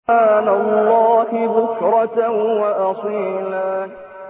سبحان الله بكرة وأصيلا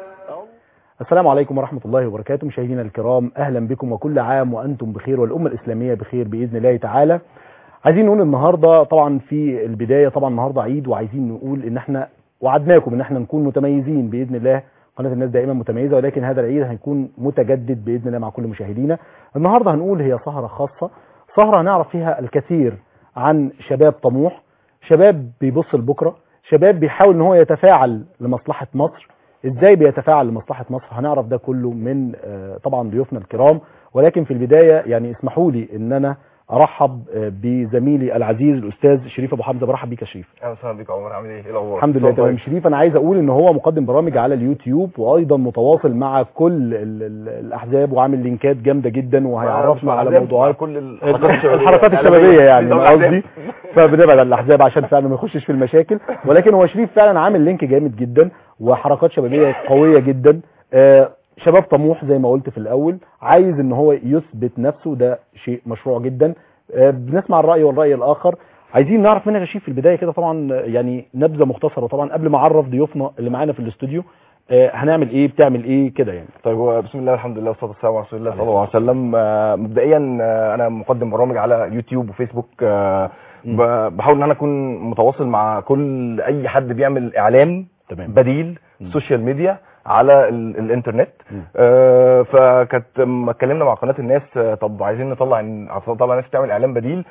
السلام عليكم ورحمة الله وبركاته مشاهدينا الكرام أهلا بكم وكل عام وأنتم بخير والأمة الإسلامية بخير بإذن الله تعالى عايزين نقول النهاردة طبعا في البداية طبعا النهاردة عيد وعايزين نقول إن احنا وعدناكم إن احنا نكون متميزين بإذن الله قناة الناس دائما متميزة ولكن هذا العيد هيكون متجدد بإذن الله مع كل مشاهدينا النهاردة هنقول هي سهرة خاصة سهرة هنعرف فيها الكثير عن شباب طموح شباب بيبص لبكرة شباب بيحاول ان هو يتفاعل لمصلحة مصر ازاي بيتفاعل لمصلحة مصر هنعرف ده كله من آه، طبعا ضيوفنا الكرام ولكن في البداية يعني اسمحوا لي ان انا ارحب آه، بزميلي العزيز الاستاذ شريف ابو حمزة برحب بيك يا شريف اهلا وسهلا بيك يا عمر عامل ايه؟ ايه الاخبار؟ الحمد لله اتفضل. تمام شريف انا عايز اقول ان هو مقدم برامج على اليوتيوب وايضا متواصل مع كل ال- ال- الاحزاب وعامل لينكات جامده جدا وهيعرفنا على مع موضوعات كل الحركات الشبابيه الحركات الشبابيه يعني بيزود من الأحزاب. قصدي فبنبعد عن الاحزاب عشان فعلا ما يخشش في المشاكل ولكن هو شريف فعلا عامل لينك جامد جدا وحركات شبابيه قويه جدا آه، شباب طموح زي ما قلت في الاول عايز ان هو يثبت نفسه ده شيء مشروع جدا آه، بنسمع الراي والراي الاخر عايزين نعرف منك يا شريف في البدايه كده طبعا آه، يعني نبذه مختصره طبعا قبل ما اعرف ضيوفنا اللي معانا في الاستوديو آه، هنعمل ايه بتعمل ايه كده يعني طيب هو بسم الله الحمد لله والصلاه والسلام على رسول الله صلى الله عليه وسلم آه، مبدئيا آه، انا مقدم برامج على يوتيوب وفيسبوك آه، ب- بحاول ان انا اكون متواصل مع كل اي حد بيعمل اعلام تمام بديل مم. سوشيال ميديا على ال- الانترنت مم. آه، فكانت لما اتكلمنا مع قناه الناس آه، طب عايزين نطلع نطلع ناس تعمل اعلام بديل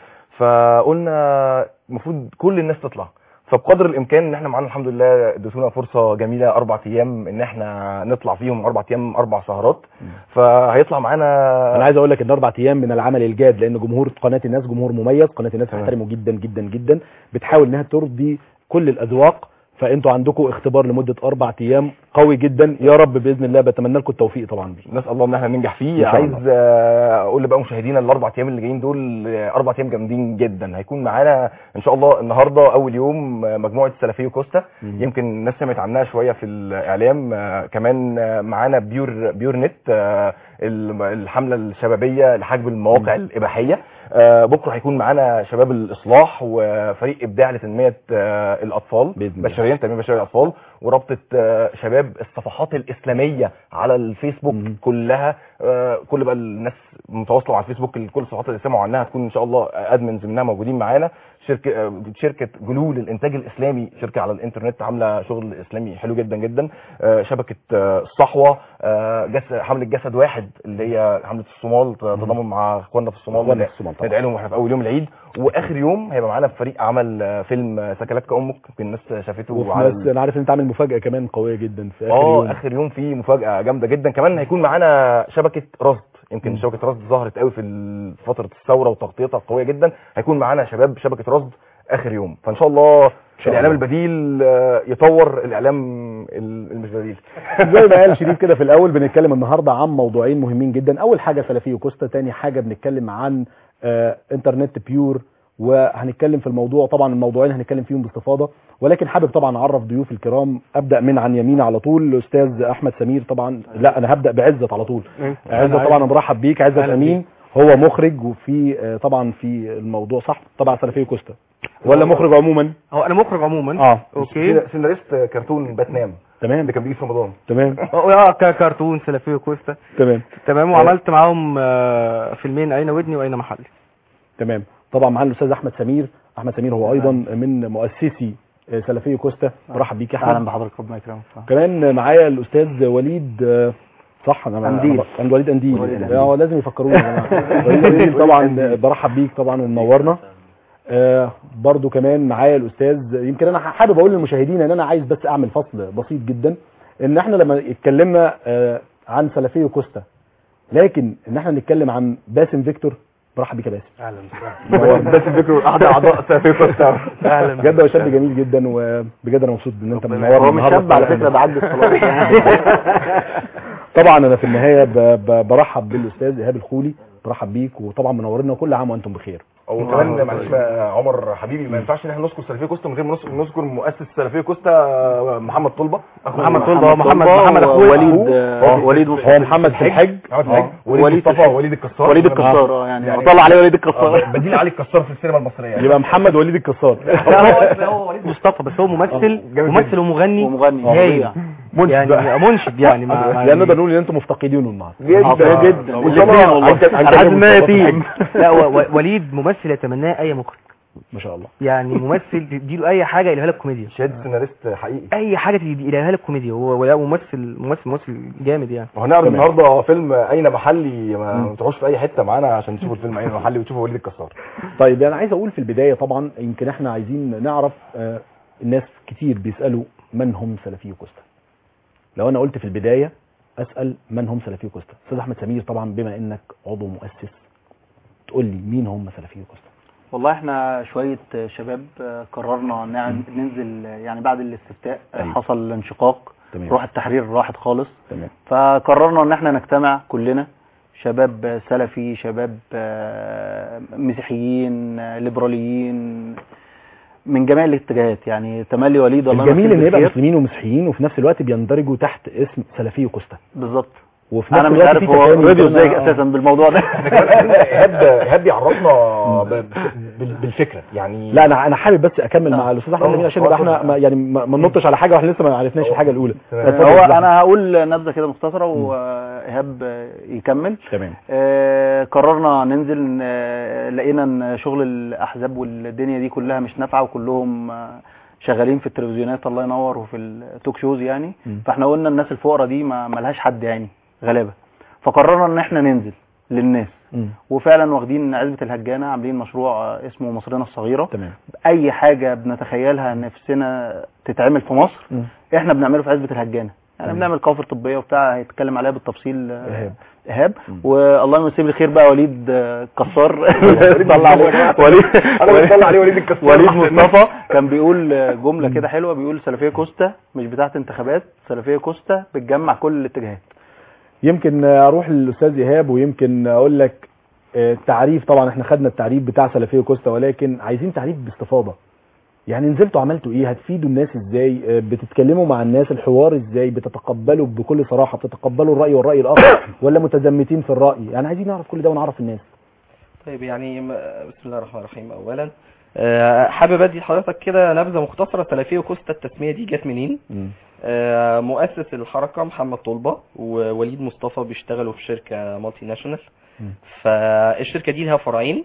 فقلنا المفروض كل الناس تطلع فبقدر الامكان ان احنا معانا الحمد لله اديتونا فرصه جميله اربع ايام ان احنا نطلع فيهم اربع ايام اربع سهرات فهيطلع معانا انا عايز اقول لك ان اربع ايام من العمل الجاد لان جمهور قناه الناس جمهور مميز قناه الناس تمام. بتحترمه جدا جدا جدا بتحاول انها ترضي كل الاذواق فانتوا عندكم اختبار لمده اربع ايام قوي جدا يا رب باذن الله بتمنى لكم التوفيق طبعا بيه نسال الله ان احنا ننجح فيه إن شاء عايز الله. آه، اقول بقى مشاهدينا الاربع ايام اللي جايين دول آه، اربع ايام جامدين جدا هيكون معانا ان شاء الله النهارده اول يوم آه، مجموعه سلفيه كوستا مم. يمكن الناس سمعت عنها شويه في الاعلام آه، كمان آه، معانا بيور بيور نت آه، ال- الحمله الشبابيه لحجب المواقع الاباحيه آه، بكره هيكون معانا شباب الاصلاح وفريق ابداع لتنميه آه، الاطفال بإذن الله. بشريا تنميه بشريه الاطفال ورابطه آه، شباب الصفحات الاسلاميه على الفيسبوك مم. كلها آه، كل بقى الناس متواصله على الفيسبوك كل الصفحات اللي سمعوا عنها هتكون ان شاء الله ادمنز منها موجودين معانا شركه آه، شركه جلول الانتاج الاسلامي شركه على الانترنت عامله شغل اسلامي حلو جدا جدا آه، شبكه آه، الصحوه آه، جس حمله جسد واحد اللي هي حمله الصومال تضامن مع اخواننا في الصومال إخواننا في الصومال طبعا. ندعي لهم واحنا في اول يوم العيد واخر يوم هيبقى معانا في فريق عمل آه، فيلم آه، سكلاتك امك يمكن الناس شافته وفي على ناس انا عارف ان انت عامل مفاجاه كمان قويه جدا في اخر اه يوم اخر يوم في مفاجاه جامده جدا كمان هيكون معانا شبكه رصد يمكن مم. شبكه رصد ظهرت قوي في ال- فتره الثوره وتغطيتها القويه جدا هيكون معانا شباب شبكه رصد اخر يوم فان شاء الله شاء الاعلام الله. البديل آه، يطور الاعلام ال- المش بديل زي ما قال شريف كده في الاول بنتكلم النهارده عن موضوعين مهمين جدا اول حاجه سلفيه كوستا تاني حاجه بنتكلم عن آه انترنت بيور وهنتكلم في الموضوع طبعا الموضوعين هنتكلم فيهم باستفاضه ولكن حابب طبعا اعرف ضيوف الكرام ابدا من عن يمين على طول الاستاذ احمد سمير طبعا لا انا هبدا بعزت على طول عزت طبعا انا برحب بيك عزت أهلا امين هو مخرج وفي آه، طبعا في الموضوع صح طبعا سلفيه كوستا ولا مخرج عموما هو انا مخرج عموما اه اوكي سين- سيناريست كرتون باتنام تمام اللي كان بيجي في رمضان تمام اه ك- كرتون سلفيه كوستا تمام تمام وعملت معاهم آه، فيلمين اين ودني واين محلي تمام طبعا معانا الاستاذ احمد سمير احمد سمير هو ايضا من مؤسسي آه، سلفيه كوستا برحب بيك يا احمد اهلا بحضرتك ربنا يكرمك كمان معايا الاستاذ وليد آه، صح انا أنديل. عند وليد انديل وليد أنديل. اه لازم يفكروني يا جماعه وليد انديل طبعا برحب بيك طبعا ومنورنا آه برضو كمان معايا الاستاذ يمكن انا حابب اقول للمشاهدين ان انا عايز بس اعمل فصل بسيط جدا ان احنا لما اتكلمنا آه عن سلفيه كوستا لكن ان احنا نتكلم عن باسم فيكتور برحب بيك يا باسم اهلا هو بس الفكره احد اعضاء سلفيه كوستا اهلا بجد هو شاب جميل جدا وبجد انا مبسوط ان انت منورنا هو مش النهاردة شاب على في فكره ده عدى الصلاه طبعا انا في النهايه ب- ب- برحب بالاستاذ ايهاب الخولي برحب بيك وطبعا منورنا وكل عام وانتم بخير وكمان معلش ما- عمر حبيبي ما ينفعش ان احنا نذكر سلفيه كوستا من غير ما نذكر- نذكر مؤسس سلفيه كوستا محمد طلبه أخو محمد طلبة محمد طلبة محمد اخويا ووليد آه، هو وليد هو مصطفى محمد في الحج محمد الحاج وليد وليد مصطفى الحاج. وليد الكسار وليد الكسار اه يعني يعني- طلع عليه وليد آه، الكسار بديل علي الكسار في السينما المصريه يعني يبقى محمد وليد الكسار لا هو هو وليد مصطفى بس هو ممثل جامد ممثل ومغني ومغني هايل فظيع. يعني منشد يعني ما- يعني نقدر نقول ان انتم مفتقدينه النهارده جدا جدا وإن الاثنين شاء الله والله هنكلم- على حد ما هنكلم يتيم لا و- و- وليد ممثل يتمناه اي مخرج ما شاء الله يعني ممثل تديله اي حاجه يقلبها لك كوميديا شهاده سيناريست حقيقي اي حاجه تدي- يقلبها لك كوميديا هو هو ممثل ممثل ممثل جامد يعني وهنعرض تمام. النهارده فيلم اين محلي ما تروحوش في اي حته معانا عشان تشوفوا الفيلم اين محلي وتشوفوا وليد الكسار طيب انا عايز اقول في البدايه طبعا يمكن احنا عايزين نعرف آه، الناس كتير بيسالوا من هم سلفي كوستا لو انا قلت في البدايه اسال من هم سلفي كوستا استاذ احمد سمير طبعا بما انك عضو مؤسس تقول لي مين هم سلفي كوستا والله احنا شوية شباب آه، قررنا نعم- ننزل آه، يعني بعد الاستفتاء آه، أيوة. حصل انشقاق تمام. روح التحرير راحت خالص تمام فقررنا ان احنا نجتمع كلنا شباب آه، سلفي شباب آه، مسيحيين آه، ليبراليين من جميع الاتجاهات يعني تملي وليد الله الجميل يمسيه ان يبقى بالخير. مسلمين ومسيحيين وفي نفس الوقت بيندرجوا تحت اسم سلفي كوستا بالظبط وفي نفس انا مش الوقت عارف في هو تكامل رضيوا بين- ازاي آه. اساسا بالموضوع ده احنا كمان ايهاب ايهاب بيعرفنا ب- بال- بالفكره يعني لا انا انا حابب بس اكمل مع الاستاذ احمد آه، سمير عشان يبقى احنا ما- يعني ما ما ننطش على حاجه واحنا لسه ما عرفناش الحاجه الاولى تمام. اتفضل هو يا أستاذ انا هقول نبذه كده مختصره وايهاب آه، يكمل تمام آه، قررنا ننزل آه، لقينا ان شغل الاحزاب والدنيا دي كلها مش نافعه وكلهم آه، شغالين في التلفزيونات الله ينور وفي التوك شوز يعني مم. فاحنا قلنا الناس الفقراء دي ما ملهاش حد يعني غلابه فقررنا ان احنا ننزل للناس مم. وفعلا واخدين عزبه الهجانه عاملين مشروع آه، اسمه مصرنا الصغيره تمام اي حاجه بنتخيلها نفسنا تتعمل في مصر مم. احنا بنعمله في عزبه الهجانه يعني مم. بنعمل كوافر طبيه وبتاع هيتكلم عليها بالتفصيل آه، إيهاب. ايهاب مم. والله يمسيه بالخير بقى وليد آه، كسار طلع عليه وليد انا بطلع عليه وليد الكسار وليد مصطفى كان بيقول آه، جمله كده حلوه بيقول سلفيه كوستا مش بتاعت انتخابات سلفيه كوستا بتجمع كل الاتجاهات يمكن اروح للاستاذ ايهاب ويمكن اقول لك آه، التعريف طبعا احنا خدنا التعريف بتاع سلفيه كوستا ولكن عايزين تعريف باستفاضه يعني نزلتوا عملتوا ايه هتفيدوا الناس ازاي آه، بتتكلموا مع الناس الحوار ازاي بتتقبلوا بكل صراحه بتتقبلوا الراي والراي الاخر ولا متزمتين في الراي يعني عايزين نعرف كل ده ونعرف الناس طيب يعني م- بسم الله الرحمن الرحيم اولا آه، حابب ادي لحضرتك كده نبذه مختصره سلفيه وكوستا التسميه دي جت منين آه، مؤسس الحركه محمد طلبه ووليد مصطفى بيشتغلوا في شركه مالتي ناشونال مم. فالشركه دي لها فرعين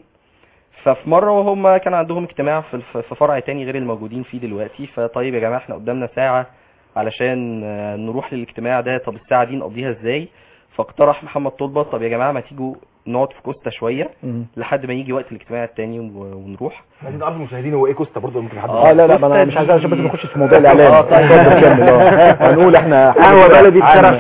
ففي مره وهم كان عندهم اجتماع في الف- في فرع تاني غير الموجودين فيه دلوقتي فطيب يا جماعه احنا قدامنا ساعه علشان آه، نروح للاجتماع ده طب الساعه دي نقضيها ازاي فاقترح محمد طلبه طب يا جماعه ما تيجوا نقعد في كوستا شويه لحد ما يجي وقت الاجتماع التاني و- ونروح عايزين نعرف المشاهدين هو ايه كوستا برضه ممكن حد اه لا لا ما انا مش عايز عشان بس ما نخشش في موضوع الاعلام آه، طيب. اتفضل كمل اه هنقول احنا قهوة بلدي في شارع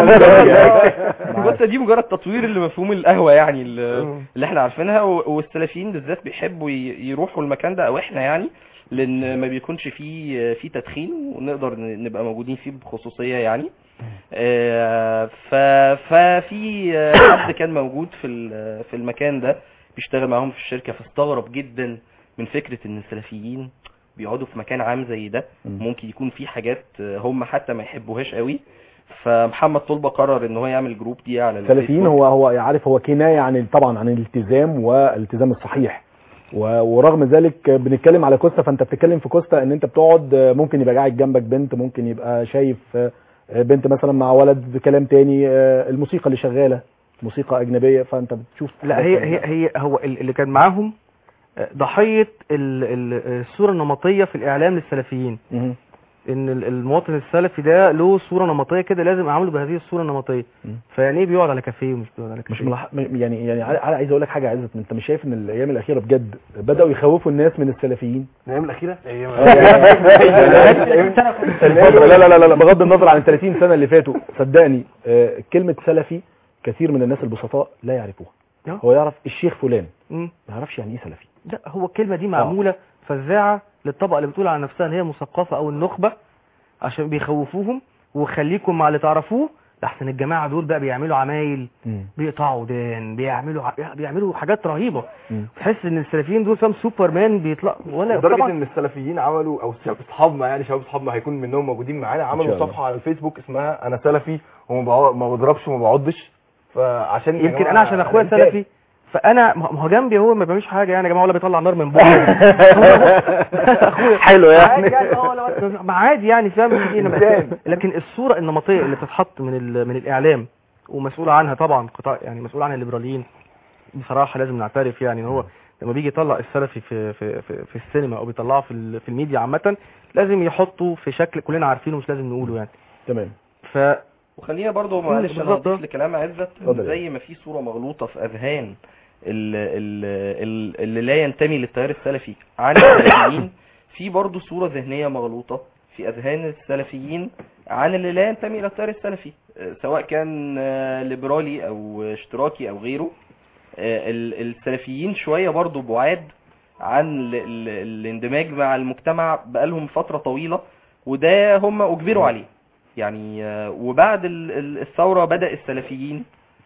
شغل كوستا دي مجرد تطوير لمفهوم القهوه يعني اللي اللي احنا عارفينها و- والسلفيين بالذات بيحبوا ي- يروحوا المكان ده او احنا يعني لان ما بيكونش فيه فيه تدخين ونقدر ن- نبقى موجودين فيه بخصوصيه يعني آه، ف ففي آه، حد كان موجود في ال- في المكان ده بيشتغل معاهم في الشركه فاستغرب جدا من فكره ان السلفيين بيقعدوا في مكان عام زي ده مم. ممكن يكون في حاجات آه، هم حتى ما يحبوهاش قوي فمحمد طلبه قرر ان هو يعمل جروب دي على السلفيين الفيسبوك. هو هو عارف هو كنايه عن طبعا عن الالتزام والالتزام الصحيح و- ورغم ذلك بنتكلم على كوستا فانت بتتكلم في كوستا ان انت بتقعد ممكن يبقى قاعد جنبك بنت ممكن يبقى شايف بنت مثلا مع ولد بكلام تاني الموسيقى اللي شغاله موسيقى اجنبيه فانت بتشوف لا هي هي هي هو ال- اللي كان معاهم آه، ضحيه ال- ال- الصوره النمطيه في الاعلام للسلفيين مهم. ان ال- المواطن السلفي ده له صوره نمطيه كده لازم اعامله بهذه الصوره النمطيه مم. فيعني ايه بيقعد على كافيه ومش بيقعد على مش كافيه ملاح... م- يعني يعني عاي- عايز اقول لك حاجه يا عزت انت مش شايف ان الايام الاخيره بجد بداوا يخوفوا الناس من السلفيين الايام الاخيره لا لا لا لا بغض النظر عن ال 30 سنه اللي فاتوا صدقني آه، كلمه سلفي كثير من الناس البسطاء لا يعرفوها آه. هو يعرف الشيخ فلان مم. ما يعرفش يعني ايه سلفي لا هو الكلمه دي معموله فزاعه للطبقه اللي بتقول على نفسها ان هي مثقفه او النخبه عشان بيخوفوهم وخليكم مع اللي تعرفوه ده احسن الجماعه دول بقى بيعملوا عمايل مم. بيقطعوا دان بيعملوا ع- بيعملوا حاجات رهيبه مم. تحس ان السلفيين دول فاهم سوبرمان بيطلع ولا لدرجه طبعا ان السلفيين عملوا او شباب اصحابنا يعني شباب اصحابنا هيكون منهم موجودين معانا شاء عملوا الله. صفحه على الفيسبوك اسمها انا سلفي وما بع- ما بضربش وما بعضش فعشان يا يمكن جماعة انا عشان اخويا الإنتاج. سلفي فانا ما هو جنبي هو ما بيعملش حاجه يعني يا جماعه ولا بيطلع نار من بوقه حلو يعني عادي يعني هو ولا- ما عادي يعني فاهم إيه أنا- لكن الصوره النمطيه اللي بتتحط من ال- من الاعلام ومسؤول عنها طبعا قطاع يعني مسؤول عنها الليبراليين بصراحه لازم نعترف يعني ان هو لما بيجي يطلع السلفي في في في, في السينما او بيطلعه في ال- في الميديا عامه لازم يحطه في شكل كلنا عارفينه مش لازم نقوله يعني تمام ف وخلينا برضو معلش انا بالظبط. اضيف لكلام عزت اتفضل. زي ما في صوره مغلوطه في اذهان ال- ال- ال- اللي لا ينتمي للتيار السلفي عن السلفيين في برضو صوره ذهنيه مغلوطه في اذهان السلفيين عن اللي لا ينتمي الى التيار السلفي آه، سواء كان آه، ليبرالي او اشتراكي او غيره آه، ال- السلفيين شويه برضو بعاد عن ال- ال- الاندماج مع المجتمع بقالهم فتره طويله وده هم اجبروا عليه يعني آه، وبعد ال- ال- الثوره بدا السلفيين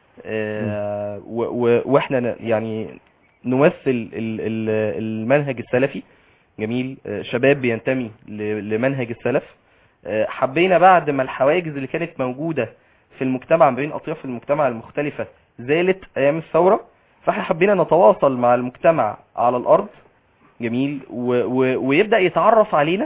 آه، و- و- واحنا ن- يعني نمثل ال- ال- المنهج السلفي جميل آه، شباب بينتمي ل- لمنهج السلف آه، حبينا بعد ما الحواجز اللي كانت موجوده في المجتمع ما بين اطياف المجتمع المختلفه زالت ايام الثوره فاحنا حبينا نتواصل مع المجتمع على الارض جميل و و ويبدا يتعرف علينا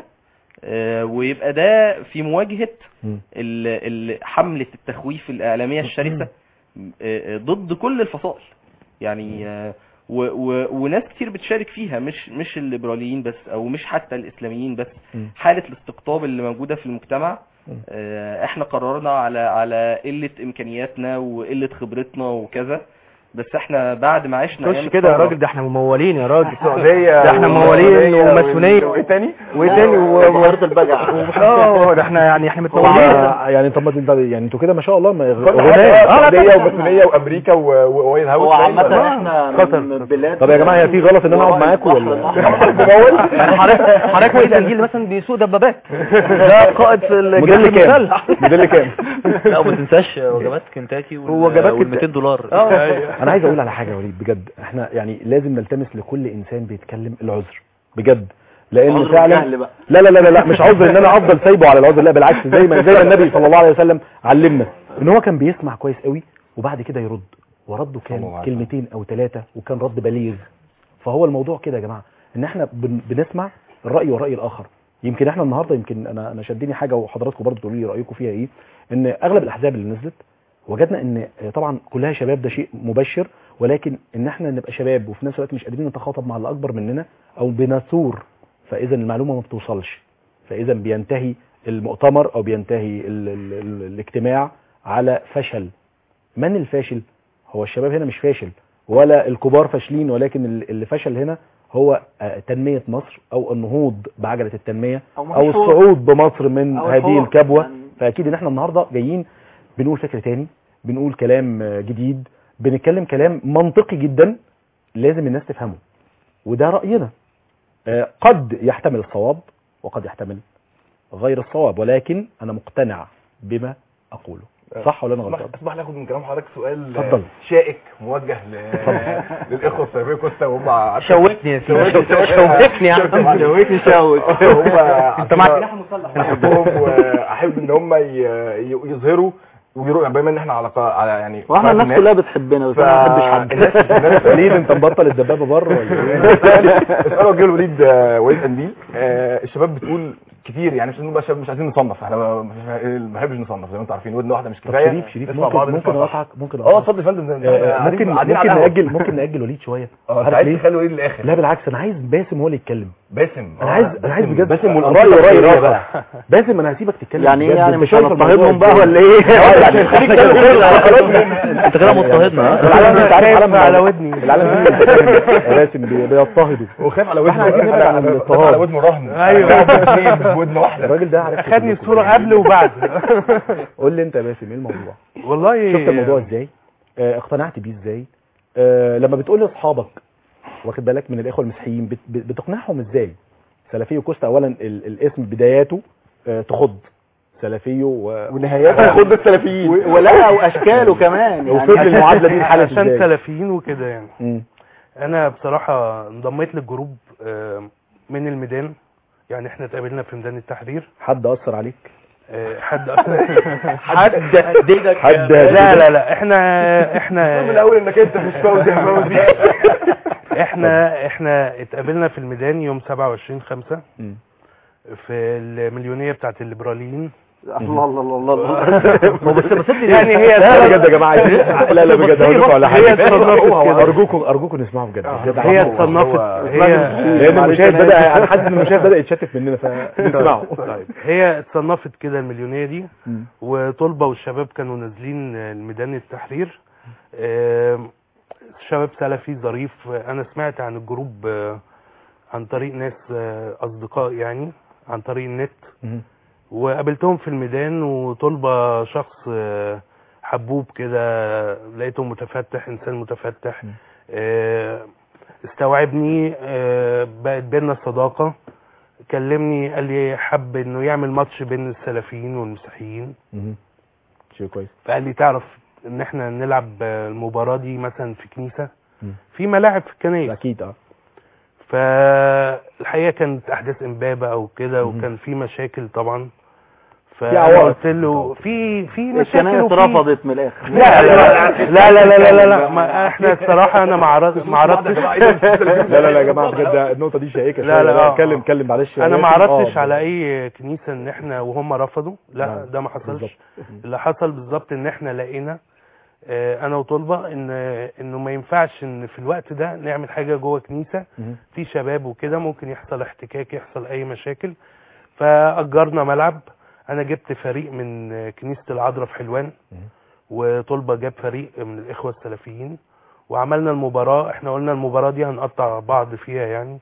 آه، ويبقى ده في مواجهه مم. ال- ال- حمله التخويف الاعلاميه الشرسه آه، آه، ضد كل الفصائل يعني آه، و و وناس كتير بتشارك فيها مش مش الليبراليين بس او مش حتى الاسلاميين بس مم. حاله الاستقطاب اللي موجوده في المجتمع مم. آه، احنا قررنا على على قله امكانياتنا وقله خبرتنا وكذا بس احنا بعد ما عشنا خش أيام كده يا الثورة راجل ده احنا ممولين يا راجل السعوديه ده احنا موالين والسعودية وماسونية. وايه تاني؟ وايه تاني و- وزارة البجع اه ده احنا يعني احنا هو متمولين يعني طب ما انت يعني انتوا كده ما شاء الله ما- كل غناء حاجه السعوديه وماسونيه وامريكا و- ووايت هاوس هو عامة باين ولا؟ احنا قطر. من بلاد طب يا جماعه هي في غلط ان انا اقعد معاكم ولا يعني حضرتك حضرتك وائل انجيل مثلا بيسوق دبابات ده قائد في الجيش موديل كام المسلح موديل كام لا وما تنساش وجبات كنتاكي وال ووجبات وال 200 دولار انا عايز اقول على حاجه يا وليد بجد احنا يعني لازم نلتمس لكل انسان بيتكلم العذر بجد لان عذر فعلا الجهل بقى. لا لا لا لا, لا مش عذر ان انا افضل سايبه على العذر لا بالعكس زي ما زي ما النبي صلى الله عليه وسلم علمنا ان هو كان بيسمع كويس قوي وبعد كده يرد ورده صلى الله كان عليه كلمتين او ثلاثه وكان رد بليغ فهو الموضوع كده يا جماعه ان احنا بن بنسمع الراي والراي الاخر يمكن احنا النهارده يمكن انا انا شدني حاجه وحضراتكم برضه تقولوا لي رايكم فيها ايه ان اغلب الاحزاب اللي نزلت وجدنا ان طبعا كلها شباب ده شيء مبشر ولكن ان احنا نبقى شباب وفي نفس الوقت مش قادرين نتخاطب مع اللي اكبر مننا او بنثور فاذا المعلومه ما بتوصلش فاذا بينتهي المؤتمر او بينتهي ال ال ال الاجتماع على فشل من الفاشل هو الشباب هنا مش فاشل ولا الكبار فاشلين ولكن ال- اللي فشل هنا هو آه، تنمية مصر او النهوض بعجلة التنمية أو او مشروع. الصعود بمصر من أو هذه الحوار. الكبوة يعني- فاكيد ان احنا النهاردة جايين بنقول فكر تاني بنقول كلام آه، جديد بنتكلم كلام منطقي جدا لازم الناس تفهمه وده رأينا آه، قد يحتمل الصواب وقد يحتمل غير الصواب ولكن انا مقتنع بما اقوله صح ولا انا اسمح غلطان اسمح لي اخد من كلام حضرتك سؤال اتفضل. شائك موجه ل- للاخوه السلفيه كوستا وهم شوكني يا سيدي شوكني يا عم شوكني شوك هم انت معاك سلاح مسلح احبهم واحب ان هم ي- ي- يظهروا ويروحوا بما ان احنا على قا- على يعني واحنا قاعة الناس كلها بتحبنا بس ف- انا ما بحبش حد الناس الناس وليد انت مبطل الدبابه بره ولا ايه اسالوا وجه الوليد آه، وليد قنديل آه، الشباب بتقول كتير يعني مش نبقى شباب مش عايزين نصنف احنا ما ما بنحبش نصنف زي ما انتم عارفين ودن واحده مش طب كفايه شريف شريف نسمع بعض ممكن ممكن نسمع بعض. اقطعك ممكن اه اقطعك اتفضل يا فندم آه، قاعدين- ممكن قاعدين ممكن على القهوة. ناجل ممكن ناجل وليد شويه اه انت عارف عايز ليه؟ تخلي وليد للاخر لا بالعكس انا عايز باسم هو اللي يتكلم باسم انا آه، عايز انا عايز بجد باسم راي والانصار وراي الخيرية بقى باسم انا هسيبك تتكلم يعني ايه بجد. يعني انت مش شايف هنضطهدهم الموضوع بقى ازاي؟ ولا ايه؟ اه يعني خليك تتكلم كده خلاص انت كده مضطهدنا ها؟ العالم انت عارف العالم على ودني. العالم دي انت فاهم باسم بي- بيضطهدوا وخاف على ودنه احنا عايزين نبعد عن خاف الاضطهاد. على ودنه رهن أيوة. اثنين ودن واحده الراجل ده عارف خدني الصورة قبل وبعد قول لي انت يا باسم ايه الموضوع والله شفت الموضوع ازاي آه، اقتنعت بيه ازاي آه، لما بتقول لاصحابك واخد بالك من الاخوه المسيحيين بت- بت- بتقنعهم ازاي سلفي كوستا اولا ال- الاسم بداياته آه، تخض سلفي و... ونهايات خد السلفيين و- ولا واشكاله كمان وصل يعني المعادله دي اتحلت عشان ازاي سلفيين وكده يعني مم. انا بصراحه انضميت للجروب آه، من الميدان يعني احنا اتقابلنا في ميدان التحرير حد اثر عليك آه، حد حد ديدك حد لا لا لا احنا احنا من الاول انك انت مش فوزي يا فوزي احنا احنا اتقابلنا في الميدان يوم 27 5 مم. في المليونيه بتاعت الليبراليين الله الله الله الله هو بس بس يعني هي لا بجد يا جماعه لا لا بجد هقول لكم على هي حاجه اتصنفت كده. ارجوكم ارجوكم نسمعوا بجد بجد هي عشان- اتصنفت هي لان المشاهد بدا انا حاسس ان المشاهد بدا يتشتت مننا فنسمعوا طيب هي اتصنفت كده المليونيه دي مم. وطلبه والشباب كانوا نازلين الميدان التحرير آم، شباب سلفي ظريف انا سمعت عن الجروب آه، عن طريق ناس آه، اصدقاء يعني عن طريق النت مم. وقابلتهم في الميدان وطلبة شخص آه، حبوب كده لقيته متفتح انسان متفتح م. آه، استوعبني آه، بقت بينا صداقة كلمني قال لي حب انه يعمل ماتش بين السلفيين والمسيحيين مم. شيء كويس فقال لي تعرف ان احنا نلعب آه، المباراة دي مثلا في كنيسة م. في ملاعب في الكنائس اكيد اه فالحقيقه كانت احداث امبابه او كده مهم. وكان في مشاكل طبعا في فانا عوائق. قلت له في في مشاكل الكنائس وفي- رفضت من الاخر لا لا لا لا لا لا لا, لا ما احنا الصراحه انا ما عرض- ما عرضتش لا لا لا يا جماعه بجد النقطه دي شائكه لا، لا، شوية. آه. اتكلم اتكلم معلش انا ما لكن عرضتش آه، على اي كنيسه ان احنا وهم رفضوا لا نعم. ده ما حصلش بالظبط. اللي حصل بالظبط ان احنا لقينا آه، انا وطلبه ان انه ما ينفعش ان في الوقت ده نعمل حاجه جوه كنيسه مم. في شباب وكده ممكن يحصل احتكاك يحصل اي مشاكل فاجرنا ملعب انا جبت فريق من كنيسه العذراء في حلوان مم. وطلبه جاب فريق من الاخوه السلفيين وعملنا المباراه احنا قلنا المباراه دي هنقطع بعض فيها يعني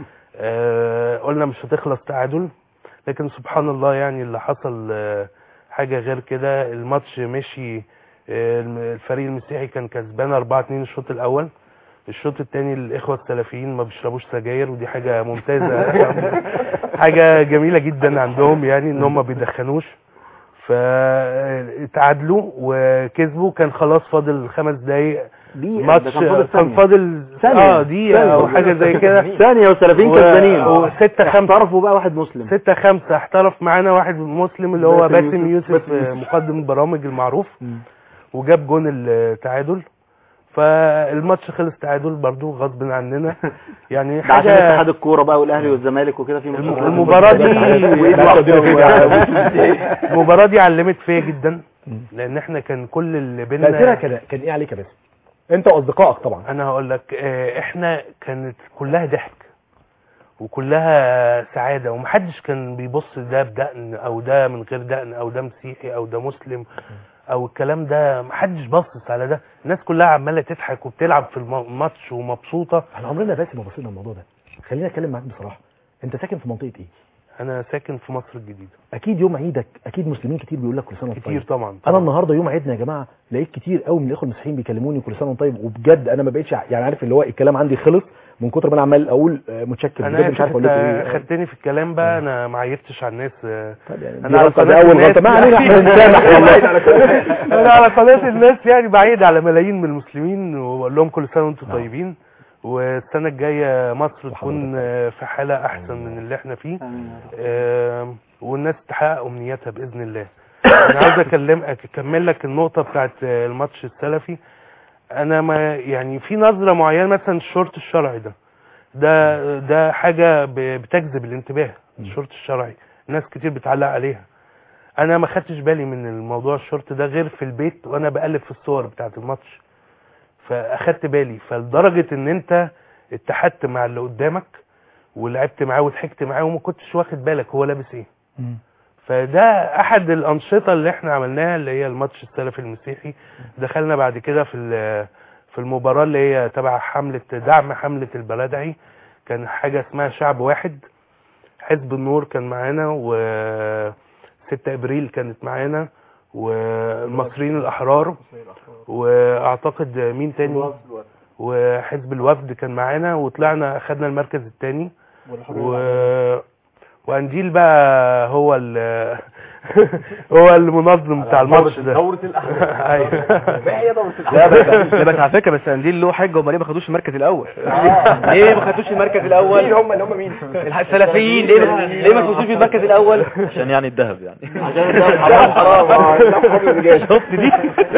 آه قلنا مش هتخلص تعادل لكن سبحان الله يعني اللي حصل آه حاجه غير كده الماتش مشي آه الم- الفريق المسيحي كان كسبان 4 2 الشوط الاول الشوط الثاني الاخوه السلفيين ما بيشربوش سجاير ودي حاجه ممتازه حاجه جميله جدا عندهم يعني ان هم ما بيدخنوش فتعادلوا وكسبوا كان خلاص فاضل خمس دقايق دقيقة ده ماتش كان فاضل كان ثانية. فاضل ثانية. اه دقيقه ثانية. او حاجه زي كده ثانية وسلفين كسبانين وستة خمسة اعترفوا بقى واحد مسلم ستة خمسة احترف معانا واحد مسلم اللي هو باسم باسم يوسف. يوسف, باسم يوسف. مقدم البرامج المعروف مم. وجاب جون التعادل فالماتش خلص تعادل برضو غصب عننا يعني ده عشان حاجة اتحاد الكورة بقى والاهلي والزمالك وكده في الم- مشكلة. المباراة دي لا، تقدير فين يا عم؟ المباراة دي علمت فيا جدا مم. لان احنا كان كل اللي تاثيرها بينا كان كان ايه عليك يا باسم انت واصدقائك طبعا انا هقول لك آه، احنا كانت كلها ضحك وكلها سعادة ومحدش كان بيبص ده بدقن او ده من غير دقن او ده مسيحي او ده مسلم او الكلام ده محدش باصص على ده الناس كلها عمالة تضحك وبتلعب في الم- الماتش ومبسوطة احنا عمرنا يا باسم ما بصينا الموضوع ده خليني اتكلم معاك بصراحه انت ساكن في منطقه ايه انا ساكن في مصر الجديدة اكيد يوم عيدك اكيد مسلمين كتير بيقول لك كل سنه وانت كتير طيب طبعا انا طبعا. النهارده يوم عيدنا يا جماعه لقيت كتير قوي من الاخوه المسيحيين بيكلموني كل سنه وانت طيب وبجد انا ما بقتش ع- يعني عارف اللي هو الكلام عندي خلص من كتر ما انا عمال اقول آه، متشكر انا بجد مش عارف اقول لكم ايه آسف، خدتني في الكلام بقى انا ما عيبتش على الناس آه، طيب يعني أنا دي على غلطه دي قناة اول الناس غلطه ما علينا يعني. احنا نسامح والله انا على قناه الناس يعني بعيد على ملايين من المسلمين واقول لهم كل سنه وانتم نعم. طيبين والسنه الجايه مصر وحضرتك تكون آه، في حاله احسن من اللي احنا فيه آمين يا رب. آم، والناس تحقق امنياتها باذن الله انا عاوز اكلمك اكمل لك النقطه بتاعت آه، الماتش السلفي انا ما يعني في نظره معينه مثلا الشورت الشرعي ده ده ده حاجه ب- بتجذب الانتباه الشورت الشرعي ناس كتير بتعلق عليها انا ما خدتش بالي من الموضوع الشورت ده غير في البيت وانا بقلب في الصور بتاعت الماتش فاخدت بالي فلدرجه ان انت اتحدت مع اللي قدامك ولعبت معاه وضحكت معاه وما كنتش واخد بالك هو لابس ايه مم. فده احد الانشطه اللي احنا عملناها اللي هي الماتش السلفي المسيحي دخلنا بعد كده في ال- في المباراه اللي هي تبع حمله دعم حمله البلدعي كان حاجه اسمها شعب واحد حزب النور كان معانا و 6 ابريل كانت معانا والمصريين الاحرار واعتقد مين تاني وحزب الوفد كان معانا وطلعنا اخدنا المركز الثاني و... وانديل بقى هو ال... هو المنظم بتاع الماتش ده دورة الأحداث ايوه ما هي دورة لا الأحداث بس لا بس على فكره بس قنديل له حجه هم ليه ما خدوش المركز الاول ليه ما خدوش المركز مين الاول هم اللي هم مين السلفيين ليه ما- ليه ما فوزوش بالمركز الاول عشان يعني الذهب يعني حرام حرام آه، لا، حاجة رجال. شفت دي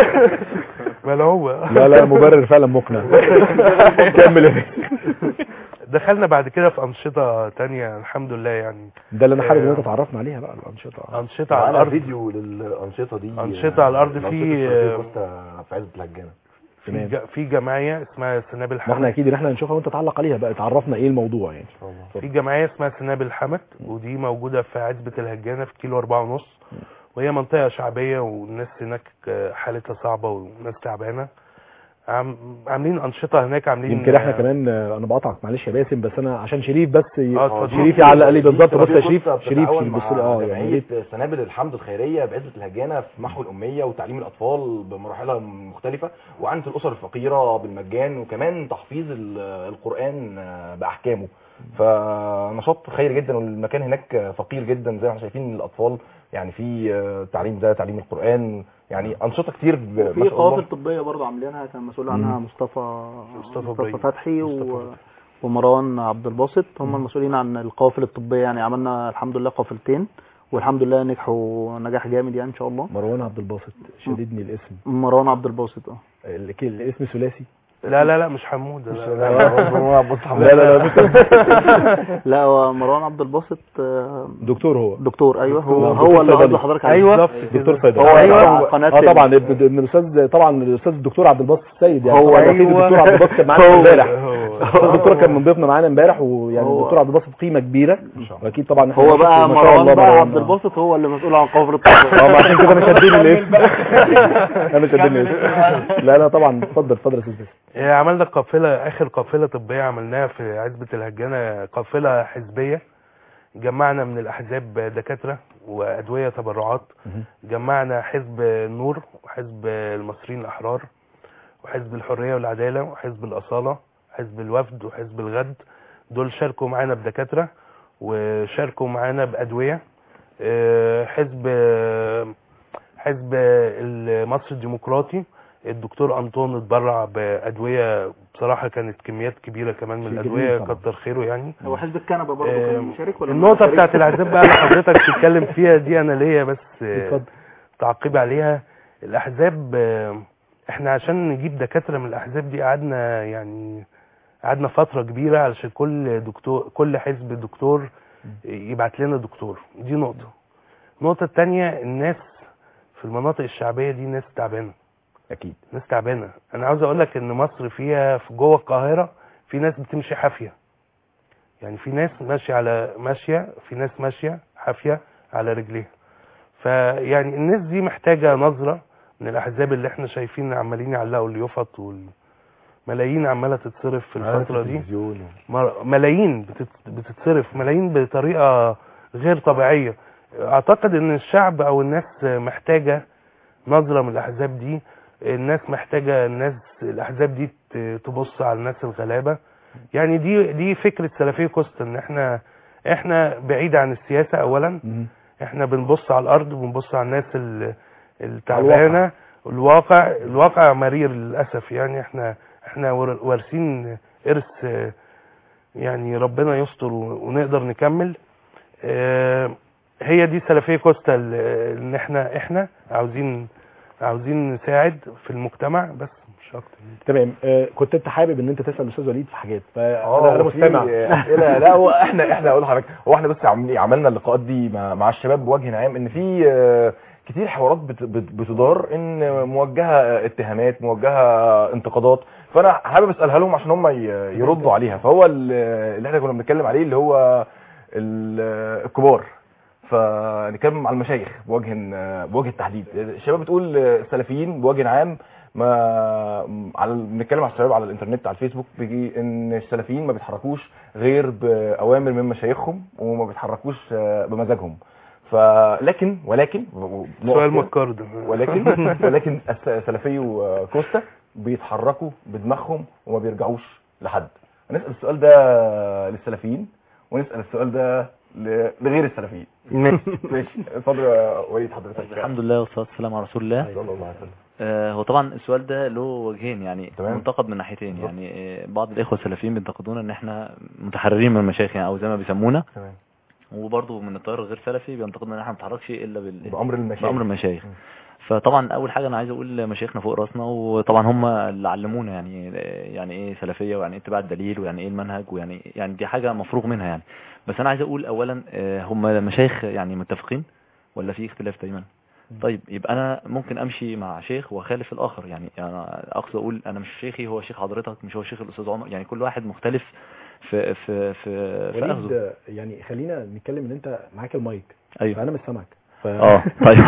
ما هو لا لا مبرر فعلا مقنع كمل يا فندم. دخلنا بعد كده في انشطه تانية الحمد لله يعني ده اللي انا حابب ان انت تعرفنا عليها بقى الانشطه انشطه على معانا الارض فيديو للأنشطة دي أنشطة على الأرض الأنشطة في- السلفية كوستا في عزبة الهجانة في, تمام. ج- في جمعيه اسمها سناب ما احنا الحمد اكيد ان احنا هنشوفها وانت تعلق عليها بقى تعرفنا ايه الموضوع يعني إن شاء الله في جمعيه اسمها سناب الحمد ودي موجوده في عزبه الهجانه في كيلو أربعة ونص وهي منطقه شعبيه والناس هناك حالتها صعبه والناس تعبانه عم عاملين انشطه هناك عاملين يمكن احنا كمان آه، انا بقطعك معلش يا باسم بس انا عشان شريف بس ي- آه، اتفضل. شريف يعلق لي بالظبط بص يا دي شريف قصة شريف بتتعاون يبص مع لي اه يعني جمعية إيه؟ سنابل الحمد الخيرية بعزبة الهجانة في محو الأمية وتعليم الأطفال بمراحلها مختلفة وعنت الأسر الفقيرة بالمجان وكمان تحفيظ ال- القرآن بأحكامه فنشاط خير جدا والمكان هناك فقير جدا زي ما احنا شايفين الأطفال يعني في تعليم ده تعليم القرآن يعني أنشطة كتير ب- ما في شاء الله. قوافل طبيه برضه عاملينها كان مسؤول عنها مصطفى مصطفى مصطفى إبراهيم. فتحي و... مصطفى ومروان عبد الباسط هم المسؤولين عن القوافل الطبيه يعني عملنا الحمد لله قافلتين والحمد لله نجحوا نجاح جامد يعني ان شاء الله مروان عبد الباسط شددني الاسم مروان عبد الباسط اه ال- ك- الاسم ثلاثي لا لا لا مش حمود لا, لا, لا لا لا مش لا هو مروان عبد الباسط آه، دكتور هو دكتور ايوه هو دكتور هو اللي صيدلي. قصدي حضرتك عليه ايوه دكتور صيدلي هو أيوة. على قناة اه طبعا ال- ابن ابن الاستاذ طبعا الاستاذ الدكتور عبد الباسط السيد يعني هو طبعا أكيد أيوة. الدكتور عبد الباسط كان معانا هو. امبارح هو. الدكتور كان من ضيفنا معانا امبارح ويعني هو. الدكتور عبد الباسط قيمه كبيره واكيد طبعا إحنا هو بنشكر بقى ما شاء مروان الله بقى مروان. عبد الباسط هو اللي مسؤول عن قوافل الطبيه اه ما عشان كده مش هديني الاسم انا مش هديني الاسم لا لا طبعا اتفضل اتفضل يا استاذ باسم. آه، عملنا قافلة آخر قافلة طبية عملناها في عزبة الهجانة قافلة حزبية جمعنا من الأحزاب دكاترة وأدوية تبرعات جمعنا حزب النور وحزب المصريين الأحرار وحزب الحرية والعدالة وحزب الأصالة حزب الوفد وحزب الغد دول شاركوا معانا بدكاترة وشاركوا معانا بأدوية آه، حزب حزب مصر الديمقراطي الدكتور انطون اتبرع بادويه بصراحه كانت كميات كبيره كمان من شيء الادويه جميل طبعا. كتر خيره يعني هو حزب الكنبه برضه آه، كان مشارك ولا النقطه ما بتاعت شاركش؟ الاحزاب بقى اللي حضرتك بتتكلم فيها دي انا ليا بس آه، اتفضل تعقيب عليها الاحزاب آه، احنا عشان نجيب دكاتره من الاحزاب دي قعدنا يعني قعدنا فتره كبيره علشان كل دكتور كل حزب دكتور يبعت لنا دكتور دي نقطه النقطه الثانيه الناس في المناطق الشعبيه دي ناس تعبانه اكيد ناس تعبانه انا عاوز اقول لك ان مصر فيها في جوه القاهره في ناس بتمشي حافيه يعني في ناس ماشيه على ماشيه في ناس ماشيه حافيه على رجليها فيعني الناس دي محتاجه نظره من الاحزاب اللي احنا شايفين عمالين يعلقوا اليفط والملايين عماله تتصرف في الفتره دي مر- ملايين بتت- بتتصرف ملايين بطريقه غير طبيعيه اعتقد ان الشعب او الناس محتاجه نظره من الاحزاب دي الناس محتاجه الناس الاحزاب دي ت- تبص على الناس الغلابه يعني دي دي فكره سلفيه كوستا ان احنا احنا بعيد عن السياسه اولا مهم. احنا بنبص على الارض وبنبص على الناس ال- التعبانه الواقع الواقع مرير للاسف يعني احنا احنا ور- وارثين ارث آه، يعني ربنا يستر و- ونقدر نكمل آه، هي دي سلفيه كوستا ال- ان احنا احنا عاوزين عاوزين نساعد في المجتمع بس مش اكتر تمام آه، كنت انت حابب ان انت تسال الاستاذ وليد في حاجات فانا اه انا وفي مستمع اسئله لا هو احنا احنا اقول لحضرتك هو احنا بس عملنا عملنا اللقاءات دي مع, مع الشباب بوجه عام ان في آه، كتير حوارات بت- بت- بتدار ان موجهه اتهامات موجهه انتقادات فانا حابب اسالها لهم عشان هم ي- يردوا عليها فهو ال- اللي احنا كنا بنتكلم عليه اللي هو ال- الكبار فنتكلم على المشايخ بوجه بوجه التحديد الشباب بتقول السلفيين بوجه عام ما على بنتكلم على الشباب على الانترنت على الفيسبوك بيجي ان السلفيين ما بيتحركوش غير باوامر من مشايخهم وما بيتحركوش بمزاجهم فلكن ولكن سؤال مكار ده ولكن ولكن السلفي وكوستا بيتحركوا بدماغهم وما بيرجعوش لحد نسال السؤال ده للسلفيين ونسال السؤال ده ل- لغير السلفيين ماشي. ماشي اتفضل يا وليد حضرتك الحمد لله والصلاه والسلام على رسول الله صلى الله عليه وسلم آه، هو طبعا السؤال ده له وجهين يعني تمام. منتقد من ناحيتين يعني آه، بعض الاخوه السلفيين بينتقدونا ان احنا متحررين من المشايخ يعني او زي ما بيسمونا تمام وبرضه من التيار الغير سلفي بينتقدنا ان احنا ما بنتحركش الا بال بامر المشايخ بامر المشايخ م. فطبعا اول حاجه انا عايز اقول مشايخنا فوق راسنا وطبعا هم اللي علمونا يعني يعني ايه سلفيه ويعني ايه اتباع الدليل ويعني ايه المنهج ويعني يعني دي حاجه مفروغ منها يعني بس انا عايز اقول اولا آه، هم مشايخ يعني متفقين ولا في اختلاف دايما طيب يبقى انا ممكن امشي مع شيخ واخالف الاخر يعني انا اقصد اقول انا مش شيخي هو شيخ حضرتك مش هو شيخ الاستاذ عمر يعني كل واحد مختلف في في في, في اخذه وليد يعني خلينا نتكلم ان انت معاك المايك ايوه فانا مش سامعك ف... اه طيب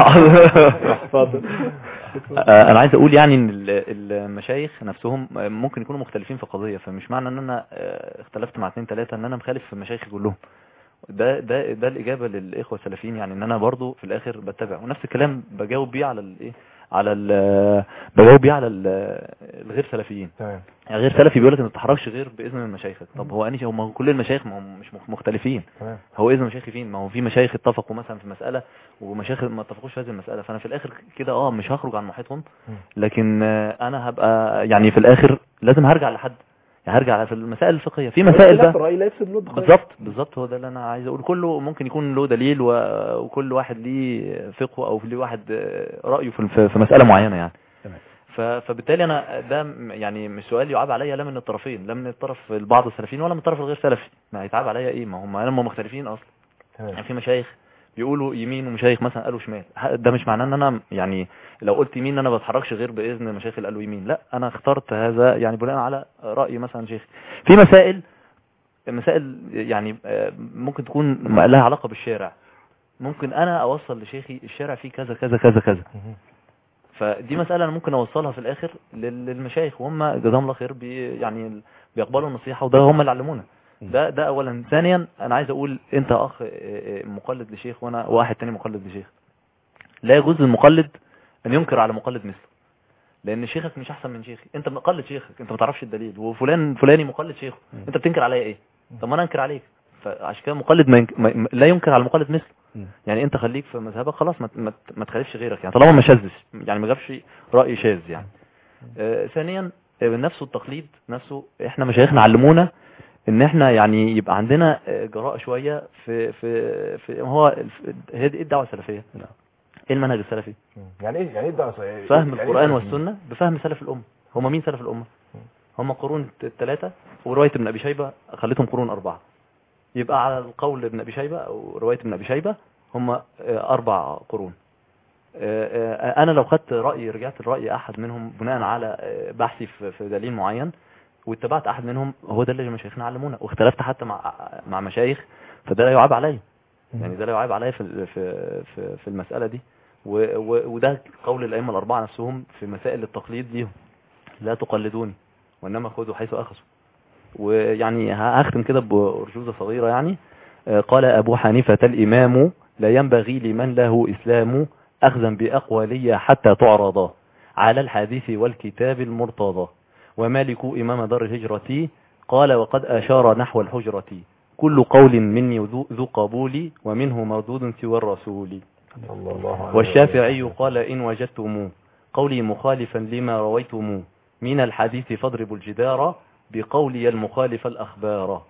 اتفضل آه، انا عايز اقول يعني ان ال- المشايخ نفسهم آه، ممكن يكونوا مختلفين في قضيه فمش معنى ان انا آه، اختلفت مع اثنين ثلاثه ان انا مخالف في مشايخي كلهم ده ده ده الاجابه للاخوه السلفيين يعني ان انا برضو في الاخر بتبع ونفس الكلام بجاوب بيه على الايه على ال بجاوب بيه على ال- الغير سلفيين تمام يعني غير سلفي بيقول لك ما تتحركش غير باذن من مشايخك طب هو انهي هم كل المشايخ ما هم مش مخ- مختلفين تمام هو اذن مشايخي فين ما هو في مشايخ اتفقوا مثلا في مساله ومشايخ ما اتفقوش في هذه المساله فانا في الاخر كده اه مش هخرج عن محيطهم لكن آه، انا هبقى يعني في الاخر لازم هرجع لحد يعني هرجع في المسائل الفقهيه في مسائل اختلاف بقى الراي لا يفسد له الدخول. بالظبط بالظبط هو ده اللي انا عايز اقول كله ممكن يكون له دليل و- وكل واحد ليه فقه او ليه واحد آه، رايه في في- في مساله معينه يعني تمام. ف- فبالتالي انا ده م- يعني مش سؤال يعاب عليا لا من الطرفين لا من الطرف البعض السلفيين ولا من الطرف الغير سلفي ما هيتعاب عليا ايه ما هم هم مختلفين اصلا يعني تمام في مشايخ بيقولوا يمين ومشايخ مثلا قالوا شمال ه- ده مش معناه ان انا يعني لو قلت يمين انا ما بتحركش غير باذن المشايخ اللي قالوا يمين لا انا اخترت هذا يعني بناء على راي مثلا شيخ في مسائل مسائل يعني آه، ممكن تكون م- لها علاقه بالشارع ممكن انا اوصل لشيخي الشارع فيه كذا كذا كذا كذا مهم. فدي مسألة أنا ممكن أوصلها في الآخر لل- للمشايخ وهم جزاهم الله خير بي يعني بيقبلوا النصيحة وده هم اللي علمونا ده ده أولا ثانيا أنا عايز أقول أنت أخ آه، آه، مقلد لشيخ وأنا واحد تاني مقلد لشيخ لا يجوز للمقلد أن ينكر على مقلد مثله لأن شيخك مش أحسن من شيخي أنت مقلد شيخك أنت ما تعرفش الدليل وفلان فلاني مقلد شيخه أنت بتنكر عليا إيه طب ما أنا أنكر عليك فعشان كده مقلد ما ينك... ما... لا ينكر على المقلد مثله مم. يعني انت خليك في مذهبك خلاص ما ما, ما تخالفش غيرك يعني طالما ما شاذش يعني ما جابش راي شاذ يعني آه ثانيا آه، نفسه التقليد نفسه احنا مشايخنا علمونا ان احنا يعني يبقى عندنا آه، جراءه شويه في في في هو الف- هي دي- ايه الدعوه السلفيه نعم. ايه المنهج السلفي يعني ايه يعني ايه الدعوه الصحيحة؟ فهم يعني إيه القران سلفي؟ والسنه بفهم سلف الامه هم مين سلف الامه هم قرون الثلاثه وروايه ابن ابي شيبه خليتهم قرون اربعه يبقى على القول ابن ابي شيبه او روايه ابن ابي شيبه هم آه، اربع قرون آه، آه، انا لو خدت راي رجعت لراي احد منهم بناء على آه، بحثي في في دليل معين واتبعت احد منهم هو ده اللي مشايخنا علمونا واختلفت حتى مع مع مشايخ فده لا يعاب عليا يعني ده لا يعاب عليا في ال- في في في المساله دي و- و- وده قول الائمه الاربعه نفسهم في مسائل التقليد ليهم لا تقلدوني وانما خذوا حيث اخذوا ويعني هختم كده بأرجوزة صغيرة يعني آه، قال أبو حنيفة الإمام لا ينبغي لمن له إسلام أخذا بأقوالي حتى تعرضا على الحديث والكتاب المرتضى ومالك إمام دار الهجرة قال وقد أشار نحو الحجرة كل قول مني ذو ذو قبول ومنه مردود سوى الرسول صلى الله عليه والشافعي وسلم. قال إن وجدتم قولي مخالفا لما رويتم من الحديث فاضربوا الجدار بقولي المخالف الأخبار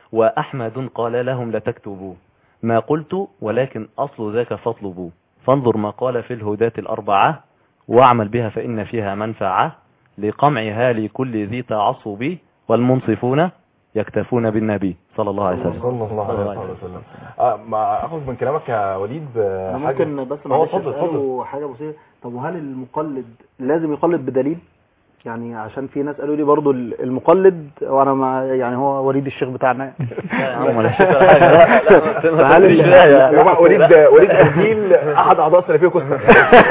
وأحمد قال لهم لتكتبوا ما قلت ولكن أصل ذاك فاطلبوا فانظر ما قال في الهداة الأربعة واعمل بها فإن فيها منفعة لقمعها لكل ذي تعصب والمنصفون يكتفون بالنبي صلى الله عليه وسلم صلى الله عليه وسلم آه ما اخذ من كلامك يا وليد آه، انا حاجة. ممكن بس اه معلش اتفضل اتفضل اساله حاجه بسيطه طب وهل المقلد لازم يقلد بدليل يعني عشان في ناس قالوا لي برضو المقلد وانا ما يعني هو وليد الشيخ بتاعنا لا يا عم ولا شيء ولا حاجة. لا، لا، ما فهل تقوليش ال- لا يا- يا جماعه وليد وليد قديل احد اعضاء السلفيه كسر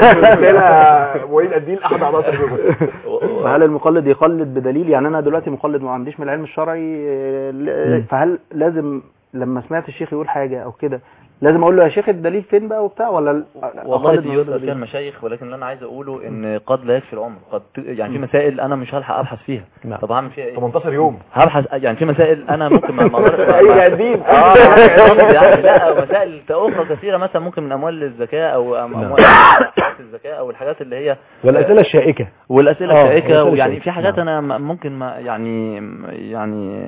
وليد قديل احد اعضاء السلفيه كسر فهل المقلد يقلد بدليل يعني انا دلوقتي مقلد ما عنديش من العلم الشرعي آه، ل- فهل لازم لما سمعت الشيخ يقول حاجه او كده لازم اقول له يا شيخ الدليل فين بقى وبتاع ولا والله أخالد دي من يسأل غير فيها دليل؟ المشايخ ولكن اللي انا عايز اقوله ان قد لا يكفي العمر قد ت- يعني في مسائل انا مش هلحق ابحث فيها نعم. طب هعمل فيها ايه 18 يوم هبحث يعني في مسائل انا ممكن ما ما أقدرش- ما- ايه ما- يا دين اه يعني لا مسائل اخرى كثيره مثلا ممكن من اموال الزكاه او أم- اموال الزكاه او الحاجات اللي هي والاسئله الشائكه والاسئله آه، الشائكه والأسئلة ويعني الشائكة. في حاجات نعم. انا م- ممكن ما يعني يعني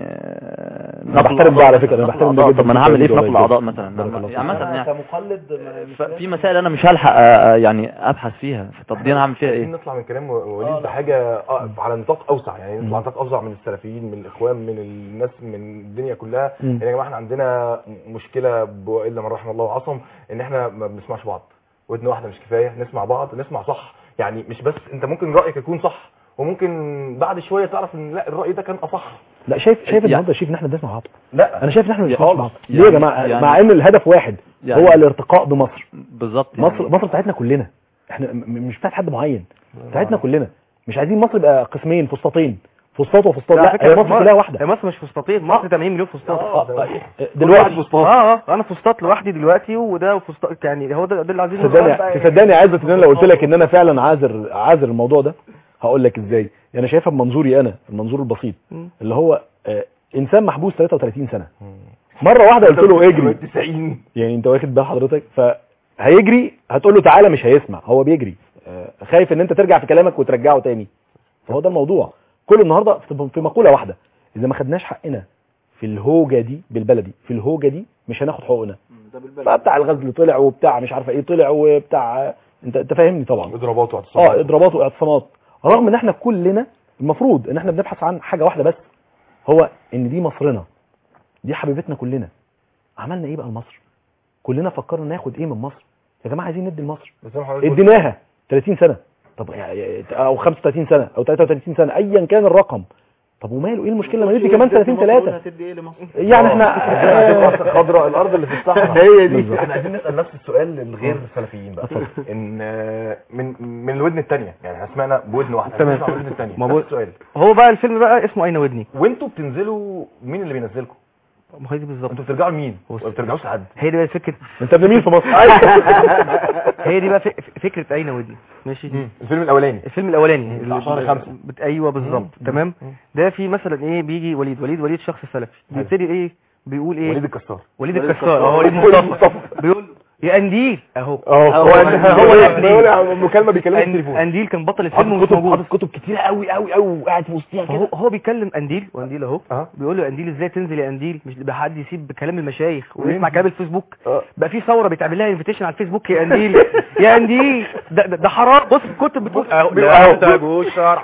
آه، أنا نقل بحترم ده على الأعضاء فكرة، أنا مثلاً، بحترم نقل ده الأعضاء. جداً طب ما انا في هعمل ايه في التوحيد نقل الاعضاء والله. مثلا بارك الله يعني مثلا يعني كمقلد ف- في مسائل انا مش هلحق آه، يعني ابحث فيها طب دي انا هعمل فيها عايزين ايه نطلع من كلام وليد بحاجه آه، على نطاق اوسع يعني نطلع على نطاق اوسع من السلفيين من الاخوان من الناس من الدنيا كلها مم. يعني يا جماعه احنا عندنا مشكله ب- الا من رحم الله وعصم ان احنا ما بنسمعش بعض ودن واحده مش كفايه نسمع بعض نسمع صح يعني مش بس انت ممكن رايك يكون صح وممكن بعد شويه تعرف ان لا الراي ده كان اصح لا شايف شايف يعني- النهارده شايف ان احنا بنسمع بعض لا انا شايف ان احنا مش يا- بنسمع بعض يعني- ليه يا جماعه يعني- مع ان الهدف واحد يعني- هو الارتقاء بمصر بالظبط يعني. مصر مصر بتاعتنا كلنا احنا م- م- مش بتاعت حد معين بتاعتنا كلنا مش عايزين مصر يبقى قسمين فسطاطين فسطاط وفسطاط على لا فكرة هي مصر كلها واحده هي مصر مش فسطاطين مصر 80 مليون فسطاط آه، آه، دلوقتي اه اه انا فسطاط لوحدي دلوقتي وده فسطاط يعني هو ده ده اللي عايزين تصدقني نوصل بقى. تصدقني يا عزت ان انا لو قلت لك ان انا فعلا عاذر عاذر الموضوع ده هقول لك ازاي انا شايفها بمنظوري انا المنظور البسيط مم. اللي هو آه، انسان محبوس 33 سنه مره واحده قلت له اجري 90 يعني انت واخد بال حضرتك فهيجري هتقول له تعالى مش هيسمع هو بيجري آه، خايف ان انت ترجع في كلامك وترجعه تاني فهو ده الموضوع كل النهارده في في مقوله واحده اذا ما خدناش حقنا في الهوجه دي بالبلدي في الهوجه دي مش هناخد حقوقنا بقى بتاع الغزل طلع وبتاع مش عارفه ايه طلع وبتاع انت انت فاهمني طبعا اضرابات اه واعتصامات اضرابات واعتصامات رغم ان احنا كلنا المفروض ان احنا بنبحث عن حاجه واحده بس هو ان دي مصرنا دي حبيبتنا كلنا عملنا ايه بقى لمصر كلنا فكرنا ناخد ايه من مصر يا جماعه عايزين ندي لمصر بس زي ما حضرتك قلت، اديناها 30 سنه طب يعني- او 35 سنه او 33 سنه ايا كان الرقم طب وماله ايه المشكله لما ندي كمان سنتين ثلاثه هتدي ايه لمصر يعني الدنيا احنا هتبقى خضراء الارض اللي في الصحراء هي دي. بالظبط. احنا عايزين نسال نفس السؤال للغير السلفيين بقى ان آه، من من الودن الثانيه يعني احنا سمعنا بودن واحده تمام. نسمع الودن الثانيه ما نفس بو- السؤال هو بقى الفيلم بقى اسمه اين ودني وانتوا بتنزلوا مين اللي بينزلكم ما هي دي بالظبط انتوا بترجعوا لمين ولا بترجعوش لحد هي دي بقى فكره انت ابن مين في مصر هي دي بقى فك- فكره اين ودني ماشي الفيلم الاولاني الفيلم الاولاني بتاع شهر خمسة. بت... ايوه بالظبط تمام ده في مثلا ايه بيجي وليد وليد وليد شخص سلفي بيبتدي ايه بيقول ايه وليد الكسار وليد الكسار اه وليد مصطفى بيقول له يا قنديل اهو اه هو هو يا قنديل مكالمه بيكلمه في أن- التليفون قنديل كان بطل الفيلم حاطط ومش كتب موجود حاطط كتب كتير قوي قوي قوي وقاعد في وسطيها فهو كده هو بيكلم قنديل وقنديل اهو اه بيقول له يا قنديل ازاي تنزل يا قنديل مش بقى حد يسيب كلام المشايخ ويسمع وينزل. كلام الفيسبوك اه بقى في ثوره بيتعمل لها انفيتيشن على الفيسبوك يا قنديل يا قنديل ده, ده, ده حرام بص الكتب بتقول اهو لا تحتاجوا شرع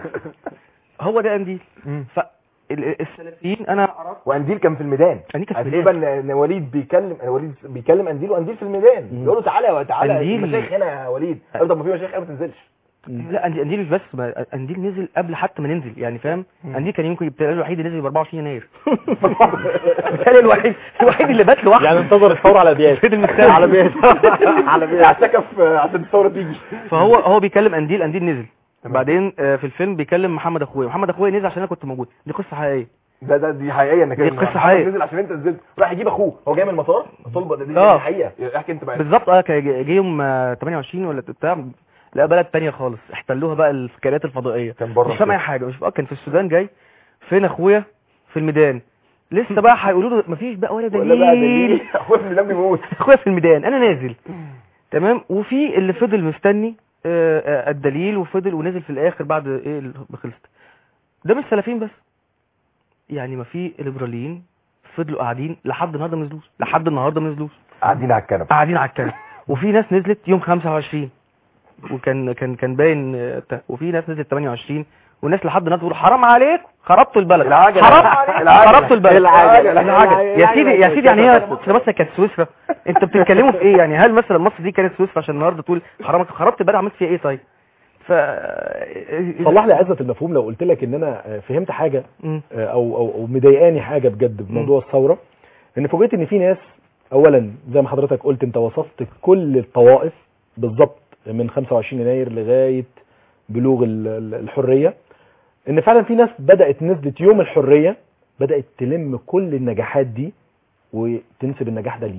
هو ده قنديل ف ال- السلفيين انا عرفت وانديل كان في الميدان قنديل كان في عايزين الميدان. بقى ان إن وليد بيكلم وليد بيكلم انديل وانديل في الميدان بيقول له تعالى يا تعالى قنديل. المشايخ هنا يا وليد قال له طب ما في مشايخ هنا ما تنزلش لا قنديل قنديل مش بس ما- قنديل نزل قبل حتى ما ننزل يعني فاهم قنديل كان يمكن يبقى الوحيد اللي نزل ب 24 يناير بالتالي الوحيد الوحيد اللي بات لوحده يعني انتظر الثوره على بيات فضل مستني على بيات على بيه اعتكف عشان الثوره تيجي فهو هو بيكلم قنديل قنديل نزل بعدين آه، في الفيلم بيكلم محمد اخويا محمد اخويا نزل عشان انا كنت موجود دي قصه حقيقيه ده ده دي حقيقيه انك دي إن قصة محمد حقيقية. نزل عشان انت نزلت راح يجيب اخوه هو جاي من المطار طلبه دي, دي آه. حقيقه احكي انت بقى بالظبط اه كان جه جه يوم آه، 28 ولا بتاع لا بلد تانية خالص احتلوها بقى الكائنات الفضائيه كان بره مش فاهم اي حاجه مش اه كان في السودان جاي فين اخويا في الميدان لسه بقى هيقولوا له مفيش بقى ولا ولا بقى دليل دليل اخويا في الميدان بيموت اخويا في الميدان انا نازل تمام وفي اللي فضل مستني آه، آه، الدليل وفضل ونزل في الاخر بعد ايه اللي خلصت ده مش سلفيين بس يعني ما في ليبراليين فضلوا قاعدين لحد النهارده ما نزلوش لحد النهارده ما نزلوش قاعدين على الكنبه قاعدين على الكنبه وفي ناس نزلت يوم 25 وكان كان كان باين آه، بتاع. وفي ناس نزلت 28 وناس لحد النهارده بيقولوا حرام عليكم خربتوا البلد العجلة. حرام العجلة. خربتوا البلد العجلة. العجلة. يا سيدي يا سيدي يعني هي مثلا كانت سويسرا انت بتتكلموا في ايه يعني هل مثلا مصر دي كانت سويسرا عشان النهارده تقول حرام خربت البلد عملت فيها ايه طيب ف صلح لي عزت المفهوم لو قلت لك ان انا آه، فهمت حاجه مم. آه، او او او مضايقاني حاجه بجد بموضوع الثوره ان فوجئت ان في ناس اولا زي ما حضرتك قلت انت وصفت كل الطوائف بالظبط من 25 يناير لغايه بلوغ ال- ال- الحريه ان فعلا في ناس بدات نزلت يوم الحريه بدات تلم كل النجاحات دي وتنسب النجاح ده ليه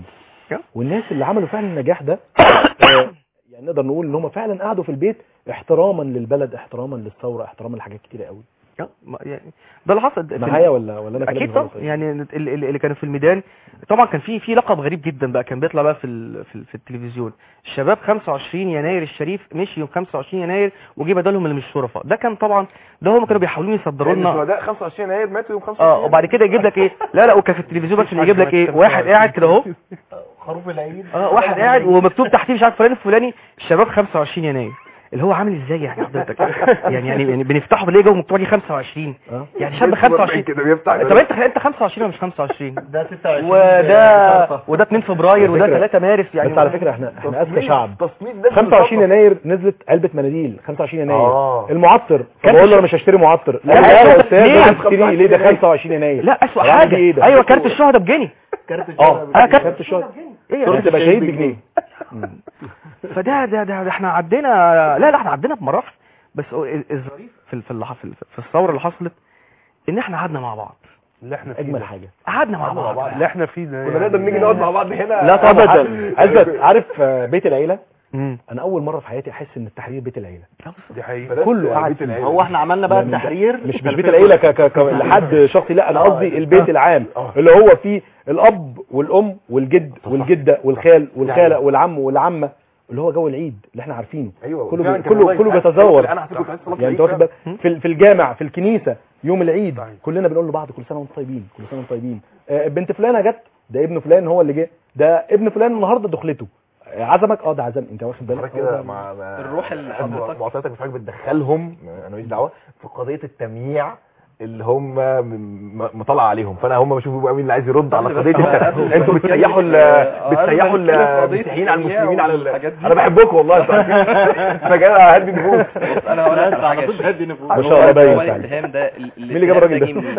والناس اللي عملوا فعلا النجاح ده آه، يعني نقدر نقول ان هم فعلا قعدوا في البيت احتراما للبلد احتراما للثوره احتراما لحاجات كتيره قوي آه، ما- يعني ده اللي حصل في ال- معايا ولا ولا انا كلامي اكيد طبعا غلط؟ يعني ال- ال- اللي كانوا في الميدان طبعا كان في في لقب غريب جدا بقى كان بيطلع بقى في ال- في, ال- في التلفزيون الشباب 25 يناير الشريف مشي يوم 25 يناير وجي بدلهم اللي مش شرفاء ده كان طبعا ده هم كانوا بيحاولوا يصدروا لنا الشهداء 25 يناير ماتوا يوم 25 اه وبعد كده يجيب لك ايه لا لا وكان في التلفزيون بس يجيب لك ايه واحد قاعد كده اهو خروف العيد اه واحد قاعد ومكتوب تحتيه مش عارف فلان الفلاني الشباب 25 يناير اللي هو عامل ازاي يعني حضرتك يعني يعني يعني بنفتحه بنلاقي جوه مكتوب عليه 25 اه يعني شاب 25 كده بيفتح طب انت انت 25 ولا مش 25 ده 26 وده وده 2 فبراير وده على فكرة- 3 مارس يعني بس على فكره احنا احنا اذكى شعب تصميم ده 25 يناير نزلت علبه مناديل 25 يناير آه. المعطر كان بقول في له انا مش هشتري معطر لا لا، لا يا لا، استاذ ليه؟ انا هشتري ليه ده 25 يناير لا اسوء يعني حاجه ايه ده؟ ايوه كارت الشهداء بجنيه كارت اه اه كارت كارت الشهداء ايه صورة يعني تبقى شهيد بجنيه فده ده, ده, ده احنا عدينا لا لا احنا عدينا بمراحل بس هو ال- الظريف في ال- في اللي حصل في الثوره اللي حصلت ان احنا قعدنا مع بعض اللي احنا فيه اجمل ده. حاجه قعدنا مع بعض اللي احنا فيه ده كنا نقدر نيجي نقعد مع بعض هنا لا طبعا اثبت عارف آه، بيت العيله مم. انا اول مره في حياتي احس ان التحرير بيت العيله دي حقيقة كله قاعد فيه. هو احنا عملنا بقى لا، مش- التحرير مش مش بيت العيله ك ك ك لحد شخصي لا انا قصدي البيت العام اللي هو فيه الاب والام والجد والجده والخال والخاله والعم والعمه اللي هو جو العيد اللي احنا عارفينه ايوه كله فعلاً بي- كان كله والله كله عايز- بيتزور انا حسيت كنت عايز صلاه يعني انت العيد واخد بالك في ال- في الجامع في الكنيسه يوم العيد صحيح. كلنا بنقول لبعض كل سنه وانتم طيبين كل سنه وانتم طيبين آه، بنت فلانه جت ده ابن فلان هو اللي جه ده ابن فلان النهارده دخلته آه، عزمك اه ده عزم انت واخد بالك حضرتك هو كده ده- مع مع- الروح اللي حضرتك- معطياتك بتاعتك بتدخلهم انا ماليش دعوه في قضيه التمييع اللي هم م- م- مطلع عليهم فانا هم بشوفوا بقى مين اللي عايز يرد على قضيه الت- انتوا بتسيحوا ال- بتسيحوا ال- المسيحيين على المسلمين على ال- والحاجات دي. انا بحبكم والله انتوا عارفين انا جاي هدي نفوس انا هقول لك على حاجه ما شاء الله باين هو فعلا. الاتهام ده مين اللي جاب الراجل ده؟ جه منين؟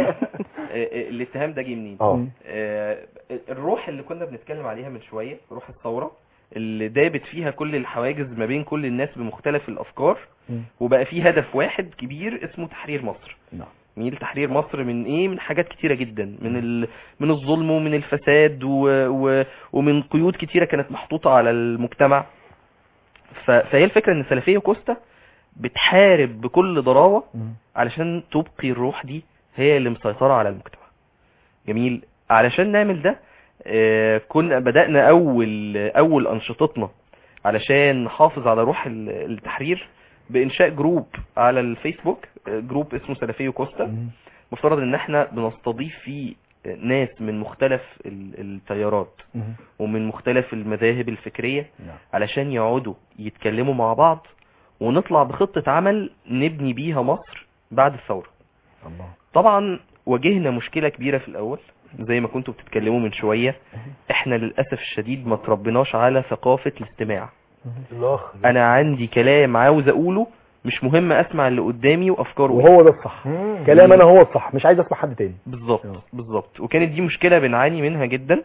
آه، الاتهام ده جه منين اه آه، الروح اللي كنا بنتكلم عليها من شوية روح الثورة اللي دابت فيها كل الحواجز ما بين كل الناس بمختلف الأفكار مم. وبقى في هدف واحد كبير اسمه تحرير مصر نعم. مين تحرير مصر من ايه من حاجات كتيرة جدا من ال... من الظلم ومن الفساد و... و... ومن قيود كتيرة كانت محطوطة على المجتمع ف... فهي الفكرة ان سلفية كوستا بتحارب بكل ضراوة مم. علشان تبقي الروح دي هي اللي مسيطرة على المجتمع جميل علشان نعمل ده آه، كنا بدأنا أول أول أنشطتنا علشان نحافظ على روح ال- التحرير بإنشاء جروب على الفيسبوك آه، جروب اسمه سلفيو كوستا مم. مفترض إن احنا بنستضيف فيه ناس من مختلف ال- التيارات مم. ومن مختلف المذاهب الفكرية نعم. علشان يقعدوا يتكلموا مع بعض ونطلع بخطة عمل نبني بيها مصر بعد الثورة الله طبعا واجهنا مشكلة كبيرة في الأول زي ما كنتوا بتتكلموا من شوية احنا للأسف الشديد ما تربناش على ثقافة الاستماع الاخ انا عندي كلام عاوز اقوله مش مهم اسمع اللي قدامي وافكاره إيه. وهو ده الصح كلام انا هو الصح مش عايز اسمع حد تاني بالظبط آه. بالظبط وكانت دي مشكلة بنعاني منها جدا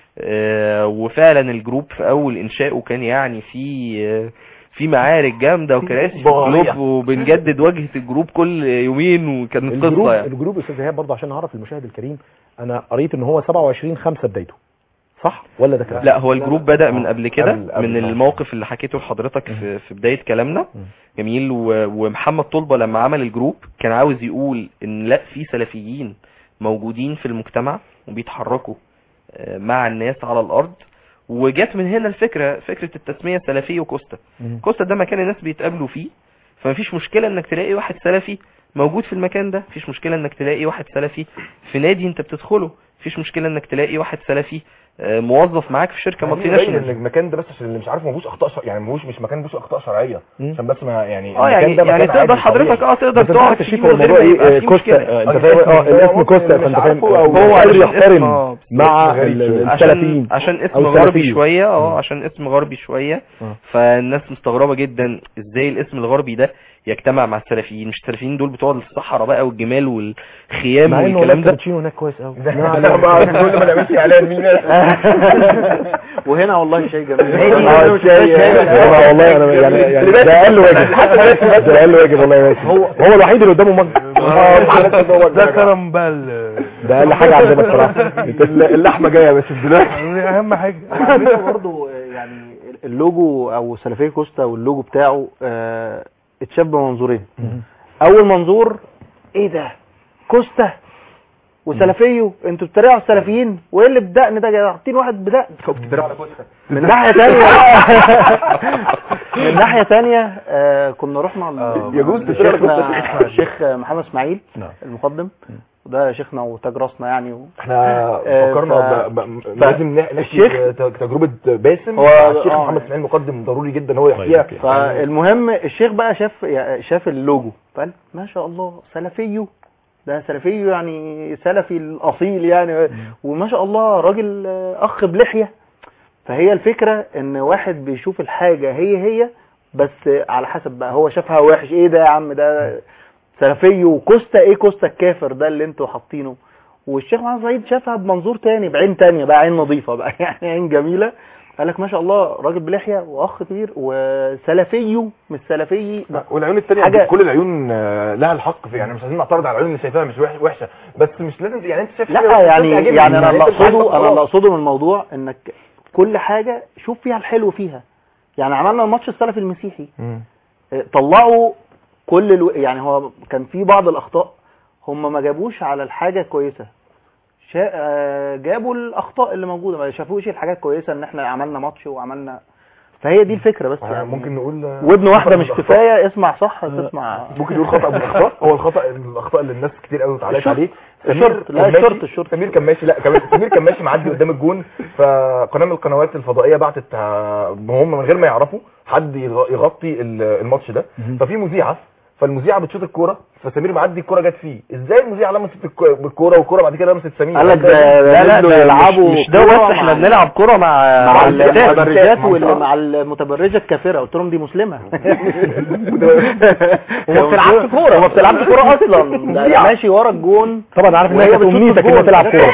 آه، وفعلا الجروب في اول انشائه كان يعني في آه، في معارك جامده وكراسي في ضارية. الجروب وبنجدد واجهه الجروب كل يومين وكانت الجروب قصه يعني الجروب استاذ ايهاب برضه عشان نعرف المشاهد الكريم انا قريت ان هو 27 5 بدايته صح ولا ده كلام لا هو الجروب بدأ من قبل كده قبل- قبل من ما- الموقف اللي حكيته لحضرتك في, في بداية كلامنا مم. جميل و- ومحمد طلبة لما عمل الجروب كان عاوز يقول ان لا في سلفيين موجودين في المجتمع وبيتحركوا آه، مع الناس على الارض وجت من هنا الفكرة فكرة التسمية سلفي وكوستا مم. كوستا ده مكان الناس بيتقابلوا فيه فمفيش مشكلة انك تلاقي واحد سلفي موجود في المكان ده مفيش مشكلة انك تلاقي واحد سلفي في نادي انت بتدخله مفيش مشكلة انك تلاقي واحد سلفي آه، موظف معاك في شركة مالتي باين ان ناشونال المكان ده بس عشان اللي مش عارف ما فيهوش اخطاء شر... يعني ما فيهوش مش مكان فيهوش اخطاء شرعيه مم. عشان بس ما يعني اه المكان يعني ده يعني مكان تقدر عادي حضرتك طبيعي. اه تقدر بس انت تقعد عارف فيه الشيك من غير الموضوع ما ايه يبقى آه، فيه كوستا مشكلة آه، انت آه، فاهم اه الاسم الاسم ممكن كوستا اللي فانت مش فاهم عارفه أو- هو هو قادر عشان يحترم اسم- مع اسم غريب ال- ال- شوية. السلفيين عشان اسم أو غربي السلفيين. شوية اه مم. عشان اسم غربي شوية آه. فالناس مستغربة جدا ازاي الاسم الغربي ده يجتمع مع السلفيين مش السلفيين دول بتوع الصحراء بقى والجمال والخيام مع انه والكلام والله ده كابتشينو هناك كويس قوي ده ده ما كل ما نعملش اعلان مين وهنا والله شيء جميل اه الشاي آه، والله انا يعني يعني ده اقل واجب ده اقل واجب والله يا باسم هو هو الوحيد اللي قدامه مج ده كرم بقى ال- ده اقل حاجه عندنا بصراحه اللحمه جايه بس دلوقتي يعني اهم حاجه وعلى فكره برضه يعني اللوجو او سلفيه كوستا واللوجو بتاعه آه، اتشاف بمنظورين اول منظور ايه ده كوستا وسلفيه انتوا بتتريقوا على السلفيين وايه اللي بدقن ده جاي حاطين واحد بدقن من ناحيه تانية من ناحيه تانية آه كنا رحنا ل- يجوز تتريق على لشيخنا كوستا. الشيخ محمد اسماعيل نعم. المقدم وده شيخنا وتاج راسنا يعني و... احنا آه، فكرنا ف- ب- ب- ف- لازم نحكي الشيخ- ت- تجربه باسم هو- مع الشيخ آه. محمد اسماعيل مقدم ضروري جدا هو يحكيها طيب، فالمهم الشيخ بقى شاف شاف اللوجو فقال ما شاء الله سلفيه ده سلفيه يعني سلفي الاصيل يعني وما شاء الله راجل آه، اخ بلحيه فهي الفكره ان واحد بيشوف الحاجه هي هي بس على حسب بقى هو شافها وحش ايه ده يا عم ده سلفيه وكوستا ايه كوستا الكافر ده اللي انتوا حاطينه والشيخ محمد سعيد شافها بمنظور تاني بعين تانية بقى عين نظيفة بقى يعني عين جميلة قال لك ما شاء الله راجل بلحية واخ كبير وسلفيه مش سلفي والعيون التانية حاجة- كل العيون آه، لها الحق في يعني مش عايزين نعترض على العيون اللي شايفاها مش وح- وحشه بس مش لازم يعني انت شايف لا حاجة يعني تعجبني. يعني انا اللي أنت مش عايز اقصده انا خلاص. اللي اقصده من الموضوع انك كل حاجة شوف فيها الحلو فيها يعني عملنا الماتش السلفي المسيحي مم. اه، طلعوا كل الو... يعني هو كان في بعض الاخطاء هم ما جابوش على الحاجة كويسة شا... اه، جابوا الاخطاء اللي موجودة ما شافوش الحاجات كويسة ان احنا عملنا ماتش وعملنا فهي دي الفكرة بس آه، يعني ممكن نقول آه، ودن واحدة خطأ مش من الأخطاء. كفاية اسمع صح تسمع ممكن نقول خطأ من الاخطاء هو الخطأ من الاخطاء اللي الناس كتير قوي اتعلقت الشرط. عليه الشرط. لا، كان ماشي- الشرط- الشرط. سمير كان ماشي لا كمان سمير كان ماشي معدي قدام الجون فقناه من القنوات الفضائيه بعتت آه، هم من غير ما يعرفوا حد يغ- يغطي ال- الماتش ده ففي مذيعه فالمذيعه بتشوط الكوره فسمير معدي الكوره جت فيه ازاي المذيعه لمست الك- بالكوره والكوره بعد كده لمست سمير قال لك ده لا لا نزلوا ده يلعبوا مش, مش ده كورة بس احنا مع- بنلعب كرة مع مع الستات. المتبرجات مع وال- الستات. مع المتبرجه الكافره قلت لهم دي مسلمه وما بتلعبش كورة. وما بتلعبش كوره اصلا ده ماشي ورا الجون طبعا عارف ان هي وهي كانت بتشوط امنيتك الجون. انها تلعب كوره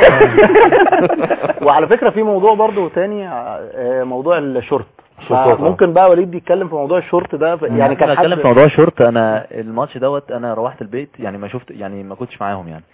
وعلى فكره في موضوع برضو تاني آه، موضوع الشورت الشورتات، آه. ممكن بقى وليد يتكلم في موضوع الشورت ده يعني كان اتكلم حد في موضوع الشورت انا الماتش دوت انا روحت البيت يعني ما شفت يعني ما كنتش معاهم يعني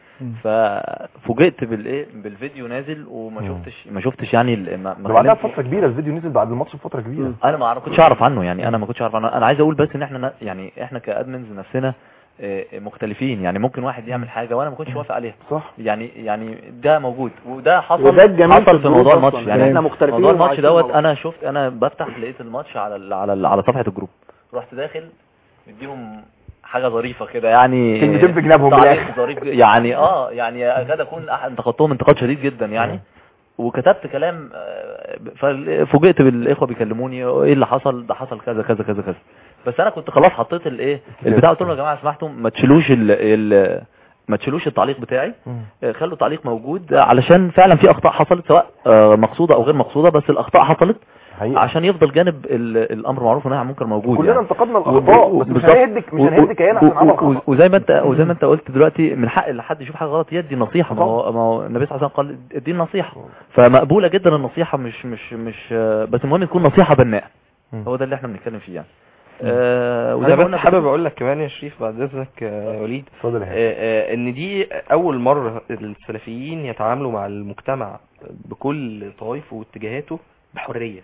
ففوجئت بالايه بالفيديو نازل وما شفتش ما شفتش يعني ال- ما ما ده بعدها خليت- بفتره كبيره الفيديو نزل بعد الماتش بفتره كبيره انا ما أعرف- كنتش اعرف عنه يعني انا ما كنتش اعرف عنه انا عايز اقول بس ان احنا ن- يعني احنا كادمنز نفسنا آه، مختلفين يعني ممكن واحد يعمل حاجه وانا ما كنتش وافق عليها صح يعني يعني ده موجود وده حصل وده الجميل في حصل في الجروب موضوع أصلاً، الماتش يعني يعني احنا مختلفين موضوع الماتش وعايشين دوت مع بعض. انا شفت انا بفتح لقيت الماتش على ال على ال على صفحه الجروب رحت داخل مديهم حاجه ظريفه كده يعني كلمتين في جنابهم تعليق بالآخر. ظريف ج- يعني اه يعني اكاد اكون أح- انتقدتهم انتقاد شديد جدا يعني وكتبت كلام آه، ففوجئت بالاخوه بيكلموني ايه اللي حصل ده حصل كذا كذا كذا كذا بس انا كنت خلاص حطيت الايه البتاع قلت لهم يا جماعه سمحتم ما تشيلوش ال ال ما تشيلوش التعليق بتاعي آه، خلوا التعليق موجود علشان فعلا في اخطاء حصلت سواء آه، مقصوده او غير مقصوده بس الاخطاء حصلت حقيقة. عشان يفضل جانب ال- الامر معروف والنهي عن المنكر موجود كلنا يعني. انتقدنا و- الاخطاء و- بس مش بالظبط. هنهدك مش و- هنهدك عيان عشان و- عمل و- خطأ وزي ما انت وزي ما انت قلت دلوقتي من حق حد يشوف حاجه غلط يدي نصيحه ما هو ما هو النبي صلى الله عليه وسلم قال اديني نصيحه فمقبوله جدا النصيحه مش مش مش آه، بس المهم تكون نصيحه بناءه هو ده اللي احنا بنتكلم فيه يعني آه، وزي انا ما بس قلنا حابب اقول لك كمان يا شريف بعد اذنك آه، يا وليد اتفضل يا هاني. آه، آه، ان دي اول مره السلفيين يتعاملوا مع المجتمع بكل طوائفه واتجاهاته بحريه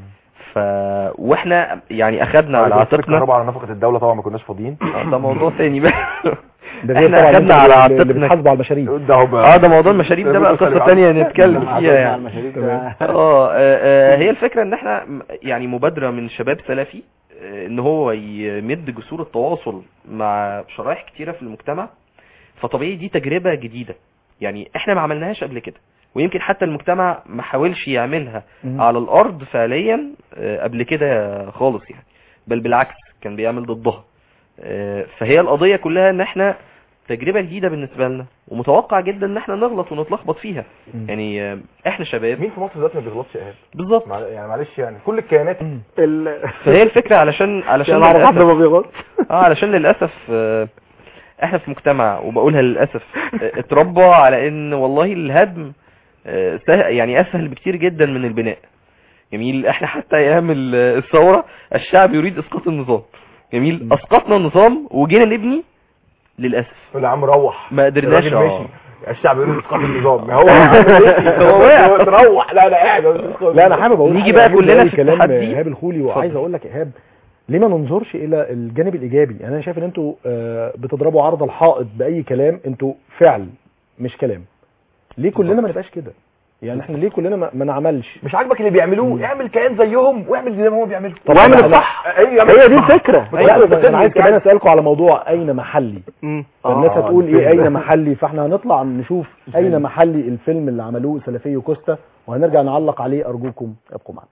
ف واحنا يعني اخدنا على على عاتقنا عاتقنا الكهرباء على نفقه الدوله طبعا ما كناش فاضيين آه، ده موضوع تاني بقى ده غير احنا طبعا اخدنا انت على اللي- اللي عاتقنا بتحاسبوا على المشاريع ده هو بقى اه ده موضوع المشاريب ده بقى قصه تانية نتكلم فيها يعني اه آه، آه، هي الفكره ان احنا م- يعني مبادره من شباب سلفي آه، ان هو يمد جسور التواصل مع شرائح كتيره في المجتمع فطبيعي دي تجربه جديده يعني احنا ما عملناهاش قبل كده ويمكن حتى المجتمع ما حاولش يعملها مم. على الارض فعليا آه، قبل كده خالص يعني بل بالعكس كان بيعمل ضدها آه، فهي القضيه كلها ان احنا تجربه جديده بالنسبه لنا ومتوقع جدا ان احنا نغلط ونتلخبط فيها يعني آه، احنا شباب مين في مصر دلوقتي ما بيغلطش يا ايهاب بالظبط مع- يعني معلش يعني كل الكيانات فهي الفكره علشان علشان عشان اعرف حد للأسف ما بيغلط اه علشان للاسف آه، احنا في مجتمع وبقولها للاسف آه، اتربى على ان والله الهدم آه، سه- يعني اسهل بكتير جدا من البناء جميل احنا حتى ايام ال- الثوره الشعب يريد اسقاط النظام جميل اسقطنا النظام وجينا نبني للاسف يقول يا عم روح ما قدرناش الراجل اه ماشي الشعب يريد اسقاط النظام هو هو وقع تروح لا لا قاعد لا انا حابب اقول نيجي حاجة بقى عجبني كلنا أوي في كلام التحدي. ايهاب الخولي وعايز اقول لك ايهاب ليه ما ننظرش الى الجانب الايجابي يعني انا شايف ان انتوا آه، بتضربوا عرض الحائط باي كلام انتوا فعل مش كلام ليه كلنا ما نبقاش كده يعني احنا ليه كلنا ما, ما نعملش مش عاجبك اللي بيعملوه اعمل كيان زيهم واعمل زي ما هم بيعملوا طب واعمل أنا- الصح هي دي الفكره لا بس انا عايز كمان اسالكم على موضوع اين محلي مم. فالناس آه، هتقول ايه الفيلم. اين محلي فاحنا هنطلع نشوف اين محلي الفيلم اللي عملوه سلفي وكوستا وهنرجع نعلق عليه ارجوكم ابقوا معنا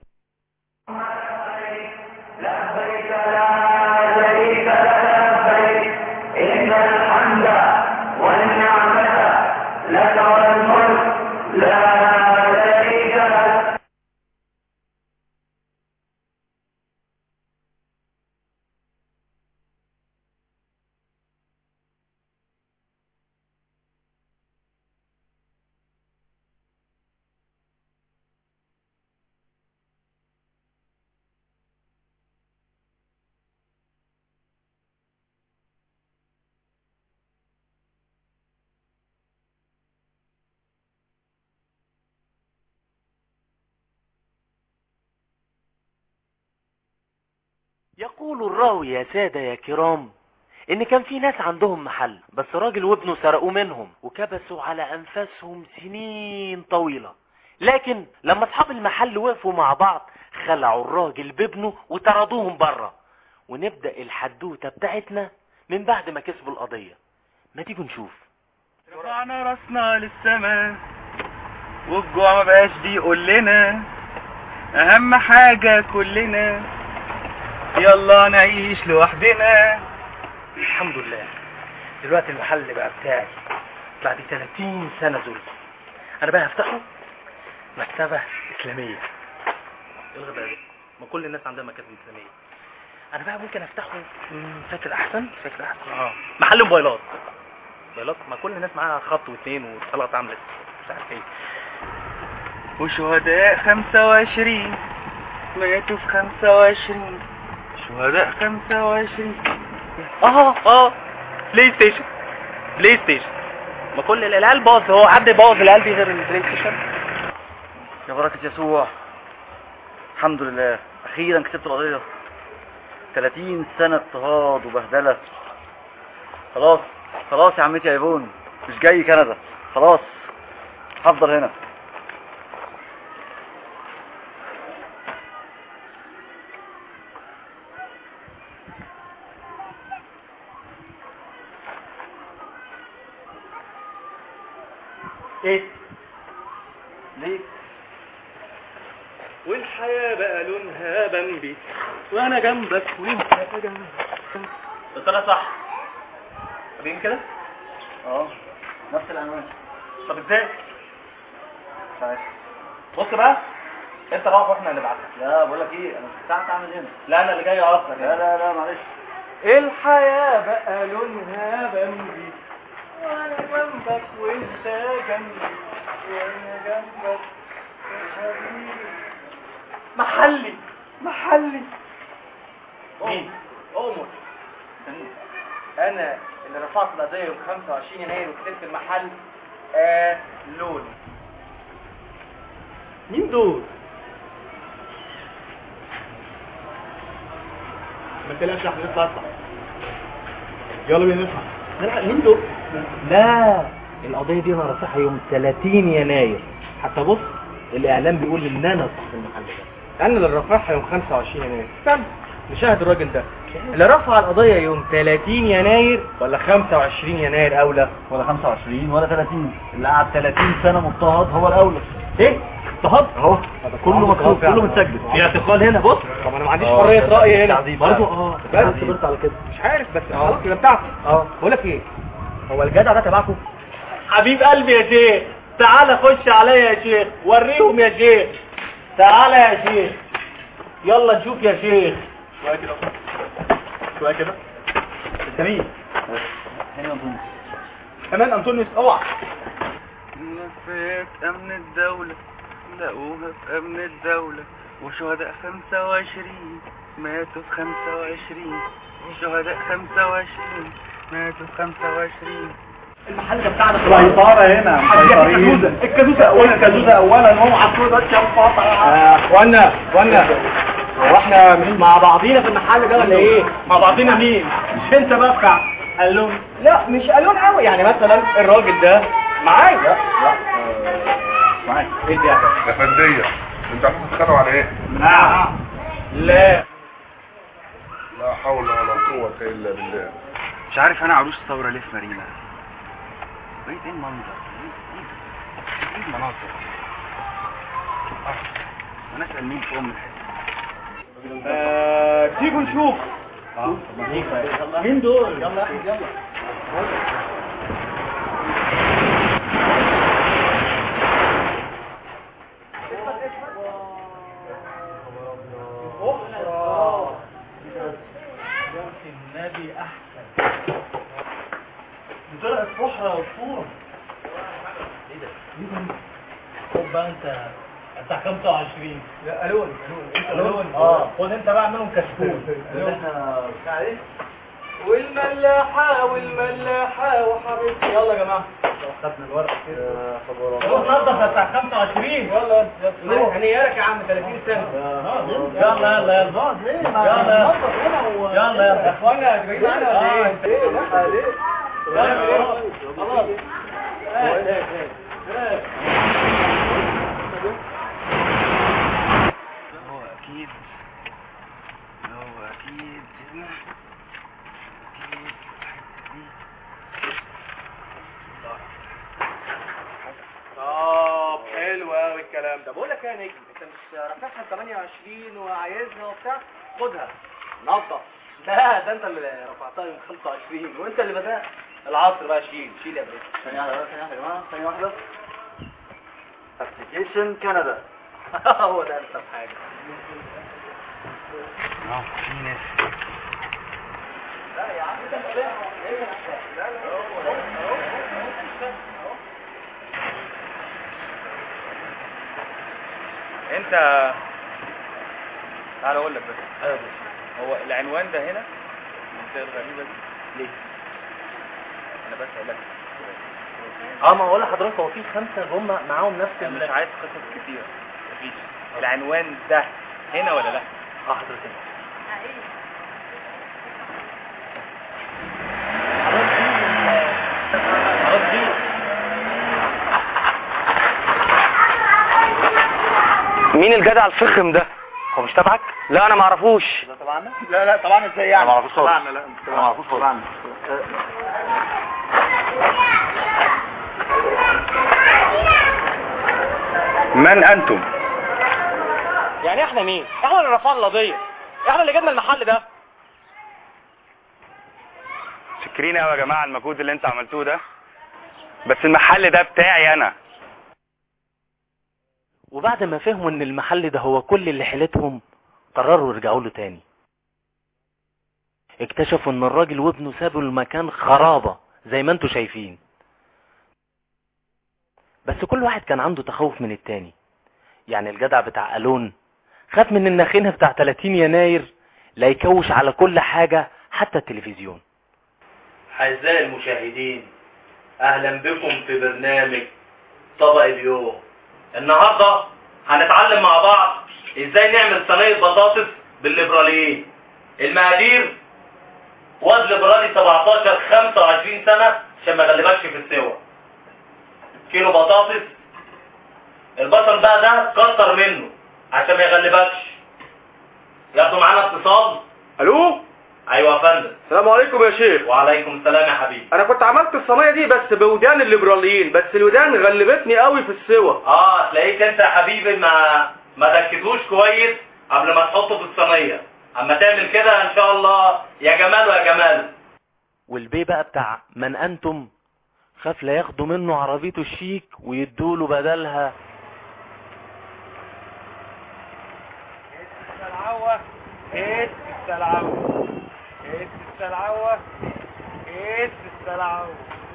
يقول الراوي يا سادة يا كرام ان كان في ناس عندهم محل بس راجل وابنه سرقوا منهم وكبسوا على انفاسهم سنين طويلة لكن لما اصحاب المحل وقفوا مع بعض خلعوا الراجل بابنه وطردوهم بره ونبدأ الحدوتة بتاعتنا من بعد ما كسبوا القضية ما تيجوا نشوف رفعنا راسنا للسما والجوع ما بقاش بيقول لنا اهم حاجة كلنا يلا نعيش لوحدنا الحمد لله دلوقتي المحل بقى بتاعي بعد 30 سنة ظلم انا بقى هفتحه مكتبة اسلامية ايه الغباء ده؟ ما كل الناس عندها مكاتب اسلامية انا بقى ممكن افتحه مم، فاكر احسن فاكر احسن اه محل موبايلات موبايلات ما كل الناس معاها خط واثنين والصلاة عملت مش عارف ايه وشهداء خمسة وعشرين ماتوا في خمسة وعشرين شهداء خمسة وعشرين اه اه بلاي ستيشن بلاي ستيشن ما كل العيال باظ هو حد يبوظ العيال دي غير البلاي ستيشن يا بركة يسوع الحمد لله اخيرا كسبت القضية 30 سنة اضطهاد وبهدلة خلاص خلاص يا عمتي يا ايفون مش جاي كندا خلاص هفضل هنا ايه ليه والحياة بقى لونها بمبي وانا جنبك وانت جنبك بس انا صح فاهمين كده اه نفس العنوان طب ازاي مش عارف بص بقى انت روح واحنا هنبعتها لا بقول لك ايه انا مش ساعة اعمل هنا لا انا اللي جاي اقصر لا لا لا معلش الحياة بقى لونها بمبي وانا جنبك وانت جنبي وانا جنبك يا حبيبي محلي محلي مين؟ أمر أنا اللي رفعت القضية يوم 25 يناير وكتبت المحل آه لون مين دول؟ ما تقلقش احنا نطلع اطلع يلا بينا نطلع لا مين دول؟ لا القضية دي انا رافعها يوم 30 يناير حتى بص الاعلام بيقول ان انا صاحب المحل ده انا اللي رافعها يوم 25 يناير استنى نشاهد الراجل ده اللي رفع القضية يوم 30 يناير ولا 25 يناير اولى ولا 25 ولا 30 اللي قعد 30 سنة مضطهد هو الاولى ايه اضطهاد اهو كله مكتوب كله متسجل في اعتقال هنا بص طب انا ما عنديش حرية رأي هنا برضه اه بس صبرت على كده مش عارف بس خلاص يبقى بتاعتي اه بقول لك ايه هو الجدع ده تبعكم حبيب قلبي يا شيخ تعالى خش عليا يا شيخ وريهم يا شيخ تعالى يا شيخ يلا نشوف يا شيخ شويه كده شويه كده انت مين هنا نظن كمان انطونيوس اوعى في امن الدولة لقوها في امن الدولة وشهداء 25 ماتوا في 25 شهداء 25 ماتوا في 25 المحل ده بتاعنا سيطرة هنا مسيطرين الكازوزة اولا الكازوزة اولا هم عطوا ده الشفاطة يا اخوانا اخوانا هو احنا مش مع بعضينا في المحل ده ولا ايه؟ مع بعضينا مين؟ مش انت بقى بتاع قالون لا مش قالون قوي يعني مثلا الراجل ده معايا لا لا معايا ايه ده يا يا فندية انتوا عارفين تتخانقوا على ايه؟ نعم لا لا حول ولا قوة الا بالله مش عارف انا عروس الثورة ليه في مارينا بقيت ايه المنظر ايه ايه ايه المناظر اه انا اسال مين فوق من الحته تيجوا نشوف مين دول؟ يلا يا احمد يلا النبي احسن طلعت فحرة وصورة ايه ده؟ خد بقى انت بتاع 25 لا الون الون انت الون اه خد انت بقى منهم كشكول اللي احنا بتاع ايه والملاحة والملاحة وحبيبتي يلا يا جماعة لو خدنا الورق كده روح نظف بتاع 25 يلا يلا هنيالك يا عم 30 سنة يلا يلا يلا يلا يلا يلا يلا يا اخوانا انتوا جايين معانا ولا ايه؟ لا ليه؟ خلاص هو اكيد هو اكيد هنا اكيد طب حلو قوي الكلام ده بقول لك ايه يا نجم انت مش رافعها 28 وعايزها وبتاع خدها نظف لا ده انت اللي رفعتها من 25 وانت اللي بدأت العصر بقى شيل شيل يا بريك ثانية واحدة ثانية واحدة يا جماعة ثانية واحدة ابلكيشن كندا هو ده انسب حاجه اه في ناس لا يا عم ده لا لا انت تعال اقول لك بس هو العنوان ده هنا المنطقة الغريبة دي ليه؟ انا بس لك اه ما اقول لحضرتك هو في خمسه جم معاهم نفس انا مش عايز قصص كتير مفيش العنوان ده هنا ولا لا؟ اه حضرتك مين الجدع الفخم ده؟ هو مش تبعك؟ لا انا ما اعرفوش لا لا طبعا ازاي يعني ما اعرفوش خالص طبعا لا ما اعرفوش خالص من انتم؟ يعني احنا مين احنا اللي رفعنا القضيه احنا اللي جبنا المحل ده شكرين قوي يا جماعه المجهود اللي انتوا عملتوه ده بس المحل ده بتاعي انا وبعد ما فهموا ان المحل ده هو كل اللي حيلتهم قرروا يرجعوا له تاني اكتشفوا ان الراجل وابنه سابوا المكان خرابة زي ما انتوا شايفين بس كل واحد كان عنده تخوف من التاني يعني الجدع بتاع ألون خاف من الناخنة بتاع 30 يناير لا يكوش على كل حاجة حتى التلفزيون أعزائي المشاهدين أهلا بكم في برنامج طبق اليوم النهاردة هنتعلم مع بعض إزاي نعمل صينية بطاطس بالليبراليين المقادير واد ليبرالي 17 25 سنة عشان ما يغلبكش في السوا كيلو بطاطس البصل بقى ده كتر منه عشان ما يغلبكش ياخدوا معانا اتصال الو ايوه يا فندم السلام عليكم يا شيخ وعليكم السلام يا حبيبي انا كنت عملت الصينيه دي بس بودان الليبراليين بس الودان غلبتني قوي في السوا اه تلاقيك انت يا حبيبي ما ما دكتوش كويس قبل ما تحطه في الصينيه اما تعمل كده ان شاء الله يا جمال ويا جمال والبي بقى بتاع من انتم خاف لا ياخدوا منه عربيته الشيك ويدوله بدلها السلعوة ايش السلعوة ايش السلعوة ايش السلعوة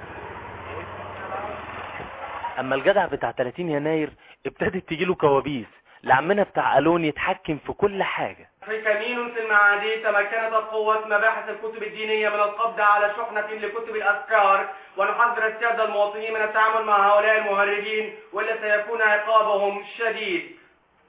اما الجدع بتاع 30 يناير ابتدت تجيله كوابيس لعمنا بتاع الون يتحكم في كل حاجة في كمين في المعادي تمكنت قوة مباحث الكتب الدينية من القبض على شحنة لكتب الأذكار ونحذر السادة المواطنين من التعامل مع هؤلاء المهرجين وإلا سيكون عقابهم شديد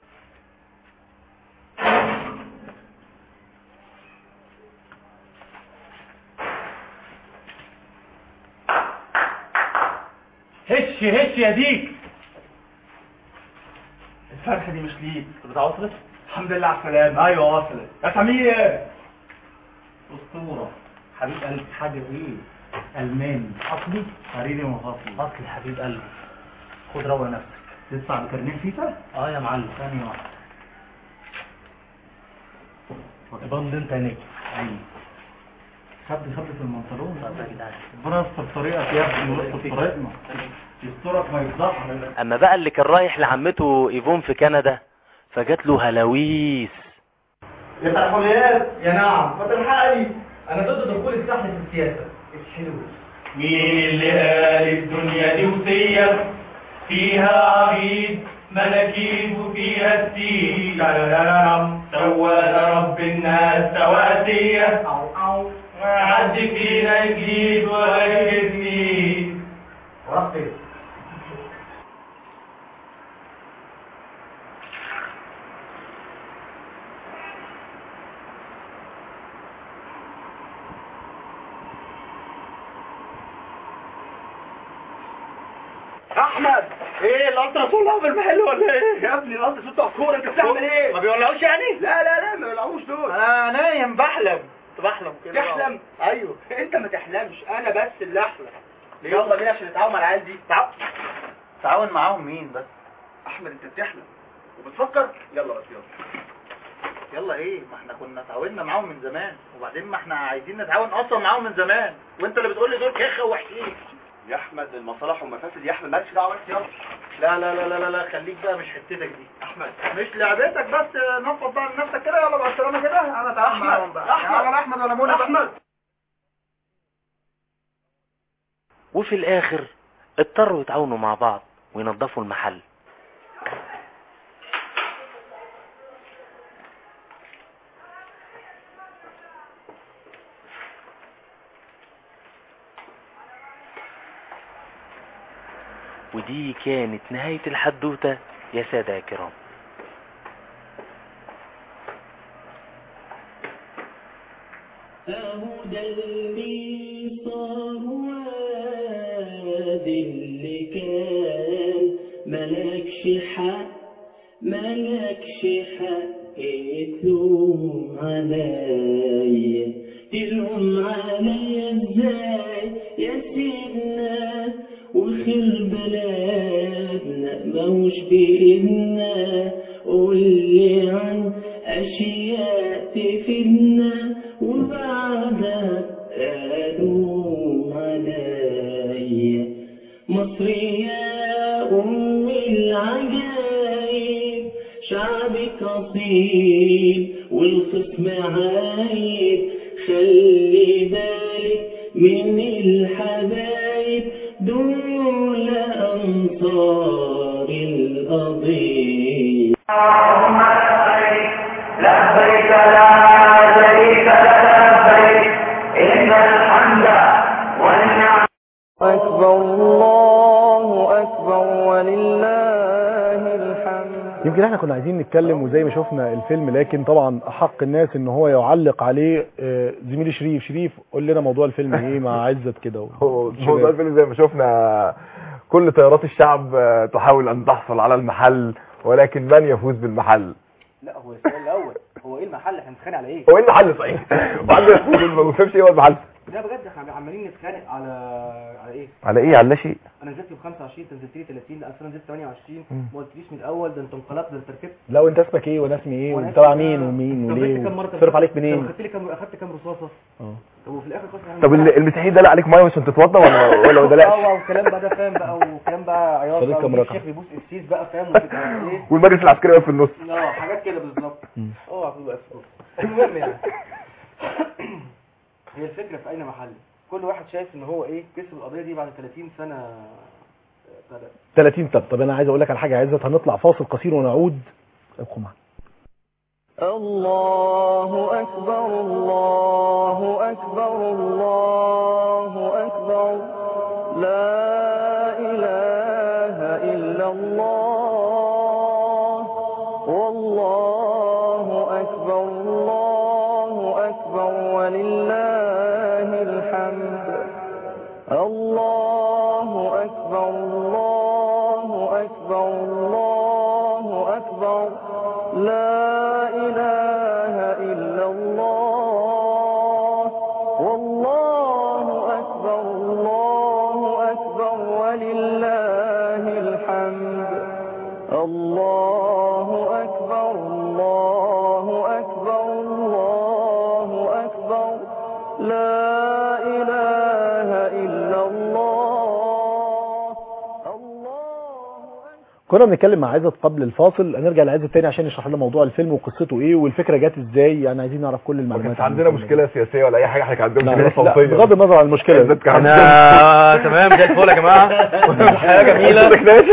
هش هش يا ديك الفرخة دي مش ليك بتاع وصلت الحمد لله على السلامة ايوه وصلت يا سمير اسطورة حبيب قلبي حاجة ايه الماني اصلي حريري ومفاصلي اصلي حبيب قلبي خد روق نفسك تدفع بكارنيه فيفا اه يا معلم ثانية واحدة بند انت نجم ايوه خبي خبي في المنطلون ربنا يستر طريقك يا ابني ويستر طريقنا يسترك ما يفضحنا اما بقى اللي كان رايح لعمته ايفون في كندا فجات له هلاويس يا ترحميات يا نعم ما تلحقني انا ضد دخول السحر في السياسه الحلو مين اللي قال الدنيا دي وسيه فيها عبيد مناكيب وفيها السيل سوى رب الناس سواسيه او او ما حد فينا يجيب ولا يجيبني رفض احمد ايه القطر طولها في المحل ولا ايه يا ابني القطر بتوع كوره انت بتعمل ايه ما بيولعوش يعني لا لا لا ما بيولعوش دول انا نايم بحلم بحلم كده تحلم ايوه انت ما تحلمش انا بس اللي احلم يلا بينا عشان نتعاون مع العيال دي تعاون معاهم مين بس احمد انت بتحلم وبتفكر يلا بس يلا يلا ايه ما احنا كنا تعاوننا معاهم من زمان وبعدين ما احنا عايزين نتعاون اصلا معاهم من زمان وانت اللي بتقول لي دول كخه وحشين يا احمد المصالح والمفاسد يا احمد مالكش دعوه بس يلا لا لا لا لا لا, لا خليك بقى مش حتتك دي احمد مش لعبتك بس نفض بقى من نفسك كده يلا مع السلامه كده انا تعاون معاهم بقى أحمد. يلا احمد ولا منى بقى. احمد وفي الاخر اضطروا يتعاونوا مع بعض وينظفوا المحل ودي كانت نهاية الحدوتة يا سادة يا كرام أهدى الميصار واد اللي كان ملكش حق ملكش حق تلوم عليا تلوم عليا ازاي يا سيدنا وخير بلادنا موش بإيدنا قولي عن أشياء تفيدنا وبعدها قالوا عليا مصر يا أم العجايب شعبك أصيل والخصم عايب خلي بالك من الحبايب دول أنصار القضية لبيك لا شريك لك لبيك إن الحمد والنعم أكبر الله أكبر ولله الحمد يمكن احنا كنا عايزين نتكلم وزي ما شفنا الفيلم لكن طبعا احق الناس ان هو يعلق عليه آه، زميلي شريف شريف قول لنا موضوع الفيلم ايه مع عزت كده و- هو والشباب. موضوع الفيلم زي ما شفنا كل تيارات الشعب آه، تحاول ان تحصل على المحل ولكن من يفوز بالمحل لا هو السؤال الاول هو ايه المحل احنا بنتخانق على ايه هو ايه المحل صحيح وعنده يفوز ما بفهمش ايه هو المحل لا بجد احنا عمالين نتخانق على على ايه على ايه على لا شيء انا نزلت ب 25 انت نزلت لي 30 لا أصل انا نزلت 28 مم. ما قلتليش من الاول ده انت انقلبت ده انت ركبت لا وانت اسمك ايه وانا اسمي ايه وأنا وتبع اسمي- مين ومين طب وليه أنت كم مرة صرف عليك طب منين اخدت لي كام اخدت كام رصاصه اه طب وفي الاخر خلاص يعني طب ال- المسيحيين ده لا عليك ميه عشان تتوضى ولا ولا ما دلقش اه وكلام بقى ده فاهم بقى وكلام بقى عياط خليك بقى كام وفي رقم؟ الشيخ بيبوس السيس بقى فاهم وتبقى ايه والمجلس العسكري واقف في النص اه حاجات كده بالظبط اوعى تبقى اسكت المهم يعني هي الفكره في اين محل كل واحد شايف ان هو ايه كسب القضيه دي بعد 30 سنه آه، بتاع ده. 30 طب طب انا عايز اقول لك على حاجه يا عزت هنطلع فاصل قصير ونعود ابقوا معنا الله أكبر الله أكبر الله أكبر لا إله إلا الله والله أكبر الله أكبر ولله الحمد الله أكبر الله أكبر الله أكبر لا إله إلا الله والله أكبر الله أكبر ولله الحمد الله أكبر الله أكبر الله أكبر لا إله إلا الله كنا بنتكلم مع عزت قبل الفاصل هنرجع لعزت تاني عشان يشرح لنا موضوع الفيلم وقصته ايه والفكره جت ازاي يعني عايزين نعرف كل ما المعلومات كانش عندنا مشكله سياسيه ولا اي حاجه احنا كان عندنا لا، مشكله لا، صوتيه بغض النظر عن المشكله عزت كان انا عندنا- تمام زي الفل يا جماعه الحياه جميله صوتك ناشف.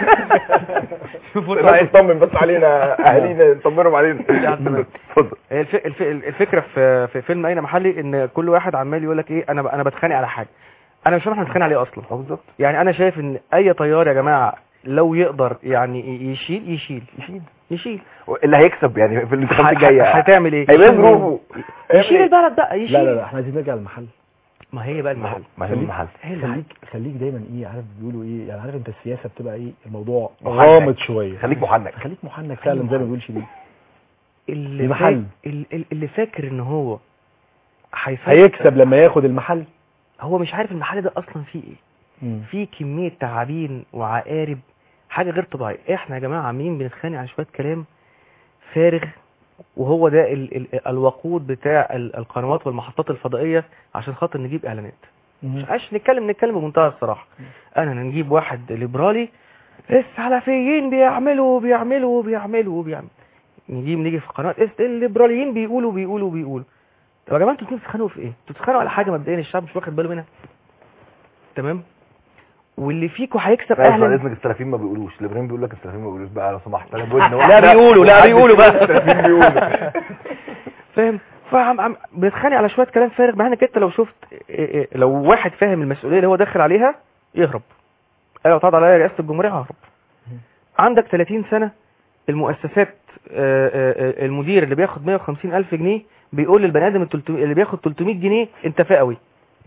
شوفوا الناس تطمن بس علينا اهالينا نطمنهم علينا اتفضل هي الف... الف... الفكره في في فيلم اين محلي ان كل واحد عمال يقول لك ايه انا ب... انا بتخانق على حاجه انا مش فاهم احنا بنتخانق عليه اصلا بالظبط يعني انا شايف ان اي طيار يا جماعه لو يقدر يعني يشيل يشيل يشيل يشيل اللي هيكسب يعني في الانتخابات الجايه هتعمل ايه هيبقى ظروفه يشيل البلد بقى يشيل لا لا لا احنا عايزين نرجع للمحل ما هي بقى المحل ما هي خليك- المحل خليك خليك دايما ايه عارف بيقولوا ايه يعني عارف انت السياسه بتبقى ايه الموضوع محنك. غامض شويه خليك محنك خليك محنك فعلا زي ما بيقول شديد اللي المحل. فاك... ال- اللي فاكر ان هو هيفوز- هيكسب لما ياخد المحل هو مش عارف المحل ده اصلا فيه ايه مم. في كمية تعابين وعقارب حاجة غير طبيعية احنا يا جماعة عاملين بنتخانق على شوية كلام فارغ وهو ده ال ال الوقود بتاع ال القنوات والمحطات الفضائية عشان خاطر نجيب اعلانات مش عايش نتكلم نتكلم بمنتهى الصراحة انا نجيب واحد ليبرالي السلفيين بيعملوا بيعملوا بيعملوا بيعملوا نجيب نيجي في قناة اس الليبراليين بيقولوا بيقولوا بيقولوا طب يا جماعه انتوا بتتخانقوا بتتخانقوا في ايه؟ انتوا بتتخانقوا على حاجه مبدئيا الشعب مش واخد باله منها تمام واللي فيكم هيكسب لا بعد اهلا اذنك السلفيين ما بيقولوش الابراهيم بيقول لك السلفيين ما بيقولوش بقى لو سمحت انا لا بيقولوا لا بيقولوا بقى السلفيين بيقولوا فاهم فعم عم بنتخانق على شويه كلام فارغ مع انك انت لو شفت إيه إيه لو واحد فاهم المسؤوليه اللي هو داخل عليها يهرب انا لو اتعرض عليا رئاسه الجمهوريه ههرب عندك 30 سنه المؤسسات آه، آه، آه، المدير اللي بياخد 150 الف جنيه بيقول للبني ادم ال 300 اللي بياخد 300 جنيه انت فئوي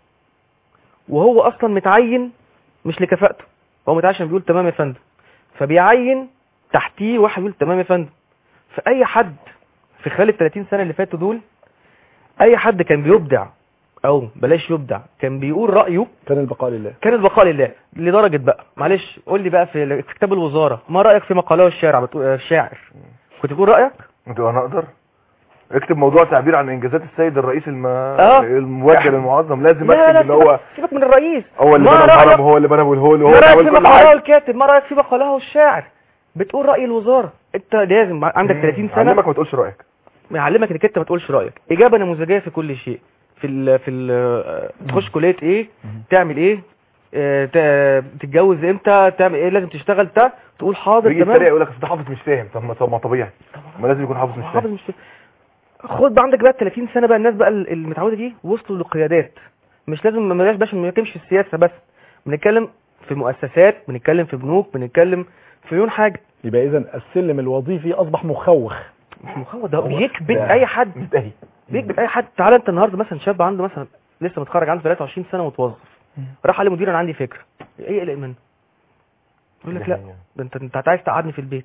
وهو اصلا متعين مش لكفاءته هو متعين عشان بيقول تمام يا فندم فبيعين تحتيه واحد بيقول تمام يا فندم فاي حد في خلال ال 30 سنه اللي فاتوا دول اي حد كان بيبدع او بلاش يبدع كان بيقول رايه كان البقاء لله كان البقاء لله لدرجه بقى معلش قول لي بقى في في كتاب الوزاره ما رايك في مقاله الشارع بتقول الشاعر كنت تقول رايك انت انا اقدر اكتب موضوع تعبير عن انجازات السيد الرئيس الم... اه. الموجه المعظم لازم لا اكتب لا اللي هو سيبك- سيبك من الرئيس هو اللي ما بنى رأيك- الهرم وهو اللي بنى ابو الهول وهو ما اللي رايك عمل في كل مقاله حاجه الكاتب ما رايك في مقاله الشاعر بتقول راي الوزاره انت لازم عندك 30 سنه علمك ما تقولش رايك يعلمك انك انت ما تقولش رايك اجابه نموذجيه في كل شيء في ال في ال تخش كليه ايه تعمل ايه اه، ت- تتجوز امتى تعمل ايه لازم تشتغل تا تقول حاضر يجي تمام يتريق يقول لك أصل ده حافظ مش فاهم طب ما طب ما طبيعي ما لازم يكون حافظ مش حافظ فاهم مش فاهم. خد بقى عندك بقى 30 سنه بقى الناس بقى المتعوده دي وصلوا لقيادات مش لازم ما بلاش باش ما تمشي في السياسه بس بنتكلم في مؤسسات بنتكلم في بنوك بنتكلم في مليون حاجه يبقى اذا السلم الوظيفي اصبح مخوخ مش مخوض ده بيكبت ده اي حد منتهي بيكبت اي حد تعالى انت النهارده مثلا شاب عنده مثلا لسه متخرج عنده 23 سنه متوظف راح قال لي مدير انا عندي فكره ايه يقلق منه يقول لك لا ده انت انت عايز تقعدني في البيت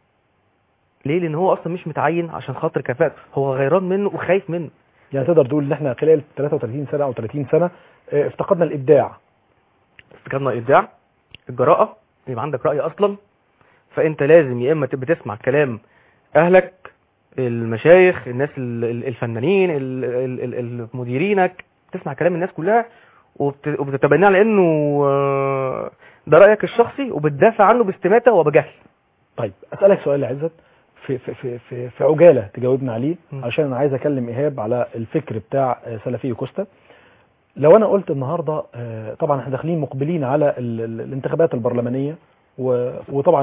ليه لان هو اصلا مش متعين عشان خاطر كفاءته هو غيران منه وخايف منه يعني تقدر تقول ان احنا خلال 33 سنه او 30 سنه اه، افتقدنا الابداع افتكرنا الابداع الجراءه يبقى عندك راي اصلا فانت لازم يا اما تبقى تسمع كلام اهلك المشايخ الناس ال- ال- الفنانين ال- ال- ال- ال- مديرينك تسمع كلام الناس كلها وبت- وبتتبناه على انه آه، ده رايك الشخصي وبتدافع عنه باستماته وبجهل طيب اسالك سؤال يا عزت في في في في, في عجاله تجاوبنا عليه م. عشان انا عايز اكلم ايهاب على الفكر بتاع آه، سلفي كوستا لو انا قلت النهارده آه، طبعا احنا داخلين مقبلين على ال- ال- الانتخابات البرلمانيه و- وطبعا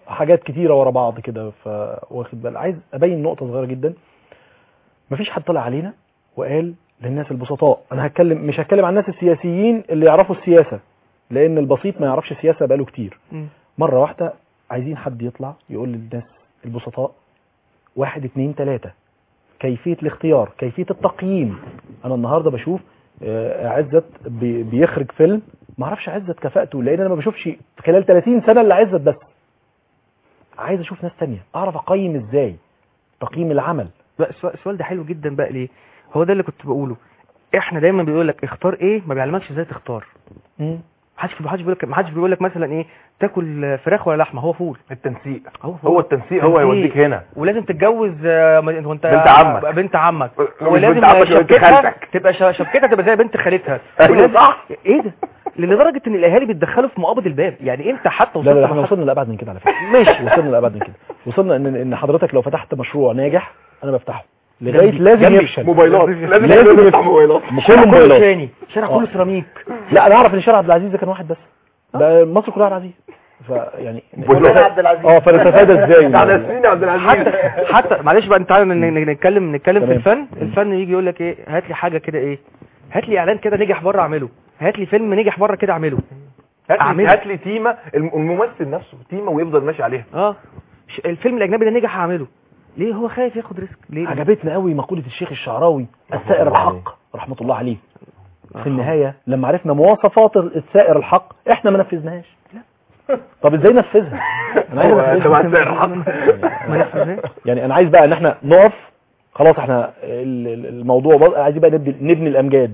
حاجات كتيره ورا بعض كده فواخد بال عايز ابين نقطه صغيره جدا مفيش حد طلع علينا وقال للناس البسطاء انا هتكلم مش هتكلم عن الناس السياسيين اللي يعرفوا السياسه لان البسيط ما يعرفش السياسه بقاله كتير مره واحده عايزين حد يطلع يقول للناس البسطاء واحد اتنين تلاته كيفيه الاختيار كيفيه التقييم انا النهارده بشوف آه، عزت بي- بيخرج فيلم ما اعرفش عزت كفاءته لان انا ما بشوفش خلال 30 سنه اللي عزت بس عايز اشوف ناس تانية اعرف اقيم ازاي تقييم العمل لا السؤال السؤال ده حلو جدا بقى ليه هو ده اللي كنت بقوله احنا دايما بيقول لك اختار ايه ما بيعلمكش ازاي تختار محدش محدش بيقول لك محدش بيقول لك مثلا ايه تاكل فراخ ولا لحمه هو فول التنسيق هو, هو التنسيق هو يوديك هنا ولازم تتجوز آه، ما- وانت بنت عمك. بنت عمك مش ولازم بنت عمك، يبقى بنت شبكتها خالتك. تبقى ش- شبكتها تبقى زي بنت خالتها أيوة ولازم- صح. ايه ده لدرجه ان الاهالي بيتدخلوا في مقابض الباب يعني انت حتى لا لا, وصلت لا احنا لمرحلة- وصلنا لابعد من كده على فكره ماشي. وصلنا لابعد من كده وصلنا ان ان حضرتك لو فتحت مشروع ناجح انا بفتحه لغايه جنبي- لازم جنبي. يفشل موبايلات. لازم لازم يفتح يفتح موبايلات. كله موبايلات تاني شارع آه. كله سيراميك لا انا اعرف ان شارع عبد العزيز ده كان واحد بس ده مصر كلها عبد العزيز فيعني كلنا عبد العزيز. اه فنستفاد ازاي ده على ياسمين يا عبد العزيز حتى حتى معلش بقى انت تعالى ن- ن- نتكلم نتكلم في تمام. الفن الفن يجي يقول لك ايه هات لي حاجه كده ايه هات لي اعلان كده نجح بره اعمله هات لي فيلم نجح بره كده اعمله هات لي أعمله. هات لي تيمه الم- الممثل نفسه تيمه ويفضل ماشي عليها اه ش- الفيلم الاجنبي ده نجح اعمله ليه هو خايف ياخد ريسك ليه عجبتنا قوي مقوله الشيخ الشعراوي السائر الحق رحمه الله عليه في النهايه لما عرفنا مواصفات السائر الحق احنا ما نفذناهاش طب ازاي ننفذها انا عايز هو أنت أنفذها. مع السائر الحق. ما نفذناش يعني انا عايز بقى ان احنا نقف خلاص احنا ال- ال- الموضوع بقى عايزين بقى نبني نبني الامجاد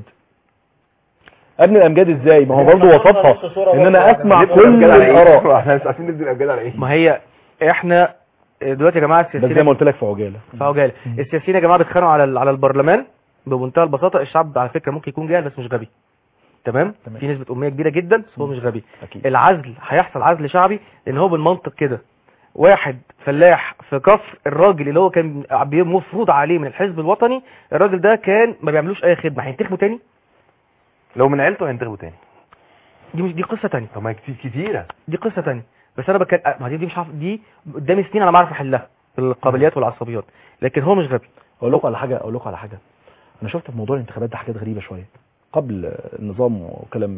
ابني الامجاد ازاي ما هو برضه وصفها ان انا اسمع نبني كل الأمجاد على إيه؟ الاراء احنا مش عارفين نبني الامجاد على ايه ما هي احنا دلوقتي يا جماعه بس السياسيين زي ما قلت لك في عجاله في عجاله السياسيين يا جماعه بيتخانقوا على ال- على البرلمان بمنتهى البساطه الشعب على فكره ممكن يكون جاهل بس مش غبي تمام تمام. في نسبه اميه كبيره جدا بس هو مش غبي اكيد العزل هيحصل عزل شعبي لان هو بالمنطق كده واحد فلاح في كفر الراجل اللي هو كان بي- مفروض عليه من الحزب الوطني الراجل ده كان ما بيعملوش اي خدمه هينتخبوا تاني لو من عيلته هينتخبوا تاني دي مش دي قصه تانية طب ما كتير كتيره دي قصه تانية بس انا بتكلم ما دي, دي مش عارف دي قدامي سنين انا ما اعرف احلها بالقابليات والعصبيات لكن هو مش غبي اقول لكم على حاجه اقول لكم على حاجه انا شفت في موضوع الانتخابات ده حاجات غريبه شويه قبل النظام وكلام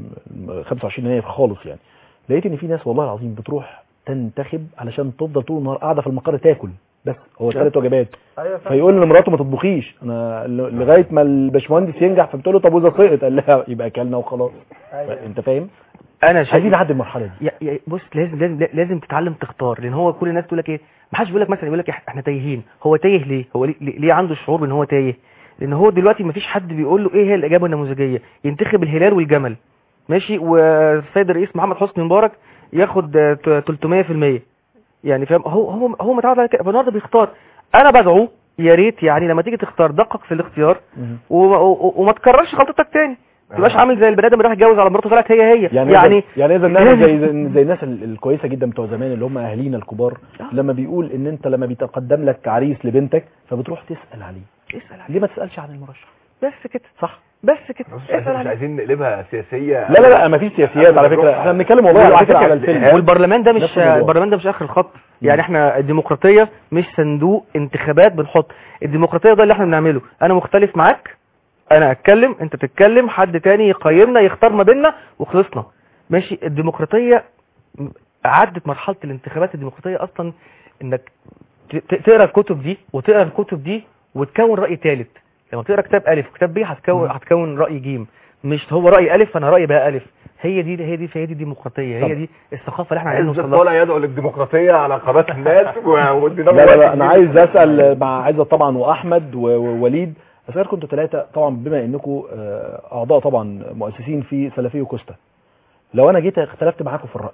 25 يناير خالص يعني لقيت ان في ناس والله العظيم بتروح تنتخب علشان تفضل طول النهار قاعده في المقر تاكل بس هو ثلاث وجبات ايوه فيقول لمراته ما تطبخيش انا ل- لغايه ما الباشمهندس ينجح فبتقول له طب واذا سقط قال لها يبقى اكلنا وخلاص انت فاهم انا شايف عايزين نعدي المرحله دي يا يا بص لازم لازم لازم تتعلم تختار لان هو كل الناس تقول لك ايه ما حدش بيقول لك مثلا يقول لك احنا تايهين هو تايه ليه هو ليه, ليه عنده شعور ان هو تايه لان هو دلوقتي ما فيش حد بيقول له ايه هي الاجابه النموذجيه ينتخب الهلال والجمل ماشي والسيد الرئيس محمد حسني مبارك ياخد آه، ت- 300% يعني فاهم هو هو هو متعود على كده فالنهارده بيختار انا بدعو يا ريت يعني لما تيجي تختار دقق في الاختيار وما, و- وما تكررش غلطتك تاني ما تبقاش عامل زي البني ادم اللي راح يتجوز على مراته طلعت هي هي يعني يعني يعني اذا نعمل زي زي- زي الناس ال- الكويسه جدا بتوع زمان اللي هم اهالينا الكبار لما بيقول ان انت لما بيتقدم لك عريس لبنتك فبتروح تسال عليه اسال عليه ليه ما تسالش عن المرشح بس كده صح بس كده مش عايزين, مش عايزين نقلبها سياسيه لا لا لا ما فيش سياسيات على فكره احنا بنتكلم والله على فكره على الفيلم والبرلمان ده مش نفس الموضوع. البرلمان ده مش اخر الخط يعني احنا الديمقراطيه مش صندوق انتخابات بنحط الديمقراطيه ده اللي احنا بنعمله انا مختلف معاك انا اتكلم انت تتكلم حد تاني يقيمنا يختار ما بيننا وخلصنا ماشي الديمقراطيه م- عدت مرحله الانتخابات الديمقراطيه اصلا انك ت- ت- تقرا الكتب دي وتقرا الكتب دي وتكون راي ثالث لما تقرا كتاب الف وكتاب ب هتكون هتكون راي جيم مش هو راي الف فانا رايي بقى الف هي دي هي دي هي دي الديمقراطيه هي طب. دي الثقافه اللي احنا عايزين عايز نوصل لها طالع يدعو للديمقراطيه على قناه الناس و- لا لا لا انا عايز اسال مع عزت طبعا واحمد و- ووليد اسالكم انتوا ثلاثه طبعا بما انكم آه، اعضاء طبعا مؤسسين في سلفي وكوستا لو انا جيت اختلفت معاكم في الراي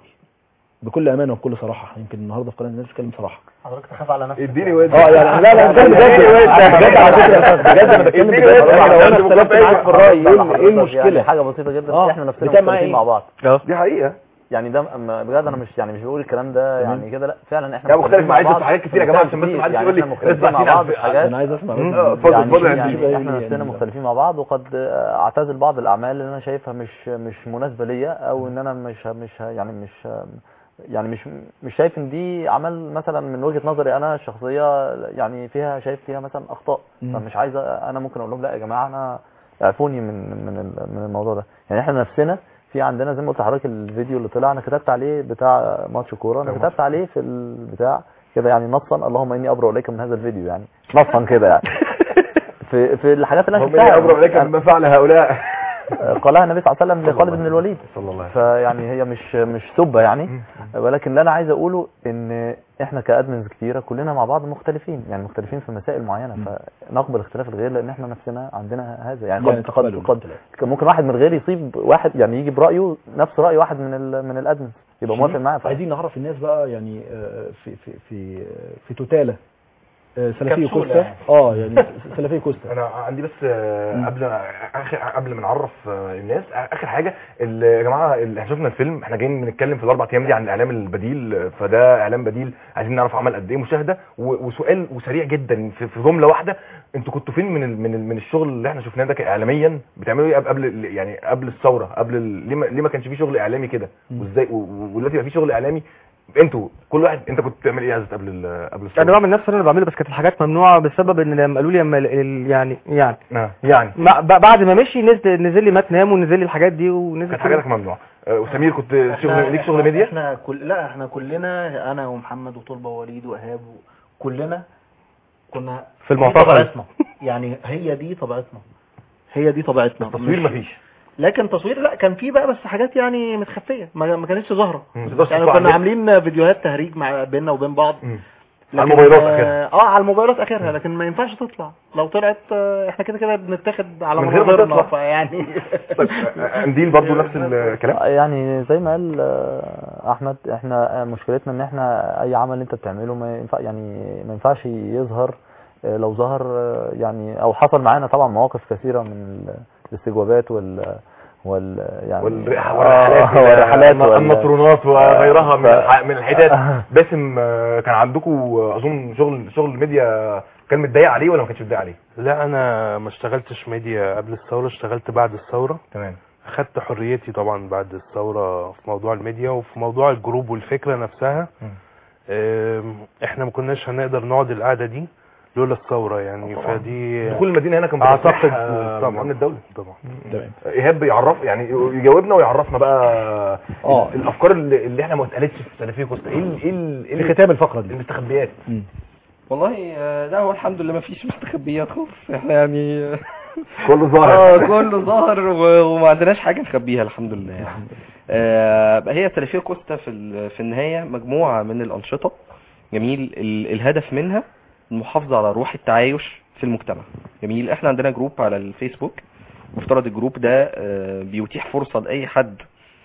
بكل امانه وبكل صراحه يمكن النهارده في قناه الناس بتتكلم صراحه حضرتك تخاف على نفسك اديني واد اه يعني لا لا بجد بجد بجد على فكره بجد انا بتكلم اديني بجد واد. لو انا اختلفت معاك في الراي ايه ايه يعني المشكله حاجه بسيطه جدا آه، احنا نفسنا بتعمل معايا مختلفين إيه؟ مع بعض دي حقيقه يعني ده أما بجد انا مش يعني مش بقول الكلام ده يعني كده لا فعلا احنا لا مختلف مع عزت بعض في حاجات كتير يا جماعه عشان بس كتير. ما حدش يعني يقول لي احنا مختلفين اسمع مع بعض في فينا حاجات انا عايز اسمع مم. بس. آه، اتفضل يعني, اتفضل يا يعني هندسة. احنا نفسنا يعني- مختلفين مع بعض وقد آه، اعتزل بعض الاعمال اللي انا شايفها مش مش مناسبه ليا او ان انا مش مش يعني مش يعني مش مش شايف ان دي عمل مثلا من وجهه نظري انا الشخصيه يعني فيها شايف فيها مثلا اخطاء مم. فمش عايز أ- انا ممكن اقول لهم لا يا جماعه انا اعفوني من من ال- من الموضوع ده يعني احنا نفسنا في عندنا زي ما قلت لحضرتك الفيديو اللي طلع انا كتبت عليه بتاع ماتش كوره انا كتبت عليه في البتاع كده يعني نصا اللهم اني ابرأ اليك من هذا الفيديو يعني نصا كده يعني في في الحاجات اللي انا اللهم إني شفتها أبرأ إليك مما فعل هؤلاء قالها النبي صلى الله عليه وسلم صلى لخالد الله بن الوليد صلى الله عليه وسلم. فيعني هي مش مش سبه يعني ولكن اللي انا عايز اقوله ان احنا كادمنز كتيره كلنا مع بعض مختلفين يعني مختلفين في مسائل معينه فنقبل اختلاف الغير لان احنا نفسنا عندنا هذا يعني يعني قد تقبلوا قد, قد كان ممكن واحد من الغير يصيب واحد يعني يجي برايه نفس راي واحد من ال من الادمنز يبقى موافق معاه ف- عايزين نعرف الناس بقى يعني آه، في في في في توتاله آه، سلفي كبسولة كوستا يعني. اه يعني سلفي كوستا انا عندي بس آه، قبل اخر قبل ما نعرف آه، الناس اخر حاجه ال- يا جماعه ال- احنا شفنا الفيلم احنا جايين بنتكلم في الاربع ايام دي عن الاعلام البديل آه، فده اعلام بديل عايزين نعرف عمل قد ايه مشاهده و- وسؤال وسريع جدا في في جمله واحده انتوا كنتوا فين من ال من ال من الشغل اللي احنا شفناه ده اعلاميا بتعملوا ايه قبل- قبل يعني قبل الثوره قبل ال- ليه ما ليه ما كانش في شغل اعلامي كده وازاي و- و- ودلوقتي بقى في شغل اعلامي انتوا كل واحد انت كنت بتعمل ايه يا عزت قبل ال- قبل الثوره انا بعمل نفس اللي انا بعمله بس كانت الحاجات ممنوعه بسبب ان لما قالوا لي لما ال- ال- يعني يعني آه، يعني ما- ب- بعد ما مشي نزل نزل لي ما تنام ونزل لي الحاجات دي ونزل كانت كل- حاجاتك ممنوعه آه، وسمير كنت إحنا- شغل ليك شغل ميديا احنا كل لا احنا كلنا انا ومحمد وطلبه ووليد وايهاب كلنا كنا في المعتقل. دي طبيعتنا يعني هي دي طبيعتنا هي دي طبيعتنا التصوير مش- مفيش لكن تصوير لا كان في بقى بس حاجات يعني متخفيه ما, ما كانتش ظاهره مم. تقدرش يعني تطلع كنا على عاملين فيديوهات تهريج مع بيننا وبين بعض على لكن- الموبايلات اخرها اه على الموبايلات اخرها لكن ما ينفعش تطلع لو طلعت آه، احنا كده كده بنتاخد على من غير ما مناظرنا تطلع. فيعني قنديل برضو نفس الكلام يعني زي ما قال آه، احمد احنا آه، مشكلتنا ان احنا اي عمل انت بتعمله ما ينفع يعني ما ينفعش يظهر آه، لو ظهر آه، يعني او حصل معانا طبعا مواقف كثيره من ال- الاستجوابات وال وال يعني والرح- آه، والرحلات والرحلات الم- وال- النطرونات وغيرها من ف- الح- من الحتات باسم آه، كان عندكم آه، اظن شغل شغل الميديا كان متضايق عليه ولا ما كانش متضايق عليه لا انا ما اشتغلتش ميديا قبل الثوره اشتغلت بعد الثوره تمام خدت حريتي طبعا بعد الثوره في موضوع الميديا وفي موضوع الجروب والفكره نفسها آم، احنا ما كناش هنقدر نقعد القعده دي لولا الثوره يعني طبعاً. فدي دخول المدينه هنا كان اعتقد بتصريح، آه، من طبعا امن الدوله طبعا تمام ايهاب يعرف يعني يجاوبنا ويعرفنا بقى آه. ال- الافكار اللي, اللي احنا ما اتقالتش في سلفيه كوستا ايه ال- ايه ال- ايه في ال- ختام الفقره دي المستخبيات والله آه، لا هو الحمد لله ما فيش مستخبيات خالص احنا يعني كله ظاهر. اه كله ظاهر و- وما عندناش حاجه نخبيها الحمد لله يعني آه، هي سلفيه كوستا في ال- في النهايه مجموعه من الانشطه جميل ال- الهدف منها المحافظه على روح التعايش في المجتمع جميل احنا عندنا جروب على الفيسبوك مفترض الجروب ده آه، بيتيح فرصه لاي حد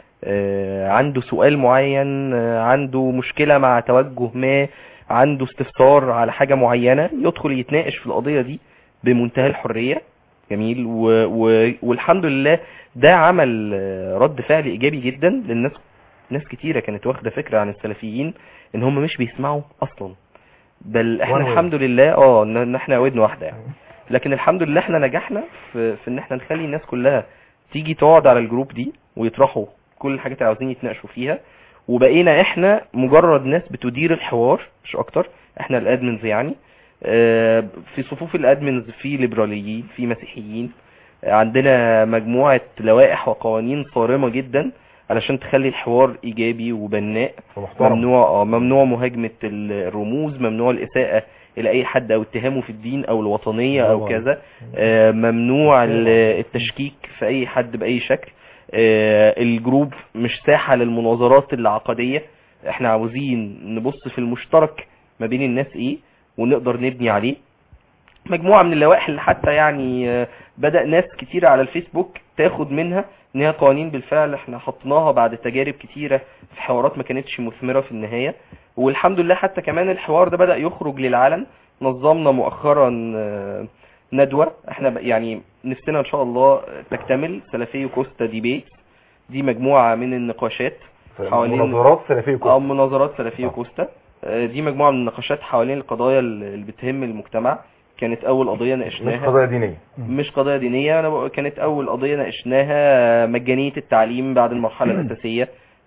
آه، عنده سؤال معين آه، عنده مشكلة مع توجه ما عنده استفسار على حاجة معينة يدخل يتناقش في القضية دي بمنتهى الحرية جميل و... و... والحمد لله ده عمل آه، رد فعل ايجابي جدا للناس ناس كتيرة كانت واخدة فكرة عن السلفيين ان هم مش بيسمعوا اصلا بل احنا وأنا وين. الحمد لله اه ان إن احنا ودن واحدة يعني لكن الحمد لله احنا نجحنا في, في ان احنا نخلي الناس كلها تيجي تقعد على الجروب دي ويطرحوا كل الحاجات اللي عاوزين يتناقشوا فيها وبقينا احنا مجرد ناس بتدير الحوار مش اكتر احنا الادمنز يعني آه، في صفوف الادمنز في ليبراليين في مسيحيين آه، عندنا مجموعة لوائح وقوانين صارمة جدا علشان تخلي الحوار ايجابي وبناء ومحترم. ممنوع اه ممنوع مهاجمة الرموز ممنوع الاساءة الى اي حد او اتهامه في الدين او الوطنية او طبعاً. كذا آه، ممنوع ال- التشكيك في اي حد باي شكل آه، الجروب مش ساحة للمناظرات العقدية احنا عاوزين نبص في المشترك ما بين الناس ايه ونقدر نبني عليه مجموعة من اللوائح اللي حتى يعني آه، بدأ ناس كتيرة على الفيسبوك تاخد منها ان هي قوانين بالفعل احنا حطناها بعد تجارب كتيرة في حوارات ما كانتش مثمرة في النهاية والحمد لله حتى كمان الحوار ده بدأ يخرج للعلن نظمنا مؤخرا آه، ندوة احنا ب- يعني نفسنا ان شاء الله تكتمل سلفي كوستا ديبيت دي مجموعة من النقاشات حوالين مناظرات سلفيه كوستا اه مناظرات سلفيه كوستا آه، دي مجموعة من النقاشات حوالين القضايا اللي بتهم المجتمع كانت اول قضية ناقشناها مش قضايا دينيه مش قضايا دينية أنا بقول كانت أول قضية ناقشناها مجانية التعليم بعد المرحلة الأساسية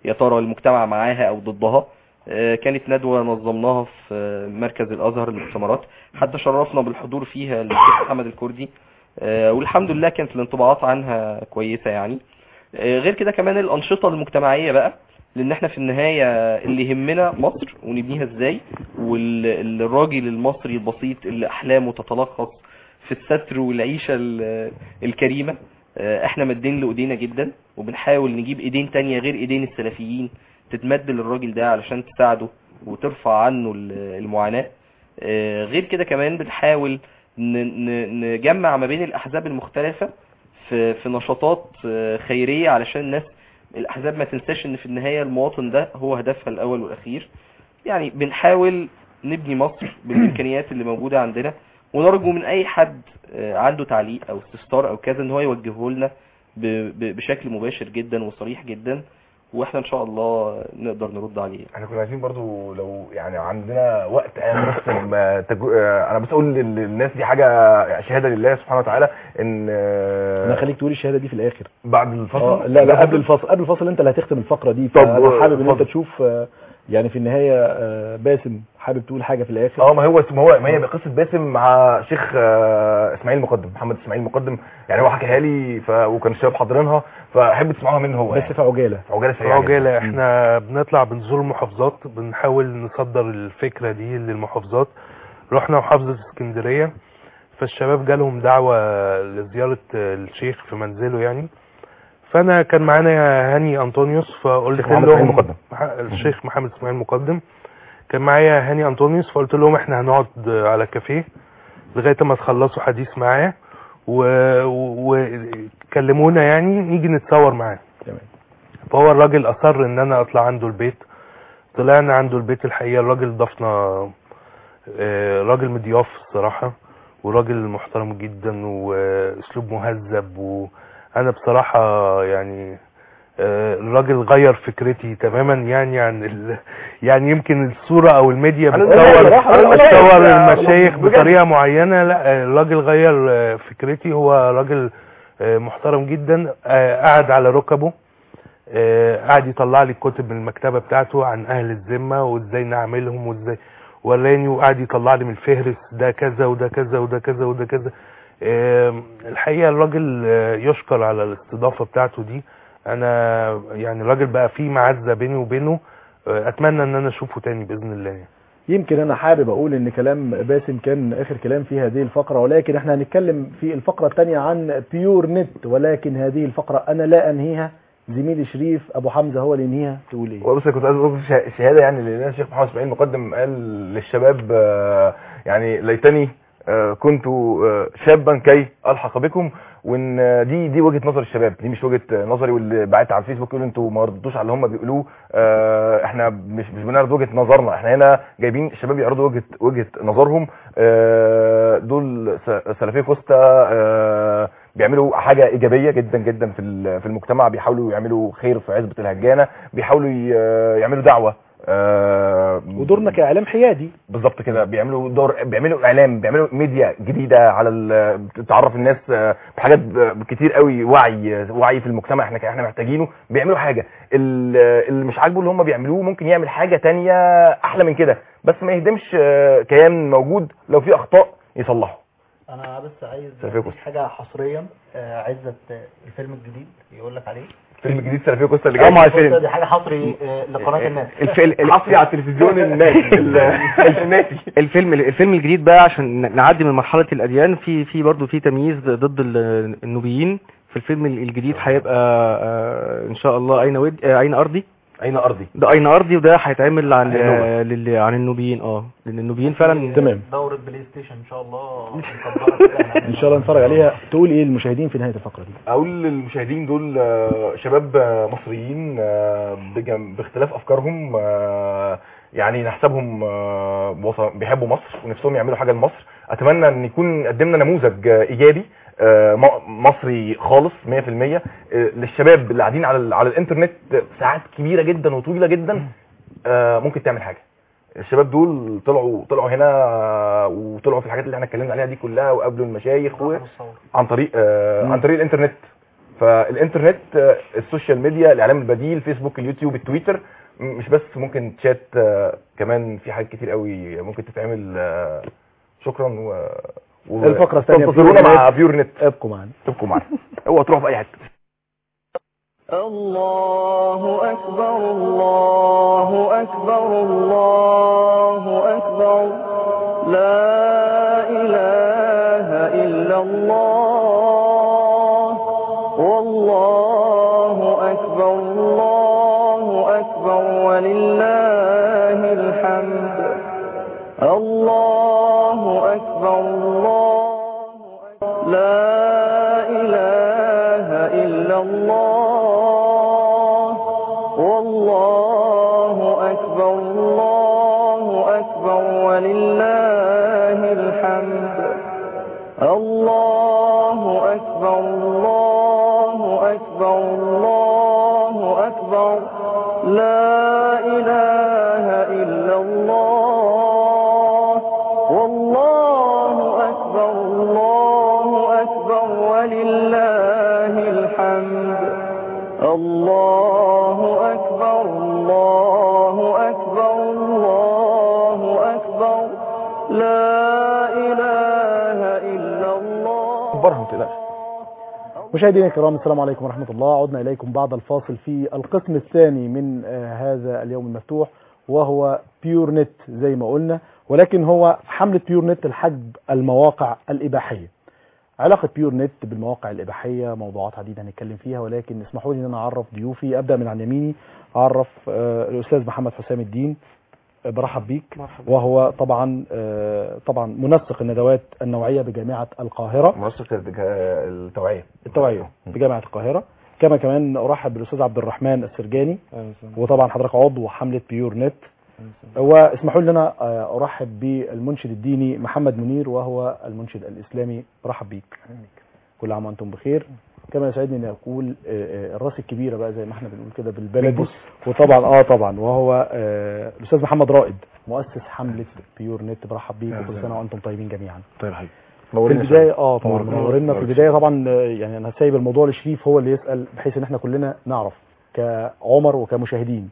يا ترى المجتمع معاها او ضدها آه، كانت ندوة نظمناها في آه، مركز الازهر للمؤتمرات حتى شرفنا بالحضور فيها للشيخ محمد الكردي آه، والحمد لله كانت الانطباعات عنها كويسة يعني آه، غير كده كمان الانشطة المجتمعية بقى لان احنا في النهاية اللي يهمنا مصر ونبنيها ازاي والراجل المصري البسيط اللي احلامه تتلخص في الستر والعيشة ال- الكريمة آه، احنا مدين له ايدينا جدا وبنحاول نجيب ايدين تانية غير ايدين السلفيين تتمد للراجل ده علشان تساعده وترفع عنه ال- المعاناة آه، غير كده كمان بنحاول ن- ن- نجمع ما بين الاحزاب المختلفة في في نشاطات آه، خيرية علشان الناس الاحزاب ما تنساش ان في النهاية المواطن ده هو هدفها الاول والاخير يعني بنحاول نبني مصر بالامكانيات اللي موجودة عندنا ونرجو من اي حد آه، عنده تعليق او استفسار او كذا ان هو يوجهه لنا ب- ب- بشكل مباشر جدا وصريح جدا واحنا ان شاء الله نقدر نرد عليه احنا كنا عايزين برضو لو يعني عندنا وقت انا بس ما تجو... انا بس اقول لل- للناس دي حاجه شهاده لله سبحانه وتعالى ان انا خليك تقول الشهاده دي في الاخر بعد الفصل آه، لا لا قبل الفصل قبل الفصل انت اللي هتختم الفقره دي طب، فانا حابب ان انت اتفضل. تشوف آه، يعني في النهايه آه، باسم حابب تقول حاجه في الاخر اه ما هو ما هو ما هي قصه باسم مع شيخ آه، اسماعيل مقدم محمد اسماعيل مقدم يعني هو حكاها لي ف... وكان الشباب حاضرينها فاحب تسمعوها منه هو بس يعني. في عجاله في عجاله سريعه عجالة جداً. احنا بنطلع بنزور المحافظات بنحاول نصدر الفكرة دي للمحافظات رحنا محافظة اسكندرية فالشباب جالهم دعوة لزيارة الشيخ في منزله يعني فانا كان معانا هاني انطونيوس فقلت الشيخ محمد إسماعيل لهم مقدم. مح- الشيخ محمد اسماعيل مقدم كان معايا هاني انطونيوس فقلت لهم احنا هنقعد على كافيه لغايه ما تخلصوا حديث معايا وكلمونا يعني نيجي نتصور معاه تمام فهو الراجل اصر ان انا اطلع عنده البيت طلعنا عنده البيت الحقيقه الراجل ضافنا آه، راجل مضياف الصراحه وراجل محترم جدا واسلوب مهذب وانا بصراحه يعني آه، الراجل غير فكرتي تماما يعني عن ال... يعني يمكن الصوره او الميديا أنا بتصور بصراحة أنا بتصور شايف- المشايخ بجد. بطريقه معينه لا الراجل غير آه، فكرتي هو راجل آه، محترم جدا آه، قعد على ركبه آه، قعد يطلع لي الكتب من المكتبه بتاعته عن اهل الذمه وازاي نعملهم وازاي وراني وقعد يطلع لي من الفهرس ده كذا وده كذا وده كذا وده كذا آم، الحقيقه الراجل آه، يشكر على الاستضافه بتاعته دي انا يعني الراجل بقى فيه معزه بيني وبينه آه، اتمنى ان انا اشوفه تاني باذن الله يعني. يمكن انا حابب اقول ان كلام باسم كان اخر كلام في هذه الفقره ولكن احنا هنتكلم في الفقره الثانيه عن بيور نت ولكن هذه الفقره انا لا انهيها زميلي شريف ابو حمزه هو اللي ينهيها تقول ايه وبس كنت عايز اقول شه- شهاده يعني لان الشيخ محمد اسماعيل مقدم قال للشباب آه، يعني ليتني آه، كنت آه، شابا كي الحق بكم وان آه، دي دي وجهه نظر الشباب دي مش وجهه آه، نظري واللي بعت على الفيسبوك يقولوا انتوا ما ردتوش على اللي هم بيقولوه آه، احنا مش مش بنعرض وجهه نظرنا احنا هنا جايبين الشباب يعرضوا وجهه وجهه نظرهم آه، دول س- سلفيه كوستا آه، بيعملوا حاجه ايجابيه جدا جدا في ال- في المجتمع بيحاولوا يعملوا خير في عزبه الهجانه بيحاولوا ي- يعملوا دعوه آه، ودورنا كاعلام حيادي بالظبط كده بيعملوا دور بيعملوا اعلام بيعملوا ميديا جديده على ال- تعرف الناس آه، بحاجات ب- كتير قوي وعي وعي في المجتمع احنا احنا محتاجينه بيعملوا حاجه ال- اللي مش عاجبه اللي هم بيعملوه ممكن يعمل حاجه تانية احلى من كده بس ما يهدمش آه، كيان موجود لو في اخطاء يصلحه انا بس عايز سلفية أديك حاجه حصريا آه، عزت آه، الفيلم الجديد يقول لك عليه فيلم جديد سلفيه كوستا اللي اه جاي ما الفيلم دي حاجه حصري آه، لقناه الناس حصري على التلفزيون الناسي الناسي الفيلم الفيلم الجديد بقى عشان ن- نعدي من مرحله الاديان في في برضه في تمييز ضد ال- النوبيين في الفيلم الجديد هيبقى آه، ان شاء الله اين ود آه، اين ارضي اين ارضي ده اين ارضي وده هيتعمل عن عن النوبة. آه، لل- عن النوبيين اه لان النوبيين فعلا تمام دوره بلاي ستيشن ان شاء الله ان شاء الله نتفرج عليها تقول ايه للمشاهدين في نهايه الفقره دي اقول للمشاهدين دول آه، شباب آه، مصريين آه، بجم- باختلاف افكارهم آه، يعني نحسبهم آه، وص- بيحبوا مصر ونفسهم يعملوا حاجه لمصر اتمنى ان يكون قدمنا نموذج آه، ايجابي آه، م- مصري خالص 100% آه، للشباب اللي قاعدين على ال- على الانترنت ساعات كبيره جدا وطويله جدا آه، ممكن تعمل حاجه الشباب دول طلعوا طلعوا هنا آه، وطلعوا في الحاجات اللي احنا اتكلمنا عليها دي كلها وقابلوا المشايخ و... عن طريق آه عن طريق الانترنت فالانترنت آه، السوشيال ميديا الاعلام البديل فيسبوك اليوتيوب التويتر م- مش بس ممكن تشات آه، كمان في حاجات كتير قوي ممكن تتعمل آه، شكرا و... و... الفقرة الثانية تنتظرونا بيور مع نت. بيور نت ابقوا معنا ابقوا معنا اوعى تروحوا في اي حته الله أكبر الله أكبر الله أكبر لا إله إلا الله والله أكبر الله أكبر ولله الحمد الله أكبر الله لا إله إلا الله والله أكبر الله أكبر ولله الحمد الله أكبر الله أكبر الله أكبر لا إله إلا الله والله أكبر الله أكبر ولله الحمد الله أكبر الله أكبر الله أكبر لا إله إلا الله برهم تقلقش مشاهدينا الكرام السلام عليكم ورحمة الله عدنا إليكم بعد الفاصل في القسم الثاني من آه، هذا اليوم المفتوح وهو بيور نت زي ما قلنا ولكن هو حملة بيور نت لحجب المواقع الإباحية علاقة بيور نت بالمواقع الإباحية موضوعات عديدة هنتكلم فيها ولكن اسمحوا لي ان انا اعرف ضيوفي ابدا من عن يميني اعرف آه، الاستاذ محمد حسام الدين آه، برحب بيك مرحبا. وهو طبعا آه، طبعا منسق الندوات النوعية بجامعة القاهرة منسق الج- التوعيه التوعية بجامعة القاهرة كما كمان ارحب بالاستاذ عبد الرحمن السرجاني وطبعا حضرتك عضو حملة بيور نت واسمحوا لي ان انا آه، ارحب بالمنشد الديني محمد منير وهو المنشد الاسلامي برحب بيك كل عام وانتم بخير كما يسعدني ان اقول آه، آه، الراس الكبيره بقى زي ما احنا بنقول كده بالبلدي بيبص. وطبعا اه طبعا وهو آه، الاستاذ محمد رائد مؤسس حمله بيور نت برحب بيك أهلا وكل وسهلا. سنه وانتم طيبين جميعا طيب حبيبي في نورنا البدايه شوية. اه طبعا نورنا. منورنا في نورنا. البدايه طبعا آه، يعني انا سايب الموضوع لشريف هو اللي يسال بحيث ان احنا كلنا نعرف كعمر وكمشاهدين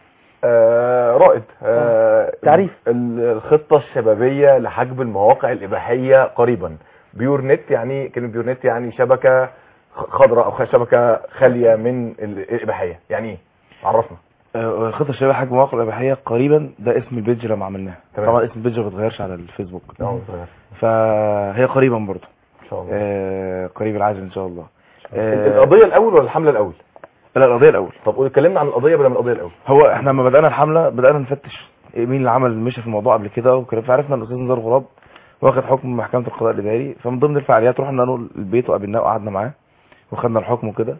آه رائد آه تعريف. ال- الخطة الشبابية لحجب المواقع الإباحية قريبا بيور نت يعني كلمة بيور نت يعني شبكة خ- خضراء أو خ- شبكة خالية من ال- الإباحية يعني إيه؟ عرفنا آه، الخطه الشبابيه حجم مواقع الاباحيه قريبا ده اسم البيج لما عملناها تمام. طبعا اسم البيج ما بيتغيرش على الفيسبوك اه صغير. فهي قريبا برضه إن شاء الله آه قريب العاجل ان شاء الله القضية الأول ولا الحملة الأول؟ لا القضيه الاول طب قول اتكلمنا عن القضية بدل من القضية الأول هو احنا لما بدانا الحمله بدانا نفتش مين اللي عمل مشي في الموضوع قبل كده وكده فعرفنا ان الاستاذ نزار غراب واخد حكم من محكمه القضاء الاداري فمن ضمن الفعاليات رحنا له البيت وقابلناه وقعدنا معاه وخدنا الحكم وكده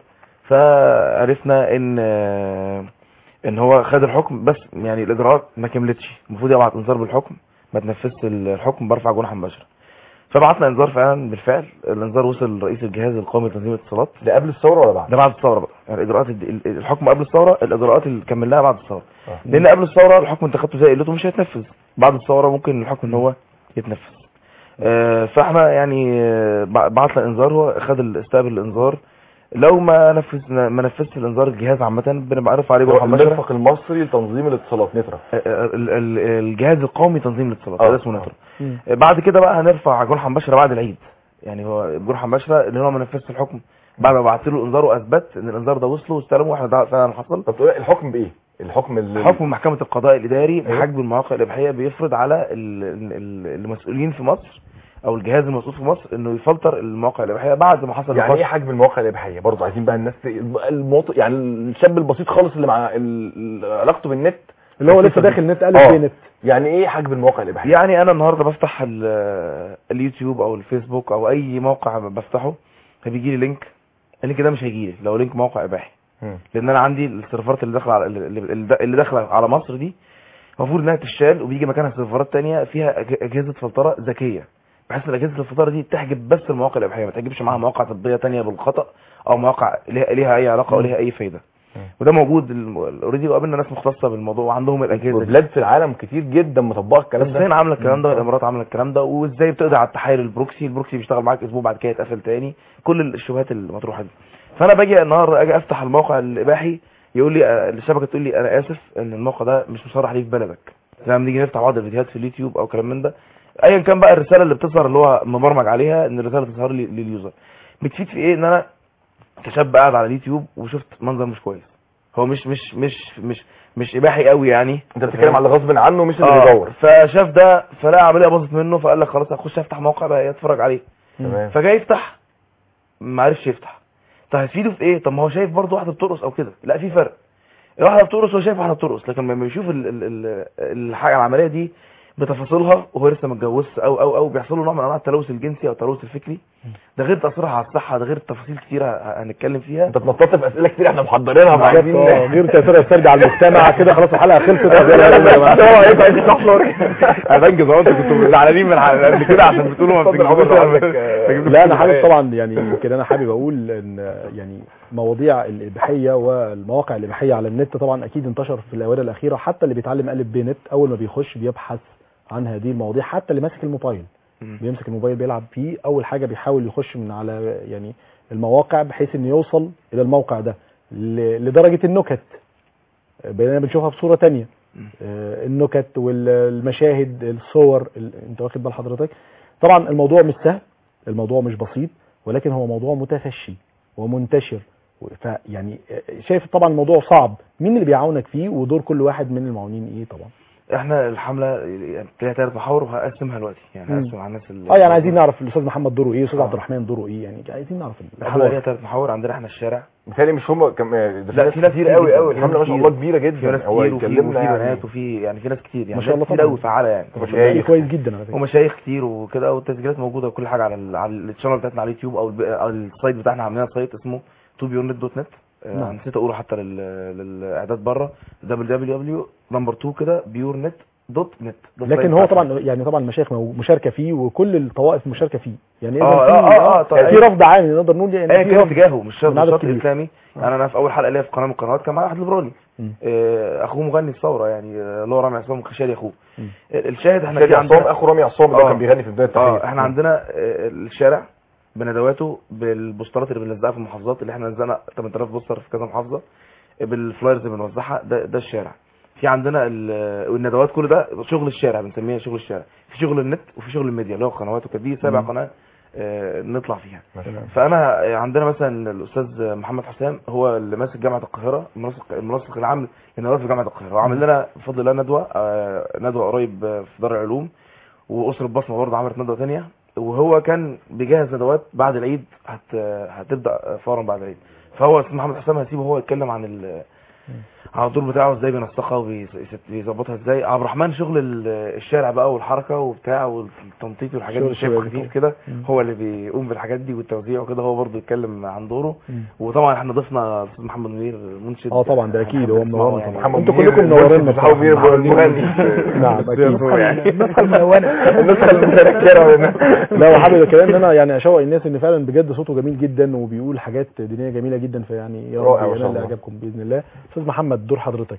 فعرفنا ان آه، ان هو خد الحكم بس يعني الاجراءات ما كملتش المفروض يبعت انذار بالحكم ما تنفذش الحكم برفع جنحا مباشره فبعتنا انذار فعلا بالفعل الانذار وصل لرئيس الجهاز القومي لتنظيم الاتصالات ده قبل الثورة ولا بعد؟ ده بعد الثوره بقى يعني الاجراءات الد- ال- الحكم قبل الثوره الاجراءات اللي كملناها بعد الثوره لان قبل الثوره الحكم انت خدته زي قلته مش هيتنفذ بعد الثوره ممكن الحكم ان هو يتنفذ آه، فاحنا يعني آه، بع- بعتنا انذار هو خد ال- استقبل الانذار لو ما نفذ ما نفذش الانذار الجهاز عامه بنبقى عارف عليه هو جنحا مباشره المرفق المصري لتنظيم الاتصالات نترا ال- ال- الجهاز القومي لتنظيم الاتصالات آه، ده اسمه نترا بعد كده بقى هنرفع جنحا مباشره بعد العيد يعني هو جنحا مباشره اللي هو ما نفذش الحكم بعد ما بعت له الانذار واثبت ان الانذار ده وصله واستلمه واحنا ده فعلا حصل طب تقول الحكم بايه؟ الحكم اللي حكم محكمة القضاء الإداري أيوة. بحجب المواقع الإباحية بيفرض على ال- ال- ال- المسؤولين في مصر أو الجهاز المسؤول في مصر إنه يفلتر المواقع الإباحية بعد ما حصل يعني نقاش. ايه حجم المواقع الاباحيه برضه عايزين بقى الناس ت- المواطن يعني الشاب البسيط خالص اللي مع ال- ال- علاقته بالنت اللي هو لسه داخل نت آه. الف بنت يعني ايه حجم المواقع الاباحيه يعني أنا النهاردة بفتح ال- اليوتيوب أو الفيسبوك أو أي موقع بفتحه فبيجي لي لينك اللينك ده مش هيجي لي لو لينك موقع إباحي مم. لأن أنا عندي السيرفرات اللي داخلة على اللي- اللي اللي داخلة على مصر دي المفروض انها تشال وبيجي مكانها سيرفرات تانية فيها أج- اجهزه فلتره ذكيه بحيث ان اجهزه الفلتره دي تحجب بس المواقع الاباحيه ما تحجبش معاها مواقع طبيه تانية بالخطا او مواقع ليها, ليها اي علاقه او ليها اي فايده وده موجود اوريدي وقابلنا ناس مختصه بالموضوع وعندهم الاجهزه دي. وبلاد في العالم كتير جدا مطبقه الكلام ده الصين عامله الكلام ده مم. والامارات عامله الكلام ده وازاي بتقضي على التحايل البروكسي البروكسي بيشتغل معاك اسبوع بعد كده يتقفل تاني كل الشبهات المطروحه دي فانا باجي النهارده اجي افتح الموقع الاباحي يقول لي آه، الشبكه تقول لي انا اسف ان الموقع ده مش مصرح ليه في بلدك زي ما نيجي نفتح بعض الفيديوهات في اليوتيوب او كلام من ده ايا كان بقى الرساله اللي بتظهر اللي هو مبرمج عليها ان الرساله تظهر لي لليوزر بتفيد في ايه ان انا كشاب قاعد على اليوتيوب وشفت منظر مش كويس هو مش مش مش مش مش اباحي قوي يعني انت بتتكلم على اللي غصب عنه مش اللي آه، بيدور فشاف ده فلقى عمليه باظت منه فقال لك خلاص هخش افتح موقع بقى يتفرج عليه تمام فجاي يفتح ما عرفش يفتح طب هتفيده في ايه طب ما هو شايف برضه واحده بترقص او كده لا في فرق واحده بترقص هو شايف واحده بترقص لكن لما بيشوف ال ال ال الحاجه العمليه دي بتفاصيلها وهو لسه ما اتجوزش او او او بيحصل له نوع من انواع التلوث الجنسي او التلوث الفكري ده غير تاثيرها على الصحه ده غير تفاصيل كتيره ه- هنتكلم فيها انت اتنططت في اسئله كتير احنا محضرينها وعايزين آه، غير تاثيرها السلبي على المجتمع كده خلاص الحلقه خلصت انا بنجز اهو انتوا كنتوا زعلانين من الحلقة قبل كده عشان بتقولوا ما اتفضل بتنجزوش عمر، عندك، آه، لا انا حابب طبعا يعني يمكن انا حابب اقول ان يعني مواضيع الاباحيه والمواقع الاباحيه على النت طبعا اكيد انتشر في الاونه الاخيره حتى اللي بيتعلم الف ب نت اول ما بيخش بيبحث عن هذه المواضيع حتى اللي ماسك الموبايل بيمسك الموبايل بيلعب فيه اول حاجه بيحاول يخش من على يعني المواقع بحيث انه يوصل الى الموقع ده ل- لدرجه النكت بينما بنشوفها بصوره تانية آه، النكت والمشاهد الصور ال- انت واخد بال حضرتك طبعا الموضوع مش سهل الموضوع مش بسيط ولكن هو موضوع متفشي ومنتشر فيعني آه، شايف طبعا الموضوع صعب مين اللي بيعاونك فيه ودور كل واحد من المعاونين ايه طبعا احنا الحمله يعني ليها ثلاث محاور وهقسمها دلوقتي يعني مم. هقسم على الناس اللي اه يعني عايزين نعرف الاستاذ محمد دوره ايه الاستاذ عبد الرحمن دوره ايه يعني عايزين نعرف الحمله الأدوار. ليها ثلاث محاور عندنا احنا الشارع مثالي مش هم كم ده لا في ناس كتير قوي قوي الحمله ما شاء الله كبيره في جدا ناس هو كتير وفي يكلمنا وفي يعني بنات وفي يعني في ناس كتير يعني ما شاء الله ناس كتير طبعا. قوي فعاله يعني ده كويس جدا على فكره ومشايخ كتير وكده والتسجيلات موجوده وكل حاجه على ال- على الشانل بتاعتنا على اليوتيوب او الب- أو السايت بتاعنا عاملين سايت اسمه توبيونت دوت نت نعم. نسيت اقوله حتى لل- للاعداد بره www نمبر 2 كده بيور نت دوت نت ده لكن السايت هو بتاعنا. طبعا يعني طبعا المشايخ مو- مشاركه فيه وكل الطوائف مشاركه فيه يعني إذا اه في اه اه اه طيب في رفض عام نقدر نقول يعني ايا في كان رفض اتجاهه مش شرط من مش عدد شرط كبير. اسلامي يعني انا في اول حلقه ليا في قناه من القنوات كان معايا واحد ليبرالي مم. آه، اخوه مغني الثوره يعني آه، اللي هو رامي عصام خشالي اخوه مم. الشاهد احنا شادي في عصام اخو رامي عصام اللي هو كان بيغني في بدايه التحرير اه احنا عندنا آه، الشارع بندواته بالبوسترات اللي بنلزقها في المحافظات اللي احنا نزلنا 8000 بوستر في كذا محافظه آه، بالفلايرز اللي بنوزعها ده ده الشارع في عندنا ال- والندوات كل ده شغل الشارع بنسميها شغل الشارع في شغل النت وفي شغل الميديا اللي هو قنوات وكده دي سابع مم. قناه آه، نطلع فيها تمام. فانا آه، عندنا مثلا الاستاذ محمد حسام هو اللي ماسك جامعه القاهره المنسق المنسق العام للندوات في جامعه القاهره وعامل لنا بفضل الله ندوه آه، ندوه قريب آه، في دار العلوم واسره بصمه برضه عملت ندوه ثانيه وهو كان بيجهز ندوات بعد العيد هت هتبدا فورا بعد العيد فهو استاذ محمد حسام هسيبه هو يتكلم عن ال على الدور بتاعه ازاي بينسقها وبيظبطها ازاي عبد الرحمن شغل ال- الشارع بقى والحركه وبتاع والتنطيط والحاجات شغل دي شايف الشباب خفيف طبعا. كده مم. هو اللي بيقوم بالحاجات دي والتوزيع وكده هو برضه يتكلم عن دوره مم. وطبعا احنا ضفنا استاذ محمد منير منشد اه طبعا ده اكيد هو منورنا يعني. طبعا انتوا كلكم منورينا محمد منير بصراحة. المغني نعم اكيد يعني النسخه الملونه النسخه المتنكره لا وحابب كمان ان انا يعني اشوق الناس ان فعلا بجد صوته جميل جدا وبيقول حاجات دينيه جميله جدا فيعني يا رائع رب ما شاء ينال الله. اعجابكم باذن الله استاذ محمد دور حضرتك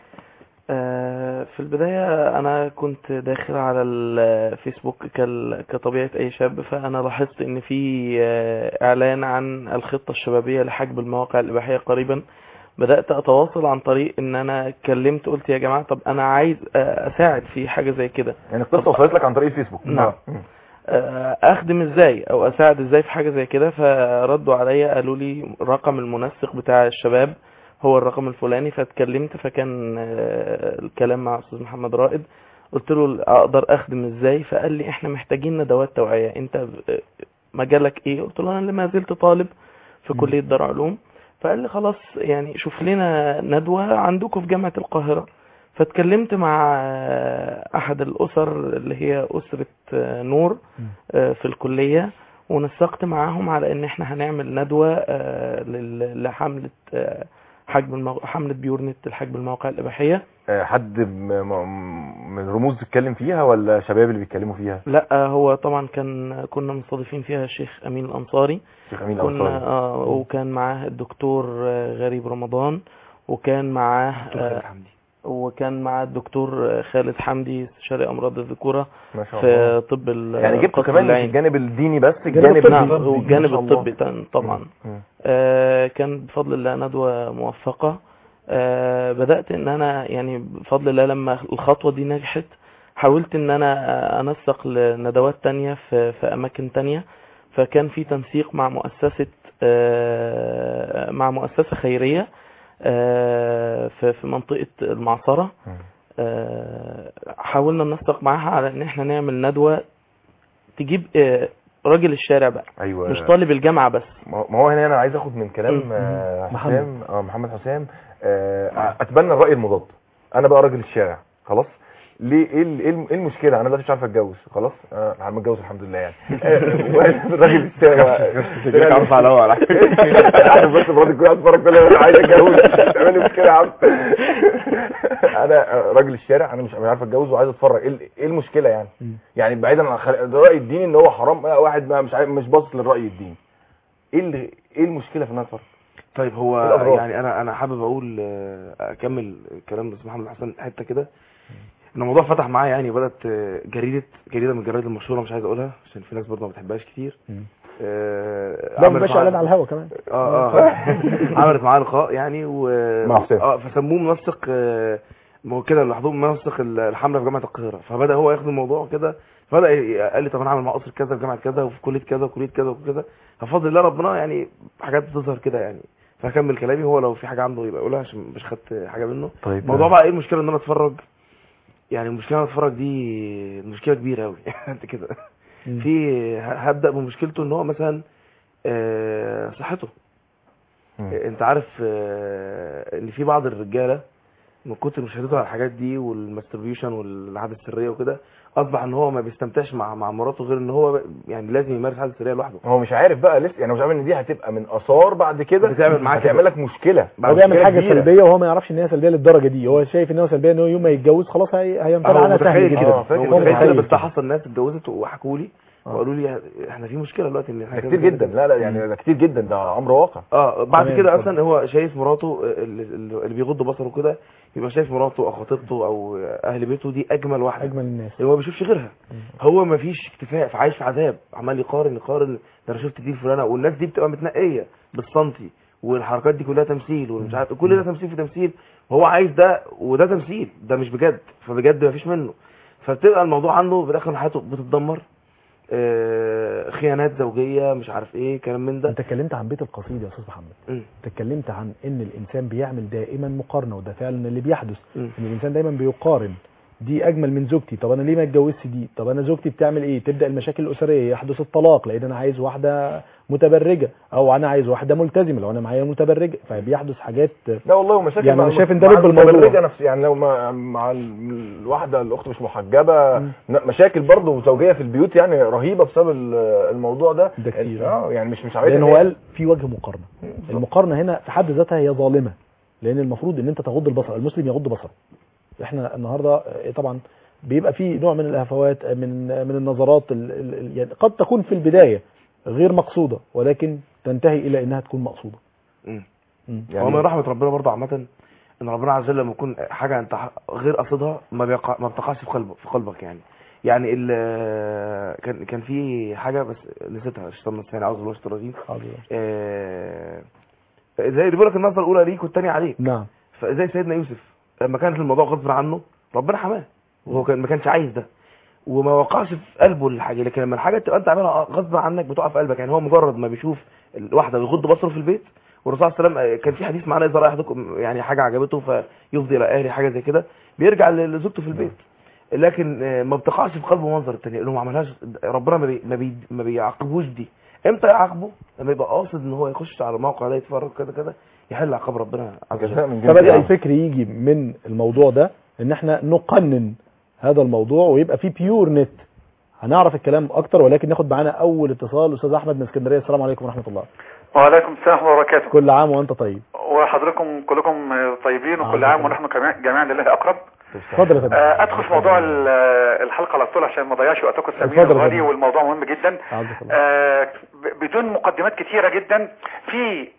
آه، في البداية أنا كنت داخل على الفيسبوك كال- كطبيعة أي شاب فأنا لاحظت إن في آه، إعلان عن الخطة الشبابية لحجب المواقع الإباحية قريبا بدأت أتواصل عن طريق إن أنا اتكلمت قلت يا جماعة طب أنا عايز آه، أساعد في حاجة زي كده يعني القصه وصلت لك عن طريق الفيسبوك نعم. آه، اخدم ازاي او اساعد ازاي في حاجه زي كده فردوا عليا قالوا لي رقم المنسق بتاع الشباب هو الرقم الفلاني فاتكلمت فكان آه، الكلام مع استاذ محمد رائد قلت له اقدر اخدم ازاي فقال لي احنا محتاجين ندوات توعيه انت آه، مجالك ايه قلت له انا اللي ما زلت طالب في م. كليه دار علوم فقال لي خلاص يعني شوف لنا ندوه عندكم في جامعه القاهره فاتكلمت مع آه، احد الاسر اللي هي اسره آه، نور آه، في الكليه ونسقت معاهم على ان احنا هنعمل ندوه آه، لل- لحمله آه، حجب المو... حمله بيورنت لحجب المواقع الاباحيه آه، حد م- م- من رموز بيتكلم فيها ولا شباب اللي بيتكلموا فيها لا آه، هو طبعا كان كنا مستضيفين فيها الشيخ امين الانصاري شيخ امين كنا الانصاري آه وكان معاه الدكتور آه، غريب رمضان وكان معاه آه، وكان معاه الدكتور خالد حمدي استشاري امراض الذكوره ما شاء في الله. طب ال- يعني جبته قسم كمان مش العين. الجانب الديني بس الجانب الجانب نعم الطبي. والجانب ما شاء الله. الطبي تن- طبعا مم. آه، كان بفضل الله ندوة موفقة آه، بدأت ان انا يعني بفضل الله لما الخطوة دي نجحت حاولت ان انا انسق لندوات تانية في, في اماكن تانية فكان في تنسيق مع مؤسسة آه، مع مؤسسة خيرية آه، في في منطقة المعصرة آه، حاولنا ننسق معاها على ان احنا نعمل ندوة تجيب آه، راجل الشارع بقى ايوه مش طالب الجامعة بس ما ما هو هنا انا عايز اخد من كلام مم. آه، محمد. حسام اه محمد حسام آه، اتبنى الراي المضاد انا بقى راجل الشارع خلاص ليه ايه ال- ايه الم- إيه المشكله انا دلوقتي مش عارف اتجوز خلاص آه، انا متجوز الحمد لله يعني آه، راجل الشارع جايك عارف على الهوا على عارف بس مراتي كلها اتفرج كل يوم عايز اتجوز تعمل لي مشكله يا عم انا آه، راجل الشارع انا مش مش عارف اتجوز وعايز اتفرج ايه ال- ايه المشكله يعني يعني بعيدا عن خل- الراي الديني ان هو حرام لا واحد ما مش عارف مش باصص للراي الديني ايه اللي ايه المشكله في ان انا اتفرج طيب هو إيه الأضرار؟ يعني انا انا حابب اقول آه، اكمل كلام الاستاذ محمد حسن حته كده ان الموضوع فتح معايا يعني بدات آه، جريده جريده من الجرايد المشهوره مش عايز اقولها عشان في ناس برضه ما بتحبهاش كتير آه، ده عملت مبقاش معايا- اعلان على الهوا كمان اه اه عملت معاه لقاء يعني و مع حسام. اه فسموه منسق آه، ما هو كده لوحده منسق ال- الحمله في جامعه القاهره فبدا هو ياخد الموضوع كده فبدا ي- قال لي طب انا هعمل مع قصر كذا في جامعه كذا وفي كليه كذا وكليه كذا وكذا فبفضل الله ربنا يعني حاجات بتظهر كده يعني فهكمل كلامي هو لو في حاجه عنده يبقى يقولها عشان مش خدت حاجه منه طيب الموضوع بقى ايه المشكله ان انا اتفرج يعني المشكله ان انا اتفرج دي مشكله كبيره قوي انت كده في ه- هبدا بمشكلته ان هو مثلا آه، صحته انت عارف آه، ان في بعض الرجاله من كتر مشاهدته على الحاجات دي والماستربيوشن والعاده السريه وكده اصبح ان هو ما بيستمتعش مع مع مراته غير ان هو يعني لازم يمارس العاده السريه لوحده هو مش عارف بقى لسه يعني مش عارف ان دي هتبقى من اثار بعد كده بتعمل معاك هتعمل كده. لك مشكله هو بيعمل مشكلة حاجه كبيرة. سلبيه وهو ما يعرفش ان هي سلبيه للدرجه دي هو شايف ان هو سلبيه ان هو يوم ما يتجوز خلاص هي- هيمتنع هو عنها سهل متخيل جدا كده هو هو متخيل متخيل كده بس كده. حصل ناس اتجوزت وحكوا لي وقالوا لي احنا في مشكله دلوقتي ان ده احنا كتير جدا لا لا يعني ده كتير جدا ده امر واقع اه بعد تمام، كده اتفضل. اصلا هو شايف مراته اللي, اللي بيغض بصره كده يبقى شايف مراته او خطيبته او اهل بيته دي اجمل واحده اجمل الناس هو ما بيشوفش غيرها هو ما فيش اكتفاء فعايش في عذاب عمال يقارن يقارن ده انا شفت دي فلانه والناس دي بتبقى متنقيه بالسنتي والحركات دي كلها تمثيل ومش عارف كل ده تمثيل في تمثيل وهو عايز ده وده تمثيل ده مش بجد فبجد ما فيش منه فبتبقى الموضوع عنده في الاخر حياته بتتدمر آه، خيانات زوجيه مش عارف ايه كلام من ده انت اتكلمت عن بيت القصيد يا استاذ محمد مم. انت اتكلمت عن ان الانسان بيعمل دائما مقارنه وده فعلا اللي بيحدث مم. ان الانسان دايما بيقارن دي اجمل من زوجتي طب انا ليه ما اتجوزش دي طب انا زوجتي بتعمل ايه تبدا المشاكل الاسريه يحدث الطلاق لان انا عايز واحده متبرجه او انا عايز واحده ملتزمه لو انا معايا متبرجه فبيحدث حاجات لا والله ومشاكل يعني مع انا شايف ان مع ده لب الموضوع المتبرجة نفس يعني لو مع, مع ال- الواحده الاخت مش محجبه ن- مشاكل برضه زوجيه في البيوت يعني رهيبه بسبب ال- الموضوع ده ده كتير. اه يعني مش مش عايز لان هو قال في وجه مقارنه المقارنه هنا في حد ذاتها هي ظالمه لان المفروض ان انت تغض البصر المسلم يغض بصره احنا النهارده آه، طبعا بيبقى في نوع من الهفوات آه، من آه، من النظرات ال- ال- ال- يعني قد تكون في البدايه غير مقصوده ولكن تنتهي الى انها تكون مقصوده مم. مم. هو من رحمه ربنا برضه عامه ان ربنا عز وجل لما يكون حاجه انت ح- غير قصدها ما بيقع ما بتقعش في قلبك في قلبك يعني يعني ال- كان كان في حاجه بس نسيتها الشيطان الثاني عاوز الله الرجيم آه، زي اللي بيقول لك النظره الاولى ليك والثانيه عليك نعم فزي سيدنا يوسف لما كانت الموضوع غصب عنه ربنا حماه وهو كان ما كانش عايز ده وما وقعش في قلبه الحاجه لكن لما الحاجه تبقى انت عاملها غصب عنك بتقع في قلبك يعني هو مجرد ما بيشوف الواحده بيغض بصره في البيت والرسول صلى الله عليه وسلم كان في حديث معانا اذا راى احدكم يعني حاجه عجبته فيفضي الى اهله حاجه زي كده بيرجع لزوجته في البيت لكن آه، ما بتقعش في قلبه منظر التاني لانه ما عملهاش ربنا ما, بي ما, بي ما بيعاقبوش دي امتى يعاقبه لما يبقى قاصد ان هو يخش على الموقع ده يتفرج كده كده يحل عقاب ربنا عز وجل فبدا الفكر يجي من الموضوع ده ان احنا نقنن هذا الموضوع ويبقى في بيور نت هنعرف الكلام اكتر ولكن ناخد معانا اول اتصال استاذ احمد من اسكندريه السلام عليكم ورحمه الله وعليكم السلام ورحمة الله وبركاته كل عام وانت طيب وحضراتكم كلكم طيبين وكل عام ونحن كمان- جميعا لله أقرب اتفضل يا فندم آه، أدخل في موضوع ال- الحلقة على طول عشان ما اضيعش وقتكم الثمين اتفضل يا الغالي فندم. والموضوع مهم جدا عزك الله آه، ب- بدون مقدمات كتيرة جدا في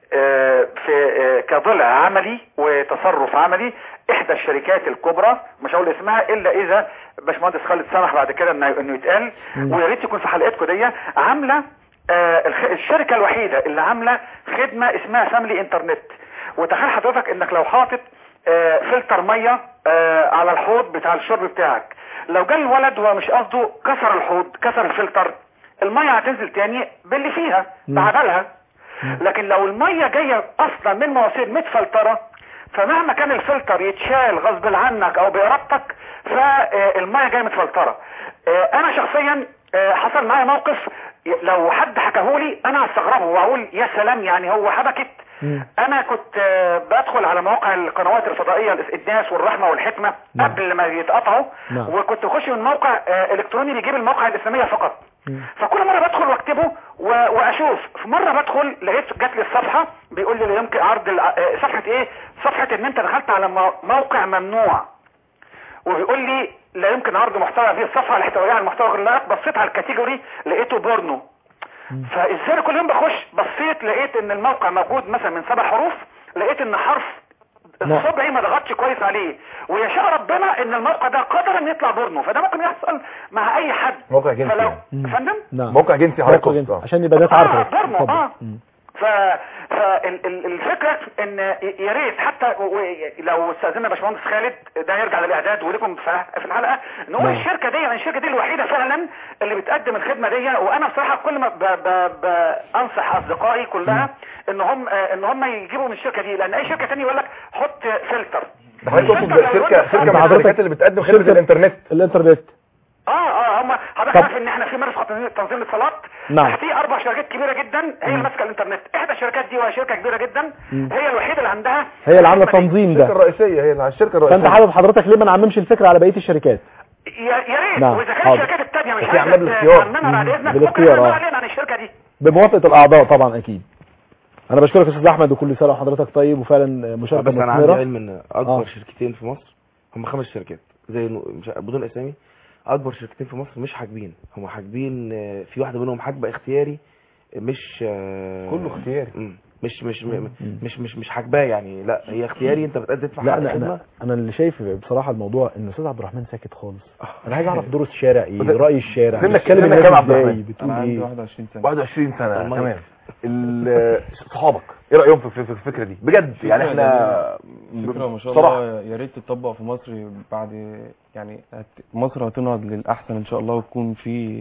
آه، في آه، كضلع عملي وتصرف عملي احدى الشركات الكبرى مش هقول اسمها الا اذا باشمهندس خالد سمح بعد كده انه انه يتقال مم. ويا ريت يكون في حلقتكم دي عامله آه، الخ- الشركه الوحيده اللي عامله خدمه اسمها فاميلي انترنت وتخيل حضرتك انك لو حاطط آه، فلتر ميه آه، على الحوض بتاع الشرب بتاعك لو جه الولد وهو مش قصده كسر الحوض كسر الفلتر الميه هتنزل تاني باللي فيها بعدلها لكن لو الميه جايه اصلا من مواسير متفلتره فمهما كان الفلتر يتشال غصب عنك او بارادتك فالميه جايه متفلتره آه، انا شخصيا آه، حصل معايا موقف لو حد حكاهولي انا هستغربه واقول يا سلام يعني هو حبكت انا كنت آه، بدخل على مواقع القنوات الفضائيه الناس والرحمه والحكمه نعم. قبل ما يتقطعوا نعم. وكنت بخش من موقع آه، الكتروني بيجيب المواقع الاسلاميه فقط فكل مره بدخل واكتبه و- واشوف في مره بدخل لقيت جات لي الصفحه بيقول لي لا يمكن عرض الع- آه، صفحه ايه صفحه ان انت دخلت على مو- موقع ممنوع وبيقول لي لا يمكن عرض محتوى هذه الصفحه الاحتوائيه على المحتوى غير لائق بصيت على الكاتيجوري لقيته بورنو فازاي أنا كل يوم بخش بصيت لقيت ان الموقع موجود مثلا من سبع حروف لقيت ان حرف نعم. صبعي ما ضغطش كويس عليه ويشاء ربنا ان الموقع ده قدر ان يطلع بورنو فده ممكن يحصل مع اي حد موقع جنسي فلو يعني. فندم نعم موقع جنسي موقع حضرتك جنسي. آه. عشان يبقى الناس عارفه اه بورنو اتفضل. اه مم. ف فالفكره ان يا ريت حتى و- و- لو استاذنا باشمهندس خالد ده يرجع للاعداد ولكم في في الحلقه نقول نعم. الشركه دي يعني الشركه دي الوحيده فعلا اللي بتقدم الخدمه دي وانا بصراحه كل ما ب- ب- بانصح اصدقائي كلها ان هم آه، ان هم يجيبوا من الشركه دي لان اي شركه ثانيه يقول لك حط فلتر ده حضرتك تقصد الفلتر لو شركه يقول لك شركه أنت من حضرتك- الشركات اللي بتقدم خدمه شركة- الانترنت الانترنت اه اه هم حضرتك طب- عارف ان احنا في مرفق تنظيم- تنظيم الاتصالات نعم. تحتيه اربع شركات كبيره جدا هي اللي ماسكه الانترنت احدى الشركات دي وهي شركه كبيره جدا مم. هي الوحيده اللي عندها هي اللي عامله التنظيم الشركه ده الرئيسيه هي الشركه الرئيسيه فانت حابب حضرتك ليه ما نعممش الفكره على بقيه الشركات يا يا ريت نعم، واذا كانت حاضر. الشركات التانيه مش بس هي عاملاه عايزه بالاختيار. تعممها بعد مم. اذنك ممكن بالاختيار، تعمل آه. علينا عن الشركه دي بموافقه الاعضاء طبعا اكيد انا بشكرك يا استاذ احمد وكل سنه وحضرتك طيب وفعلا مشاركه بس انا عندي مثمره علم ان اكبر آه. شركتين في مصر هم خمس شركات زي نو- مش بدون اسامي اكبر شركتين في مصر مش حاجبين هم حاجبين آه، في واحده منهم حاجبه اختياري مش آه، كله اختياري. مم. مش مش م- مش مش مش حاجباه يعني لا هي اختياري انت بتقدم تدفع لا حق انا خدمه انا انا اللي شايف بصراحه الموضوع ان الاستاذ عبد الرحمن ساكت خالص انا عايز اعرف دور الشارع ايه راي الشارع سنك بتتكلم سنك الناس كام يا عبد ازاي الرحمن؟ بتقول انا عندي ايه 21 سنه 21 سنه المايك. تمام ال- صحابك ايه رايهم في في- في الفكره دي بجد يعني فكرة احنا فكرة ما شاء بصراحة. الله يا ريت تطبق في مصر بعد يعني هت- مصر هتنهض للأحسن إن شاء الله وتكون في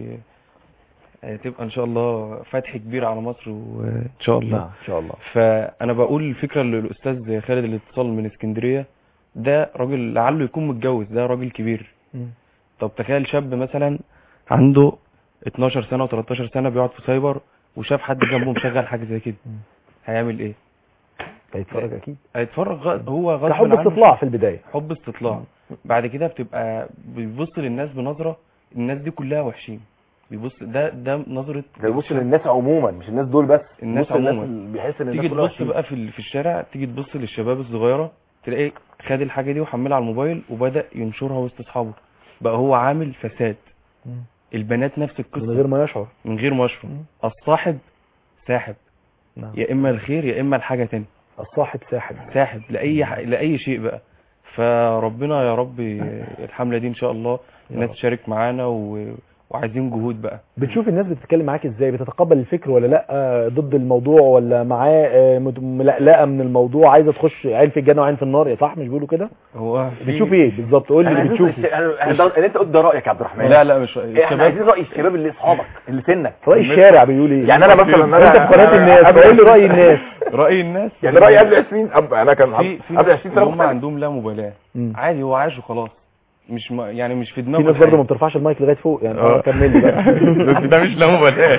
تبقى إن شاء الله فتح كبير على مصر وإن شاء الله نعم ان شاء الله فأنا بقول الفكرة للأستاذ خالد الاتصال من اسكندرية ده راجل لعله يكون متجوز ده راجل كبير مم. طب تخيل شاب مثلا عنده 12 سنة و13 سنة بيقعد في سايبر وشاف حد جنبه مشغل حاجة زي كده هيعمل ايه؟ هيتفرج اكيد هيتفرج غ... هو غصب كحب عنه استطلاع في البدايه حب استطلاع بعد كده بتبقى بيبص للناس بنظرة الناس دي كلها وحشين بيبص ده ده نظرة ده بيبص للناس عموما مش الناس دول بس الناس بيبص للناس عموما. اللي بيحس ان الناس تيجي كلها تبص وحشين. بقى في ال- في الشارع تيجي تبص للشباب الصغيرة تلاقي خد الحاجة دي وحملها على الموبايل وبدأ ينشرها وسط اصحابه بقى هو عامل فساد مم. البنات نفس القصة من غير ما يشعر من غير ما يشعر الصاحب ساحب نعم يا اما الخير يا اما الحاجة تانية الصاحب ساحب ساحب لاي ح... لاي شيء بقى فربنا يا رب الحمله دي ان شاء الله الناس تشارك معانا و... وعايزين جهود بقى بتشوف الناس بتتكلم معاك ازاي بتتقبل الفكر ولا لا آه، ضد الموضوع ولا معاه آه، مت- ملقلقه من الموضوع عايزه تخش عين في الجنه وعين في النار يا صح مش بيقولوا كده هو في- بتشوف ايه بالظبط قول لي أنا اللي عايز بتشوفه أسأل- أنا- أنا ده- اللي انت قلت ده رايك يا عبد الرحمن لا لا مش احنا الشباب عايزين راي الشباب اللي اصحابك اللي سنك راي الشارع بيقول ايه يعني انا مثلا انت في قناه الناس فقول لي راي الناس راي الناس يعني رايي قبل 20 أب- انا كان في في قبل ناس 20 سنه اللي هم مختلف. عندهم لا مبالاه مم. عادي هو عايش وخلاص مش ما يعني مش في في دماغه ناس الحاجة. برضه ما بترفعش المايك لغايه فوق يعني آه. اه كمل لي بقى بس ده مش لا مبالاه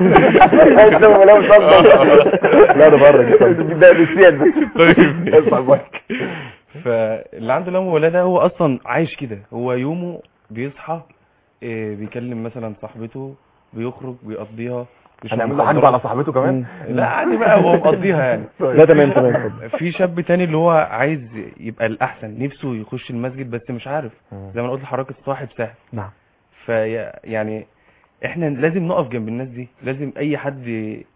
لا مبالاه مش قصدك. لا ده بره ده بالسياد طيب اسمع المايك فاللي عنده لا مبالاه ده هو اصلا عايش كده هو يومه بيصحى إيه، بيكلم مثلا صاحبته بيخرج بيقضيها بيشرب هنعمل له حجب مخدرات. على صاحبته كمان لا عادي بقى هو مقضيها يعني لا تمام تمام اتفضل. في شاب تاني اللي هو عايز يبقى الاحسن نفسه يخش المسجد بس مش عارف زي ما انا قلت لحضرتك الصاحب سهل نعم في يعني احنا لازم نقف جنب الناس دي لازم اي حد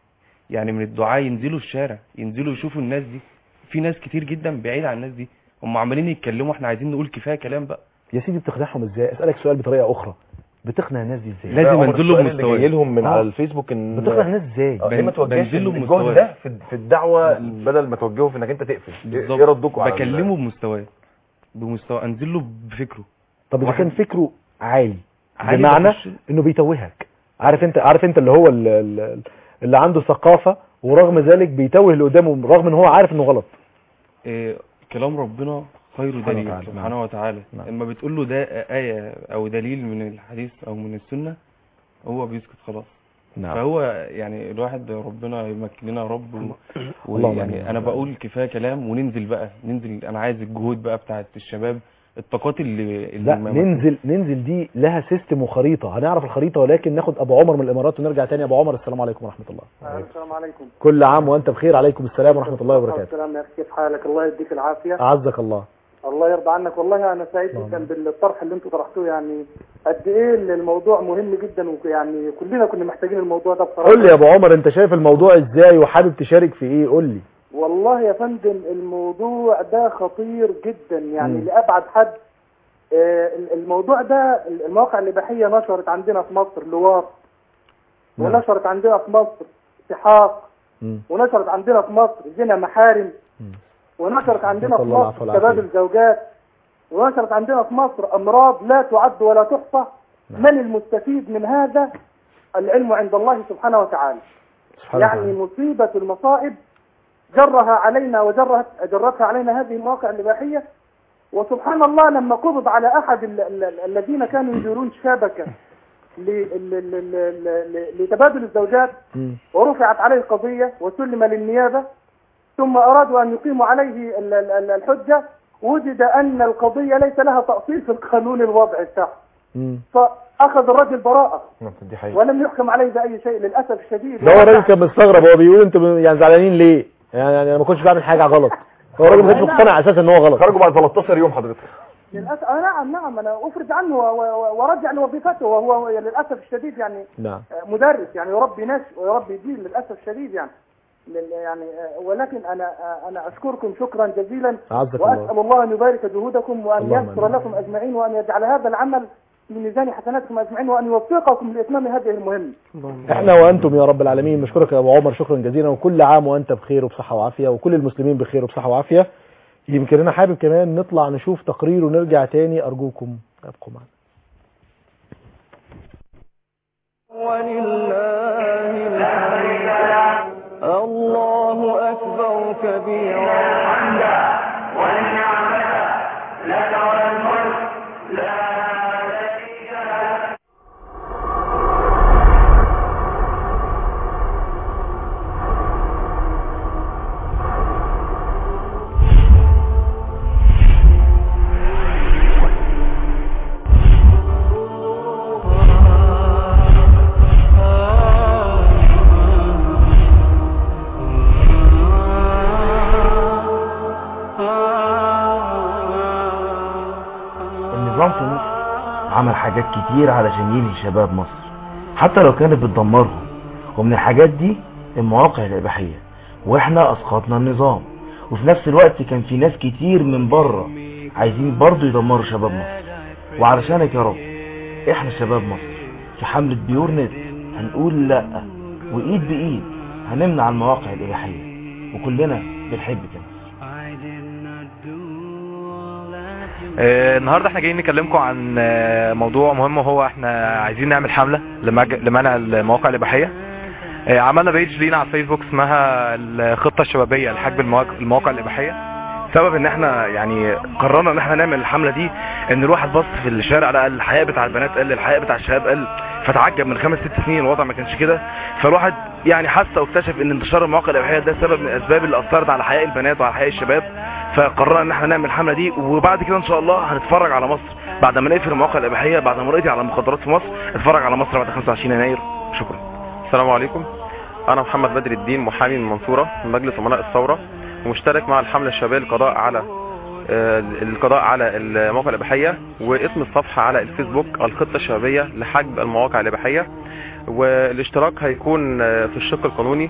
يعني من الدعاء ينزلوا الشارع ينزلوا يشوفوا الناس دي في ناس كتير جدا بعيد عن الناس دي هم عمالين يتكلموا احنا عايزين نقول كفايه كلام بقى يا سيدي بتقنعهم ازاي اسالك سؤال بطريقه اخرى بتقنع الناس دي ازاي لازم عمر انزل لهم السؤال اللي مستواه جاي لهم من آه. على الفيسبوك ان بتقنع الناس ازاي آه، ليه ما توجهش بنزل لهم الجهد مستواه. ده في في الدعوه بدل ما توجهه في انك انت تقفل بالظبط. ايه ردكم على ال- بكلمه بمستواه بمستوى انزل له بفكره طب اذا كان فكره عالي عالي بمعنى بخش- انه بيتوهك عارف انت عارف انت اللي هو ال- ال- اللي عنده ثقافه ورغم ذلك بيتوه اللي قدامه رغم ان هو عارف انه غلط إيه كلام ربنا خير سبحانه دليل وتعالى. سبحانه نعم. وتعالى نعم. لما بتقول له ده آية أو دليل من الحديث أو من السنة هو بيسكت خلاص نعم. فهو يعني الواحد ربنا يمكن لنا يا رب و- اللهم آمين. ويعني أنا بقول كفاية كلام وننزل بقى ننزل أنا عايز الجهود بقى بتاعت الشباب الطاقات اللي, اللي لا ما- ننزل ننزل دي لها سيستم وخريطه هنعرف الخريطه ولكن ناخد ابو عمر من الامارات ونرجع تاني ابو عمر السلام عليكم ورحمه الله السلام عليكم كل عام وانت بخير عليكم السلام ورحمه الله وبركاته السلام يا اخي كيف حالك الله يديك العافيه اعزك الله الله يرضى عنك والله انا سعيد جدا بالطرح اللي انتم طرحتوه يعني قد ايه الموضوع مهم جدا ويعني كلنا كنا محتاجين الموضوع ده بصراحه قول لي يا ابو عمر انت شايف الموضوع ازاي وحابب تشارك في ايه قول لي والله يا فندم الموضوع ده خطير جدا يعني مم. لابعد حد آه، الموضوع ده المواقع الاباحيه نشرت عندنا في مصر لواط نعم. ونشرت عندنا في مصر سحاق مم. ونشرت عندنا في مصر زنا محارم ونشرت عندنا نسأل في الله مصر العفو والعافية. تبادل زوجات ونشرت عندنا في مصر امراض لا تعد ولا تحصى من المستفيد من هذا العلم عند الله سبحانه وتعالى سبحانه يعني وتعالى. مصيبة المصائب جرها علينا وجرت جرتها علينا هذه المواقع الإباحية وسبحان الله لما قبض على أحد ال- ال- ال- الذين كانوا يديرون شبكة ل- ل- ل- ل- ل- لتبادل الزوجات مم. ورفعت عليه القضية وسلم للنيابة ثم أرادوا أن يقيموا عليه ال- ال- ال- الحجة وجد أن القضية ليس لها تأصيل في القانون الوضعي بتاعه مم. فأخذ الرجل براءة دي حقيقة ولم يحكم عليه بأي شيء للأسف الشديد ده هو الراجل كان مستغرب هو بيقول انتوا يعني زعلانين ليه يعني يعني انا ما كنتش بعمل حاجه غلط هو الراجل ما كانش مقتنع اساسا ان هو غلط خرجوا بعد 13 يوم حضرتك للأسف آه نعم نعم أنا أفرج عنه و- و- وأرجع لوظيفته وهو للأسف الشديد يعني نعم آه، مدرس يعني يربي ناس ويربي جيل للأسف الشديد يعني لل- يعني آه، ولكن أنا آه، أنا أشكركم شكرا جزيلا أعزك الله. وأسأل الله أن يبارك جهودكم وأن اللهم يستر آمين. لكم أجمعين وأن يجعل هذا العمل في ميزان حسناتكم أجمعين وأن يوفقكم لإتمام هذه المهمة احنا وانتم يا رب العالمين نشكرك يا ابو عمر شكرا جزيلا وكل عام وانت بخير وبصحه وعافيه وكل المسلمين بخير وبصحه وعافيه يمكن انا حابب كمان نطلع نشوف تقرير ونرجع تاني ارجوكم ابقوا معنا ولله الحمد الله أكبر كبيرا لك والملك لا شريك لك النظام في مصر عمل حاجات كتير علشان يلهي شباب مصر حتى لو كانت بتدمرهم ومن الحاجات دي المواقع الإباحية واحنا اسقطنا النظام وفي نفس الوقت كان في ناس كتير من بره عايزين برضو يدمروا شباب مصر وعلشانك يا رب احنا شباب مصر في حملة بيور نت هنقول لا وايد بايد هنمنع المواقع الإباحية وكلنا بنحبك يا مصر آه، النهارده احنا جايين نكلمكم عن آه، موضوع مهم وهو احنا عايزين نعمل حمله لمج- لمنع المواقع الاباحيه آه، عملنا بيج لينا على الفيسبوك اسمها الخطه الشبابيه لحجب المواقع, المواقع الاباحيه سبب ان احنا يعني قررنا ان احنا نعمل الحمله دي ان الواحد بص في الشارع لقى الحياء بتاع البنات قل الحياء بتاع الشباب قل فتعجب من خمس ست سنين الوضع ما كانش كده فالواحد يعني حس واكتشف ان انتشار المواقع الاباحيه ده سبب من الاسباب اللي اثرت على حياء البنات وعلى حياء الشباب فقررنا ان احنا نعمل الحمله دي وبعد كده ان شاء الله هنتفرج على مصر بعد ما نقفل المواقع الاباحيه بعد ما نقضي على المخدرات في مصر اتفرج على مصر بعد 25 يناير شكرا السلام عليكم انا محمد بدر الدين محامي من المنصوره من مجلس امناء الثوره ومشترك مع الحمله الشبابيه للقضاء على آه، القضاء على المواقع الاباحيه واسم الصفحه على الفيسبوك الخطه الشبابيه لحجب المواقع الاباحيه والاشتراك هيكون آه، في الشق القانوني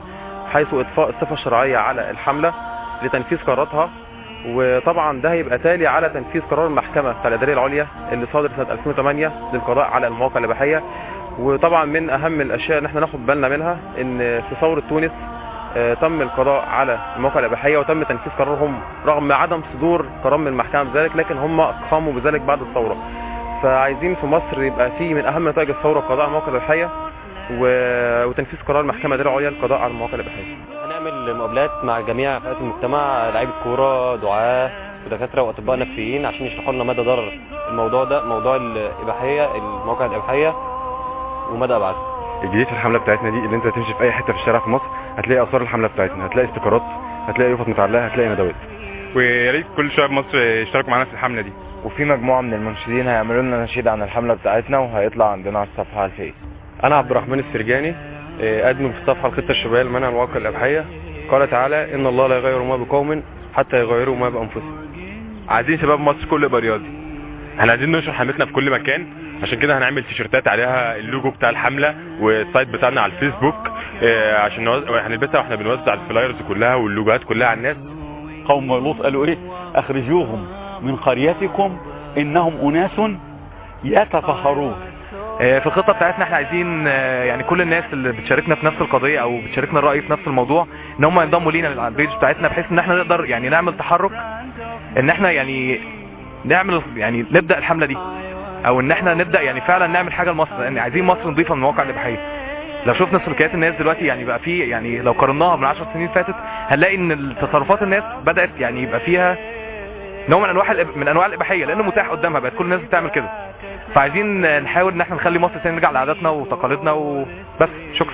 حيث اطفاء الصفه الشرعيه على الحمله لتنفيذ قراراتها وطبعا ده هيبقى تالي على تنفيذ قرار المحكمه بتاع الاداريه العليا اللي صادر سنه 2008 للقضاء على المواقع الاباحيه وطبعا من اهم الاشياء ان احنا ناخد بالنا منها ان في ثوره تونس آه، تم القضاء على المواقع الاباحيه وتم تنفيذ قرارهم رغم عدم صدور قرار من المحكمه بذلك لكن هم قاموا بذلك بعد الثوره فعايزين في مصر يبقى في من اهم نتائج الثوره القضاء على المواقع الاباحيه و- وتنفيذ قرار المحكمه الاداريه العليا للقضاء على المواقع الاباحيه هنعمل مقابلات مع جميع فئات المجتمع لعيبه كوره دعاه ودكاتره واطباء نفسيين عشان يشرحوا لنا مدى ضرر الموضوع ده موضوع الاباحيه المواقع الاباحيه ومدى ابعاده الجديد في الحمله بتاعتنا دي اللي انت تمشي في اي حته في الشارع في مصر هتلاقي اثار الحمله بتاعتنا هتلاقي استيكرات هتلاقي يافط متعلقه هتلاقي ندوات ويا ريت كل شباب مصر يشتركوا معانا في الحمله دي وفي مجموعه من المنشدين هيعملوا لنا نشيد عن الحمله بتاعتنا وهيطلع عندنا على الصفحه على الفيس انا عبد الرحمن السرجاني آه، ادمن في الصفحه الخطه الشبابيه لمنع المواقع الاباحيه قال تعالى ان الله لا يغير ما بقوم حتى يغيروا ما بانفسهم عايزين شباب مصر كله يبقى رياضي احنا عايزين ننشر حملتنا في كل مكان عشان كده هنعمل تيشيرتات عليها اللوجو بتاع الحمله والسايت بتاعنا على الفيسبوك اه، عشان نوزع هنلبسها واحنا بنوزع الفلايرز كلها واللوجوهات كلها على الناس قوم لوط قالوا ايه اخرجوهم من قريتكم انهم اناس يتطهرون آه، في الخطه بتاعتنا احنا عايزين آه، يعني كل الناس اللي بتشاركنا في نفس القضيه او بتشاركنا الراي في نفس الموضوع ان هم ينضموا لينا على البيج بتاعتنا بحيث ان احنا نقدر يعني نعمل تحرك ان احنا يعني نعمل يعني نبدا الحمله دي او ان احنا نبدا يعني فعلا نعمل حاجه لمصر لان عايزين مصر نضيفه من المواقع الاباحيه لو شفنا سلوكيات الناس دلوقتي يعني بقى في يعني لو قارناها من 10 سنين فاتت هنلاقي ان تصرفات الناس بدات يعني يبقى فيها نوع من انواع الإب- من انواع الاباحيه لانه متاح قدامها بقت كل الناس بتعمل كده فعايزين نحاول ان احنا نخلي مصر تاني نرجع لعاداتنا وتقاليدنا وبس شكرا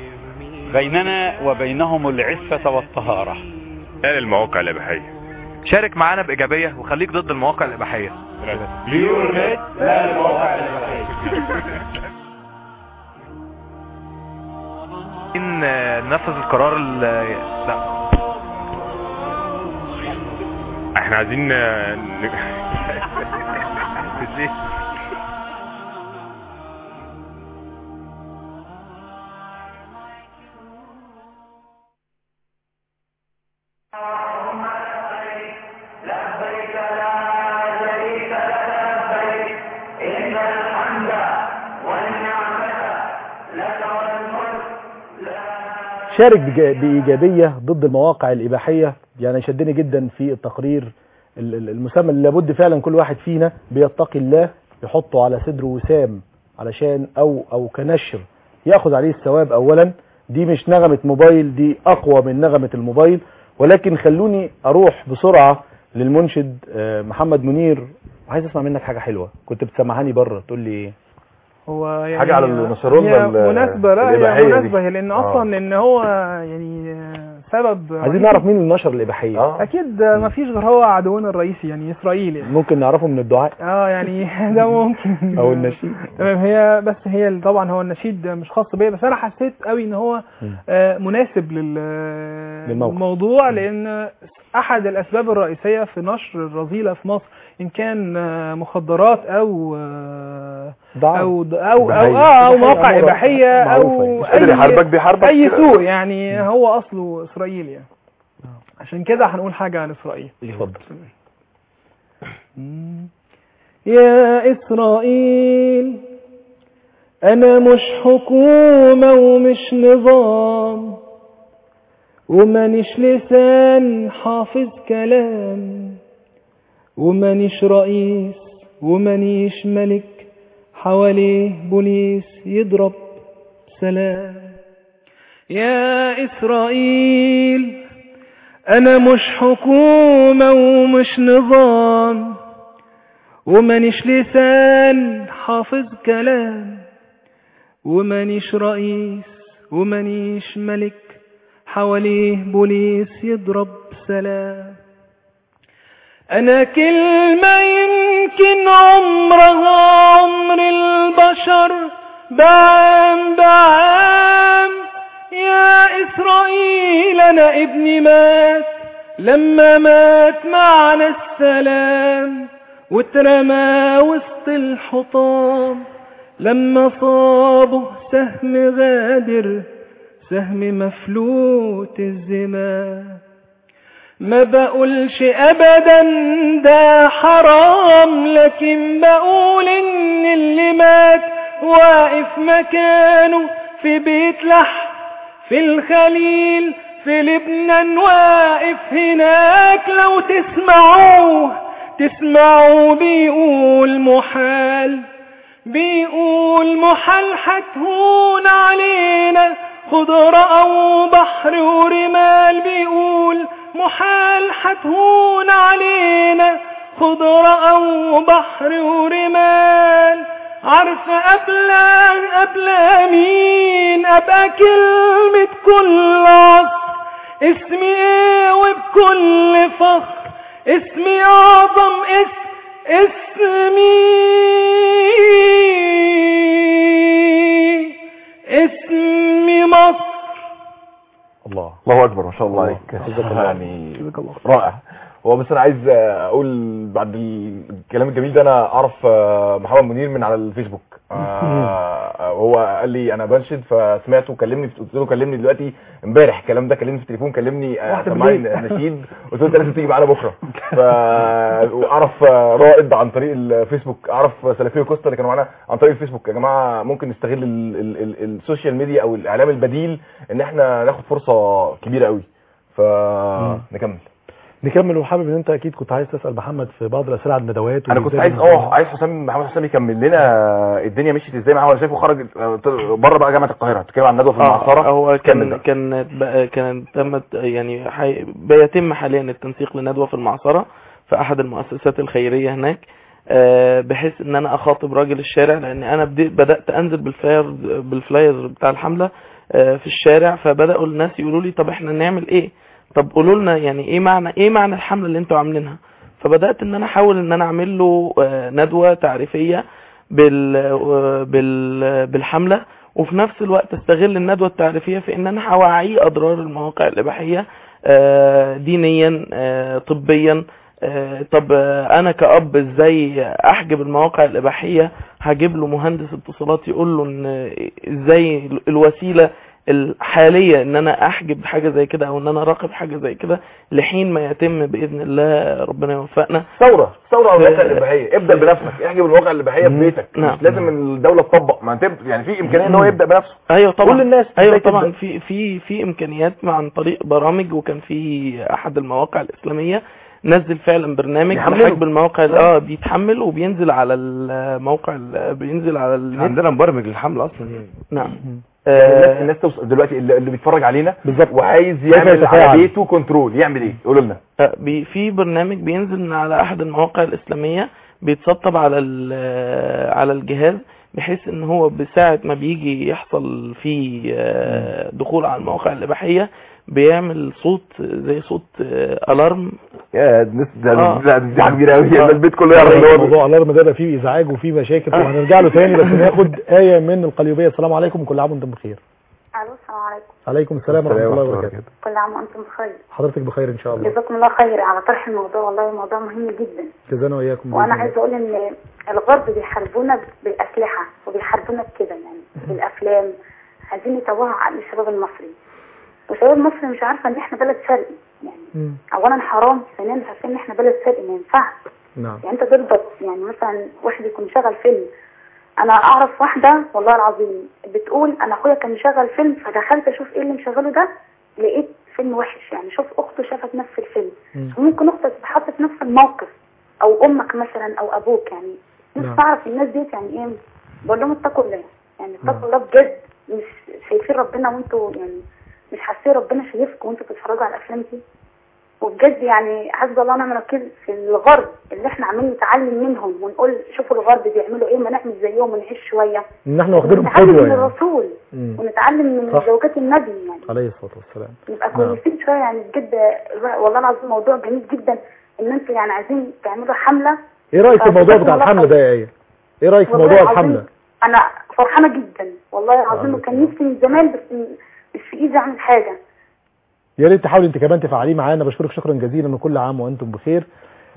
بيننا وبينهم العفة والطهارة لا للمواقع الاباحيه شارك معانا بايجابيه وخليك ضد المواقع الاباحيه بيورنت لا المواقع الإباحية عايزين آه، ننفذ القرار ال- لا احنا عايزين اه، ن- شارك بج- بإيجابية ضد المواقع الإباحية يعني شدني جدا في التقرير ال- ال- المسمى اللي لابد فعلا كل واحد فينا بيتقي الله يحطه على صدره وسام علشان أو أو كنشر ياخد عليه الثواب أولا دي مش نغمة موبايل دي أقوى من نغمة الموبايل ولكن خلوني أروح بسرعة للمنشد آه، محمد منير عايز أسمع منك حاجة حلوة كنت بتسمعاني بره تقول لي إيه هو يعني حاجة على اللي نشروا لنا هي ال- مناسبة لا الإباحية هي دي. مناسبة هي لأن آه. أصلا إن هو يعني سبب عايزين رئيسي. نعرف مين اللي نشر الإباحية أكيد ما فيش غير هو عدونا الرئيسي يعني إسرائيل يعني ممكن نعرفه من الدعاء اه يعني ده ممكن أو النشيد تمام هي بس هي ال- طبعا هو النشيد مش خاص بيا بس انا حسيت قوي ان هو آه، مناسب لل للموقف. للموضوع لان احد الاسباب الرئيسيه في نشر الرذيله في مصر ان كان آه، مخدرات او آه، دعم. او د- او او إباحية. اه او إباحية موقع معروفة. اباحيه معروفة او يعني. مش قادر يحاربك بيحاربك. اي سوء يعني هو اصله اسرائيل يعني عشان كده هنقول حاجه عن اسرائيل اتفضل يا إسرائيل أنا مش حكومة ومش نظام ومانيش لسان حافظ كلام ومانيش رئيس ومانيش ملك حواليه بوليس يضرب سلام يا إسرائيل أنا مش حكومة ومش نظام ومانيش لسان حافظ كلام ومانيش رئيس ومانيش ملك حواليه بوليس يضرب سلام أنا كلمة يمكن عمرها عمر البشر بعام بعام يا إسرائيل أنا ابني مات لما مات معنا السلام واترمى وسط الحطام لما صابه سهم غادر سهم مفلوت الزمان ما بقولش ابدا ده حرام لكن بقول ان اللي مات واقف مكانه في بيت لحم في الخليل في لبنان واقف هناك لو تسمعوه تسمعوا بيقول محال بيقول محال هتهون علينا خضرة أو بحر ورمال بيقول محال هتهون علينا خضرة أو بحر ورمال عارفة قبلها قبل مين أبقى كلمة كل عصر اسمي ايه وبكل فخر اسمي أعظم اسم اسمي اسمي مصر الله الله اكبر ما شاء الله عليك جزاك الله. يعني جزاك الله. رائع هو بس انا عايز اقول بعد الكلام الجميل ده انا اعرف آه، محمد منير من على الفيسبوك آه، هو قال لي انا بنشد فسمعته كلمني قلت له كلمني دلوقتي امبارح الكلام ده كلمني في التليفون كلمني آه، واحدة سمعني بالليل. نشيد قلت له انت لازم تيجي معانا بكره ف واعرف آه، رائد عن طريق الفيسبوك اعرف سلفيه كوستا اللي كانوا معانا عن طريق الفيسبوك يا جماعه ممكن نستغل ال- ال- ال- السوشيال ميديا او الاعلام البديل ان احنا ناخد فرصه كبيره قوي فنكمل نكمل وحابب ان انت اكيد كنت عايز تسال محمد في بعض الاسئله عن الندوات انا كنت وإزاي عايز بنعملها. اه عايز حسام محمد حسام يكمل لنا الدنيا مشيت ازاي معاه وانا شايفه خرج بره بقى جامعه القاهره بتتكلم عن ندوه في المعصره آه هو كمل كان بقى. كان بقى- كان تمت يعني حي... بيتم حاليا التنسيق لندوه في المعصره في احد المؤسسات الخيريه هناك آه، بحيث ان انا اخاطب راجل الشارع لان انا بدي- بدات انزل بالفلاير بالفلاير بتاع الحمله آه، في الشارع فبداوا الناس يقولوا لي طب احنا نعمل ايه طب قولوا لنا يعني ايه معنى ايه معنى الحمله اللي انتوا عاملينها فبدات ان انا احاول ان انا اعمل له آه، ندوه تعريفيه بال آه، بال بالحمله وفي نفس الوقت استغل الندوه التعريفيه في ان انا هوعيه اضرار المواقع الاباحيه آه، دينيا آه، طبيا آه، طب آه، انا كأب ازاي احجب المواقع الاباحيه هجيب له مهندس اتصالات يقول له ان ازاي الوسيله الحاليه ان انا احجب حاجه زي كده او ان انا اراقب حاجه زي كده لحين ما يتم باذن الله ربنا يوفقنا ثوره ثوره على المواقع في- الاباحيه ابدا بنفسك احجب المواقع الاباحيه في بيتك نعم. مش لازم الدوله تطبق ما انت يعني في امكانيه ان هو يبدا بنفسه ايوه طبعا كل الناس ايوه إزاي طبعا تبدأ؟ في في في امكانيات عن طريق برامج وكان في احد المواقع الاسلاميه نزل فعلا برنامج يحمله. لحجب المواقع اه بيتحمل وبينزل على الموقع ال- بينزل على النت عندنا مبرمج للحمل اصلا يعني نعم يعني الناس آه، الناس توصل دلوقتي اللي, اللي بيتفرج علينا بالظبط وعايز كيف يعمل يتفاعل؟ على بيته كنترول يعمل ايه قولوا لنا آه، بي- في برنامج بينزل من على احد المواقع الاسلاميه بيتسطب على ال- على الجهاز بحيث ان هو بساعه ما بيجي يحصل فيه آه، دخول على المواقع الاباحيه بيعمل صوت زي صوت آه، الارم يا الناس ده آه. لا دي حاجه كبيره قوي آه. البيت كله يعرف اللي هو موضوع الارم ده يبقى فيه ازعاج وفيه مشاكل وهنرجع له تاني بس ناخد ايه من القليوبيه السلام عليكم وكل عام وانتم بخير الو السلام عليكم عليكم السلام ورحمه الله وبركاته كل عام وانتم بخير حضرتك بخير ان شاء الله جزاكم الله خير على طرح الموضوع والله موضوع مهم جدا جزانا واياكم وانا بإذن الله. عايزه اقول ان الغرب بيحاربونا بالاسلحه وبيحاربونا بكده يعني بالافلام عايزين يتوهوا عقل الشباب المصري والشباب المصري مش عارفه ان احنا بلد شرقي مم. اولا حرام ثانيا مش عارفين ان احنا بلد شرقي ما ينفعش نعم يعني انت تربط يعني مثلا واحد يكون شغل فيلم انا اعرف واحده والله العظيم بتقول انا اخويا كان مشغل فيلم فدخلت اشوف ايه اللي مشغله ده لقيت فيلم وحش يعني شوف اخته شافت نفس الفيلم وممكن اختك تتحط في نفس الموقف او امك مثلا او ابوك يعني نعم. نفسي اعرف الناس ديت يعني ايه بقول لهم اتقوا الله يعني اتقوا الله بجد مش شايفين ربنا وانتوا يعني مش حاسين ربنا شايفكم وانتوا بتتفرجوا على الافلام دي وبجد يعني حسبي الله ونعم الوكيل في الغرب اللي احنا عمالين نتعلم منهم ونقول شوفوا الغرب بيعملوا ايه ما نعمل زيهم ونعيش شويه ان احنا واخدينهم ونتعلم قدوه من يعني الرسول مم. ونتعلم من صح. زوجات النبي يعني عليه الصلاه والسلام نبقى نعم. كويسين شويه يعني بجد والله العظيم موضوع جميل جدا ان انتوا يعني عايزين تعملوا حمله ايه رايك في الموضوع فجزاكم بتاع الله الحمله خير. ده يا ايه ايه رايك في والله موضوع العظيم الحمله انا فرحانه جدا والله العظيم عندك وكان نفسي من زمان بس م- مش في ايدي اعمل حاجه يا ريت تحاولي انت كمان تفعليه معانا بشكرك شكرا جزيلا وكل عام وانتم بخير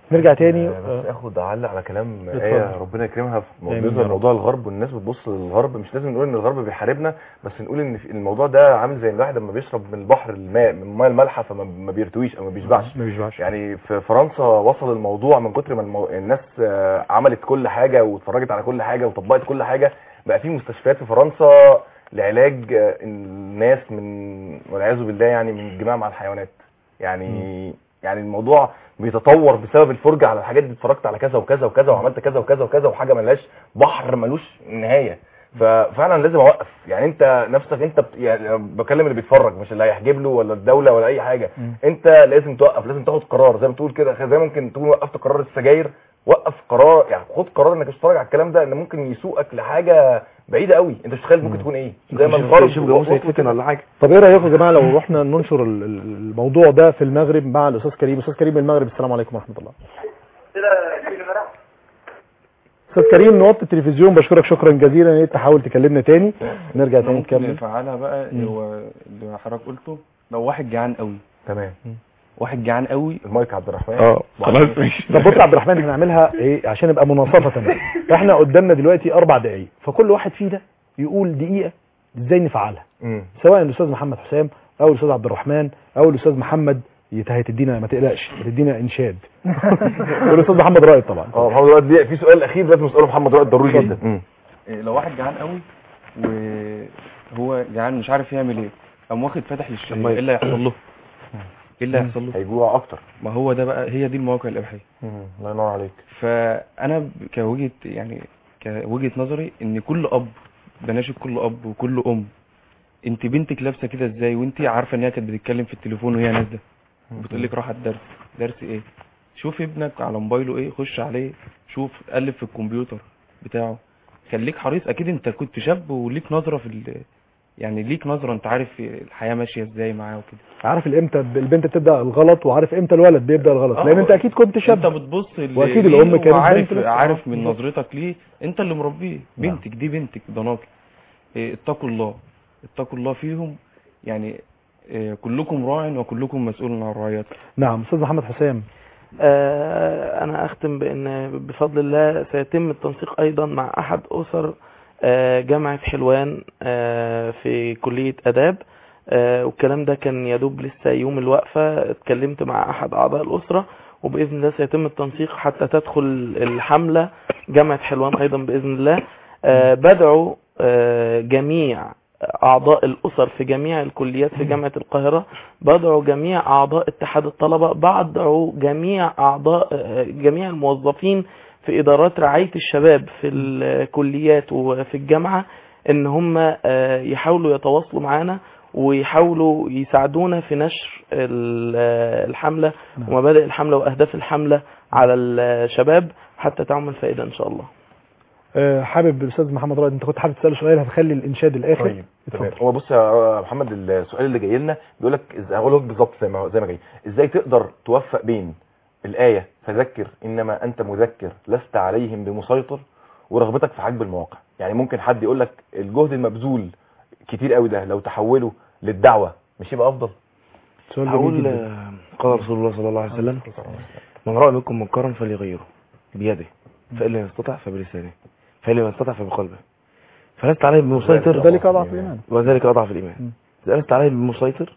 نرجع تاني بس اخد اعلق على كلام اتفضل. ايه ربنا يكرمها في آمين موضوع يا رب. موضوع الغرب والناس بتبص للغرب مش لازم نقول ان الغرب بيحاربنا بس نقول ان في- الموضوع ده عامل زي الواحد لما بيشرب من البحر الماء من الماء المالحه فما ما بيرتويش او ما بيشبعش ما بيشبعش يعني في فرنسا وصل الموضوع من كتر ما المو... الناس آه، عملت كل حاجه واتفرجت على كل حاجه وطبقت كل حاجه بقى في مستشفيات في فرنسا لعلاج آه، الناس من والعياذ بالله يعني من الجماع مع الحيوانات يعني يعني الموضوع بيتطور بسبب الفرجه على الحاجات دي اتفرجت على كذا وكذا وكذا وعملت كذا وكذا وكذا وحاجه ملهاش بحر ملوش نهايه ففعلا لازم اوقف يعني انت نفسك انت بت... يعني بكلم اللي بيتفرج مش اللي هيحجب له ولا الدوله ولا اي حاجه انت لازم توقف لازم تاخد قرار زي ما تقول كده زي ممكن تكون وقفت قرار السجاير وقف قرار يعني خد قرار انك مش تتفرج على الكلام ده ان ممكن يسوقك لحاجه بعيده قوي انت مش متخيل ممكن تكون ايه زي ما الغرب شوف جاموس هيتفتن ولا حاجه طب ايه رايكم يا جماعه لو رحنا ننشر ال- ال- الموضوع ده في المغرب مع الاستاذ كريم استاذ كريم من المغرب السلام عليكم ورحمه الله استاذ كريم نوطي التلفزيون بشكرك شكرا جزيلا ان انت تحاول تكلمنا تاني نرجع تاني ممكن نكمل نفعلها بقى مم. هو اللي حضرتك قلته لو واحد جعان قوي تمام واحد جعان قوي المايك عبد الرحمن اه خلاص ماشي طب بص يا عبد الرحمن احنا هنعملها ايه عشان يبقى مناصفه احنا قدامنا دلوقتي اربع دقائق فكل واحد فينا يقول دقيقه ازاي نفعلها مم. سواء الاستاذ محمد حسام او الاستاذ عبد الرحمن او الاستاذ محمد يت- هتدينا ما تقلقش هتدينا انشاد والاستاذ محمد رائد طبعا اه محمد رائد ليه- في سؤال اخير لازم اساله محمد رائد ضروري جدا مم. إيه، لو واحد جعان قوي وهو جعان مش عارف يعمل ايه قام واخد فاتح للشاي ايه اللي هيحصل له ايه اللي هيحصل له هيجوع اكتر ما هو ده بقى هي دي المواقع الاباحيه الله ينور عليك فانا ب- كوجهه يعني كوجهه نظري ان كل اب بناشد كل اب وكل ام انت بنتك لابسه كده ازاي وانت عارفه ان هي كانت بتتكلم في التليفون وهي نازله وبتقول لك راح الدرس درس ايه شوف ابنك على موبايله ايه خش عليه شوف قلب في الكمبيوتر بتاعه خليك حريص اكيد انت كنت شاب وليك نظره في ال... يعني ليك نظره انت عارف الحياه ماشيه ازاي معاه وكده عارف امتى البنت بتبدا الغلط وعارف امتى الولد بيبدا الغلط لان انت اكيد كنت شاب انت بتبص ل- واكيد ليه الام كانت وعارف بنت لسه. عارف من آه. نظرتك ليه انت اللي مربيه بنتك دي بنتك ضناك إيه، اتقوا الله اتقوا الله فيهم يعني إيه، كلكم راع وكلكم مسؤول عن رعيته نعم استاذ محمد حسام آه، انا اختم بان بفضل الله سيتم التنسيق ايضا مع احد اسر آه، جامعة حلوان آه، في كلية اداب آه، والكلام ده كان يدوب لسه يوم الوقفة اتكلمت مع احد اعضاء الاسرة وباذن الله سيتم التنسيق حتى تدخل الحملة جامعة حلوان ايضا باذن الله آه، بدعو آه، جميع اعضاء الاسر في جميع الكليات في جامعة القاهرة بدعو جميع اعضاء اتحاد الطلبة بدعو جميع اعضاء آه، جميع الموظفين في ادارات رعاية الشباب في الكليات وفي الجامعة ان هم آه، يحاولوا يتواصلوا معنا ويحاولوا يساعدونا في نشر ال- آه، الحملة ومبادئ الحملة واهداف الحملة على الشباب حتى تعمل فائدة ان شاء الله آه، حابب الاستاذ محمد رائد انت كنت حابب تساله سؤال هتخلي الانشاد الاخر طيب تمام هو بص يا محمد السؤال اللي جاي لنا بيقول لك إز- هقول لك بالظبط زي ما زي ما جاي ازاي تقدر توفق بين الايه فذكر انما انت مذكر لست عليهم بمسيطر ورغبتك في حجب المواقع يعني ممكن حد يقول لك الجهد المبذول كتير قوي ده لو تحوله للدعوه مش يبقى افضل سؤال هقول آه، قال رسول الله صلى الله عليه وسلم من رأى منكم منكرا فليغيره بيده فإن لم يستطع فبلسانه فإن لم يستطع فبقلبه فلست عليه بمسيطر ذلك اضعف الايمان وذلك أضعف الإيمان إذا لست عليه بمسيطر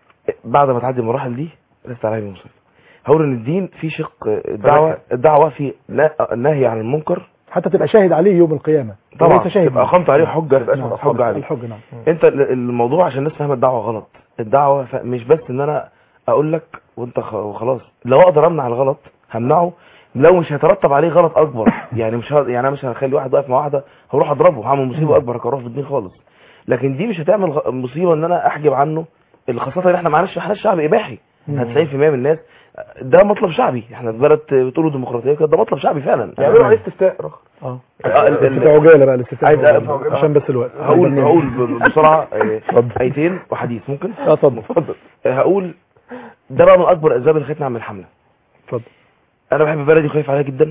بعد ما تعدي المراحل دي لست عليه بمسيطر هقول إن الدين في شق آه، الدعوة الدعوة في لا النهي عن المنكر حتى تبقى شاهد عليه يوم القيامه طبعا وليس شاهد تبقى اقمت عليه حجه تبقى نعم، حجه عليه الحجه نعم انت ال- الموضوع عشان الناس فاهمه الدعوه غلط الدعوه ف- مش بس ان انا اقول لك وانت خ- وخلاص لو اقدر امنع الغلط همنعه لو مش هيترتب عليه غلط اكبر يعني مش ه... يعني انا مش هخلي واحد واقف مع واحده هروح اضربه هعمل مصيبه اكبر هكرهه في الدين خالص لكن دي مش هتعمل غ... مصيبه ان انا احجب عنه اللي خاصه ان احنا معلش احنا شعب اباحي مم. 90% من الناس ده مطلب شعبي احنا في بلد بتقولوا ديمقراطيه كده ده مطلب شعبي فعلا يعملوا عليه استفتاء رخ اه ال- ال- الاستفتاء عجاله بقى الاستفتاء عايز عجالة. عشان بس الوقت هقول هقول ب- بسرعه آه، ايتين وحديث ممكن اه اتفضل اتفضل هقول ده بقى من اكبر اسباب اللي خلتني اعمل حمله اتفضل انا بحب بلدي وخايف عليها جدا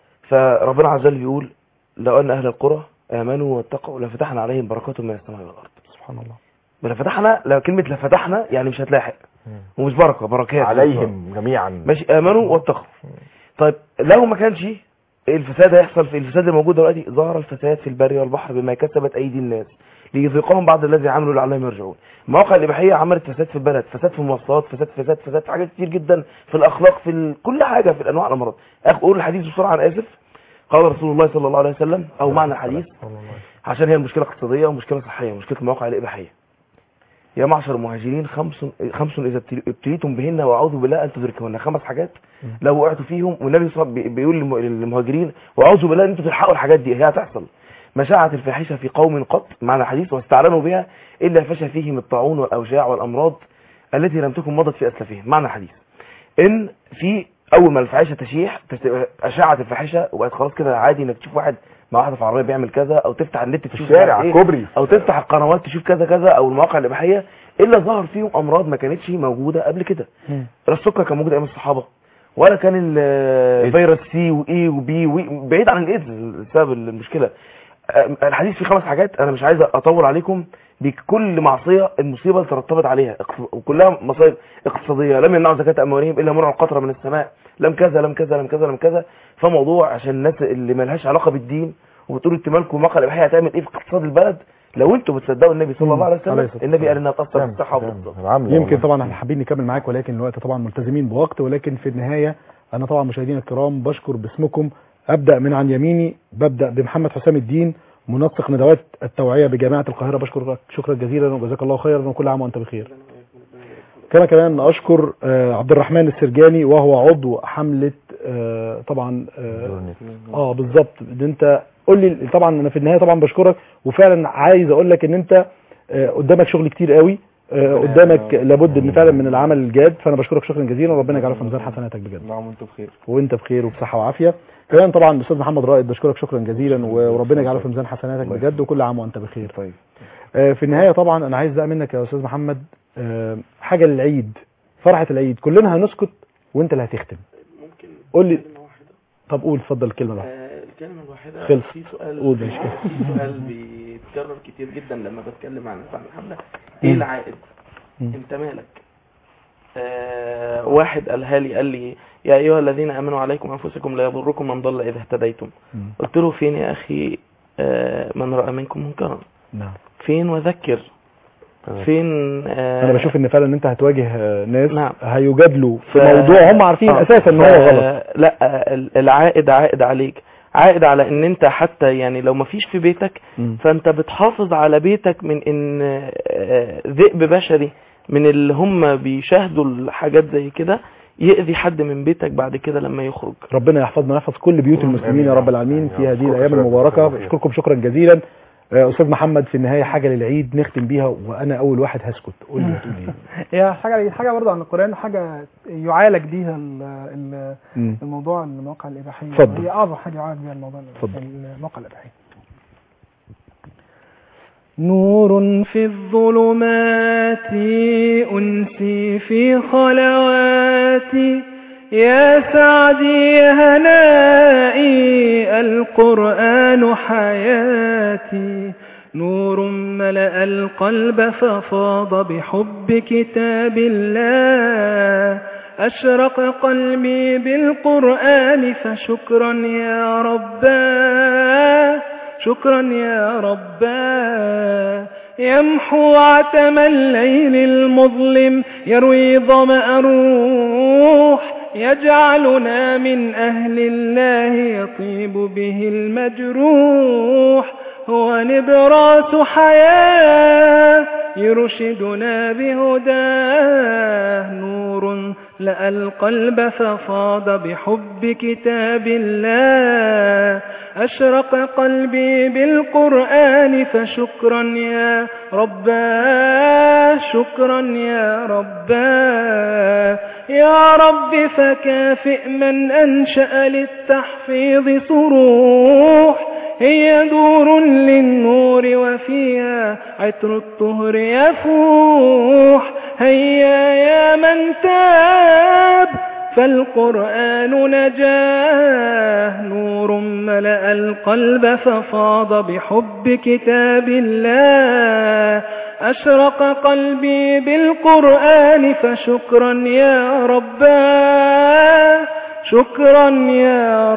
فربنا عز وجل بيقول لو ان اهل القرى امنوا واتقوا لفتحنا عليهم بركات من السماء والارض سبحان الله لفتحنا لو كلمه لفتحنا يعني مش هتلاحق ومش بركه بركات عليهم جميعا ماشي امنوا واتقوا طيب لو ما كانش الفساد هيحصل في الفساد الموجود دلوقتي ظهر الفساد في البر والبحر بما كسبت ايدي الناس ليذيقهم بعض الذي عملوا لعلهم يرجعون المواقع الاباحيه عملت فساد في البلد فساد في المواصلات فساد فساد فساد في حاجات كتير جدا في الاخلاق في ال... كل حاجه في الانواع الامراض اقول الحديث بسرعه انا اسف قال رسول الله صلى الله عليه وسلم او معنى الحديث عشان هي المشكله اقتصاديه ومشكله صحيه مشكله المواقع الاباحيه يا معشر المهاجرين خمس خمس اذا ابتلي- ابتليتم بهن واعوذ بالله ان تدركهن خمس حاجات لو وقعتوا فيهم والنبي صلى الله عليه وسلم بيقول للم- للمهاجرين واعوذ بالله ان انتوا تلحقوا الحاجات دي هي هتحصل مشاعة الفاحشة في قوم قط معنى الحديث واستعلنوا بها إلا فشى فيهم الطاعون والأوجاع والأمراض التي لم تكن مضت في أسلافهم معنى الحديث إن في أول ما الفاحشة تشيح تست- أشاعة الفاحشة وبقت خلاص كده عادي إنك تشوف واحد مع واحدة في عربية بيعمل كذا أو تفتح النت تشوف الشارع، مش عارف إيه، الكوبري. أو تفتح القنوات تشوف كذا كذا أو المواقع الإباحية إلا ظهر فيهم أمراض ما كانتش موجودة قبل كده لا السكر كان موجود ايام الصحابه ولا كان ال- الفيروس سي واي وبي وي بعيد عن الايدز بسبب المشكله أم- الحديث فيه خمس حاجات انا مش عايز اطول عليكم بكل معصيه المصيبه اللي ترتبط عليها اقتص- وكلها مصايب اقتصاديه لم يمنعوا زكاه اموالهم الا منع القطره من السماء لم كذا لم كذا لم كذا لم كذا فموضوع عشان الناس اللي مالهاش علاقه بالدين وبتقولوا انتوا مالكم المواقع الاباحيه هتعمل ايه في اقتصاد البلد لو انتوا بتصدقوا النبي صلى الله عليه عليه وسلم الصلاة النبي قال انها تاثر في الصحه والاقتصاد يمكن طبعا احنا حابين نكمل معاك ولكن الوقت طبعا ملتزمين بوقت ولكن في النهايه انا طبعا مشاهدينا الكرام بشكر باسمكم ابدا من عن يميني ببدا بمحمد حسام الدين منسق ندوات التوعيه بجامعه القاهره بشكرك شكرا جزيلا وجزاك الله خيرا وكل عام وانت بخير كما كمان اشكر آه، عبد الرحمن السرجاني وهو عضو حمله آه، طبعا اه, آه بالظبط ده انت قول لي طبعا انا في النهايه طبعا بشكرك وفعلا عايز اقول لك ان انت آه، قدامك شغل كتير قوي آه، قدامك لابد ان فعلا من العمل الجاد فانا بشكرك شكرا جزيلا وربنا يجعله في ميزان حسناتك بجد نعم وانتم بخير وانت بخير وبصحه وعافيه كمان طبعا الاستاذ محمد رائد بشكرك شكرا جزيلا وربنا يجعله في ميزان حسناتك بجد وكل عام وانت بخير طيب آه، في النهايه طبعا انا عايز بقى منك يا استاذ محمد آه، حاجه للعيد فرحه العيد كلنا هنسكت وانت اللي هتختم ممكن قول لي طب قول اتفضل الكلمه بقى آه، الكلمة الواحدة خلص. في سؤال قول مش كده. في سؤال بيتكرر كتير جدا لما بتكلم عن فعل الحملة ايه مم. العائد؟ انت مالك؟ آه واحد قالها لي قال لي يا ايها الذين امنوا عليكم انفسكم لا يضركم من ضل اذا اهتديتم قلت له فين يا اخي آه من راى منكم منكرا نعم فين وذكر فين آه انا بشوف ان فعلا انت هتواجه آه، ناس نعم. هيجادلوا في ف- موضوع هم عارفين آه، اساسا ان هو ف- غلط لا ال- العائد عائد عليك عائد على ان انت حتى يعني لو مفيش في بيتك مم. فانت بتحافظ على بيتك من ان آه، ذئب بشري من اللي هم بيشاهدوا الحاجات زي كده يأذي حد من بيتك بعد كده لما يخرج ربنا يحفظنا ويحفظ كل بيوت المسلمين يا رب العالمين في هذه الايام شكراً. المباركه بشكركم شكرا جزيلا آه، استاذ محمد في النهايه حاجه للعيد نختم بيها وانا اول واحد هسكت قول لي هتقول ايه هي حاجه حاجه برضه عن القران حاجه يعالج بيها ال- ال- مم. الموضوع المواقع الاباحيه اتفضل. هي اعظم حاجه يعالج بيها الموضوع اتفضل. المواقع الاباحيه نور في الظلمات أنسي في خلواتي يا سعدي يا هنائي القرآن حياتي نور ملأ القلب ففاض بحب كتاب الله أشرق قلبي بالقرآن فشكرا يا رباه شكرا يا رباه يمحو عتم الليل المظلم يروي ظمأ الروح يجعلنا من أهل الله يطيب به المجروح هو نبراس حياة يرشدنا بهداه نور لأى القلب ففاض بحب كتاب الله أشرق قلبي بالقرآن فشكرا يا رباه شكرا يا رباه يا رب فكافئ من أنشأ للتحفيظ صروح هي دور للنور وفيها عطر الطهر يفوح هيا يا من تاب فالقرآن نجاه نور ملأ القلب ففاض بحب كتاب الله أشرق قلبي بالقرآن فشكرا يا رباه شكرا يا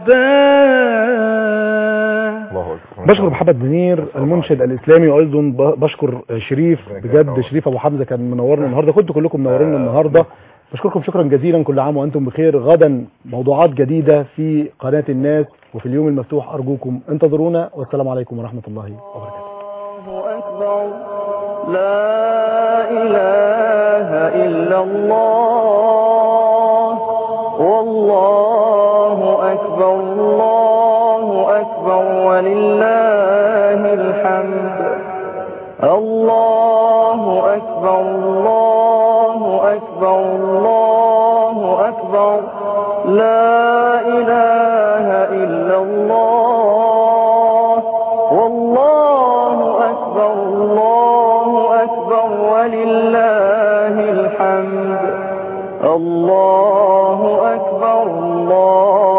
رباه الله اكبر بشكر محمد منير المنشد الاسلامي وايضا ب- بشكر شريف بجد شريف ابو حمزه كان منورنا النهارده كنتوا كلكم منورينا النهارده بشكركم شكرا جزيلا كل عام وانتم بخير غدا موضوعات جديده في قناه الناس وفي اليوم المفتوح ارجوكم انتظرونا والسلام عليكم ورحمه الله وبركاته أكبر لا إله إلا الله والله أكبر الله أكبر ولله الحمد الله أكبر الله أكبر الله أكبر لا إله إلا الله والله أكبر الله أكبر ولله الحمد الله أكبر الله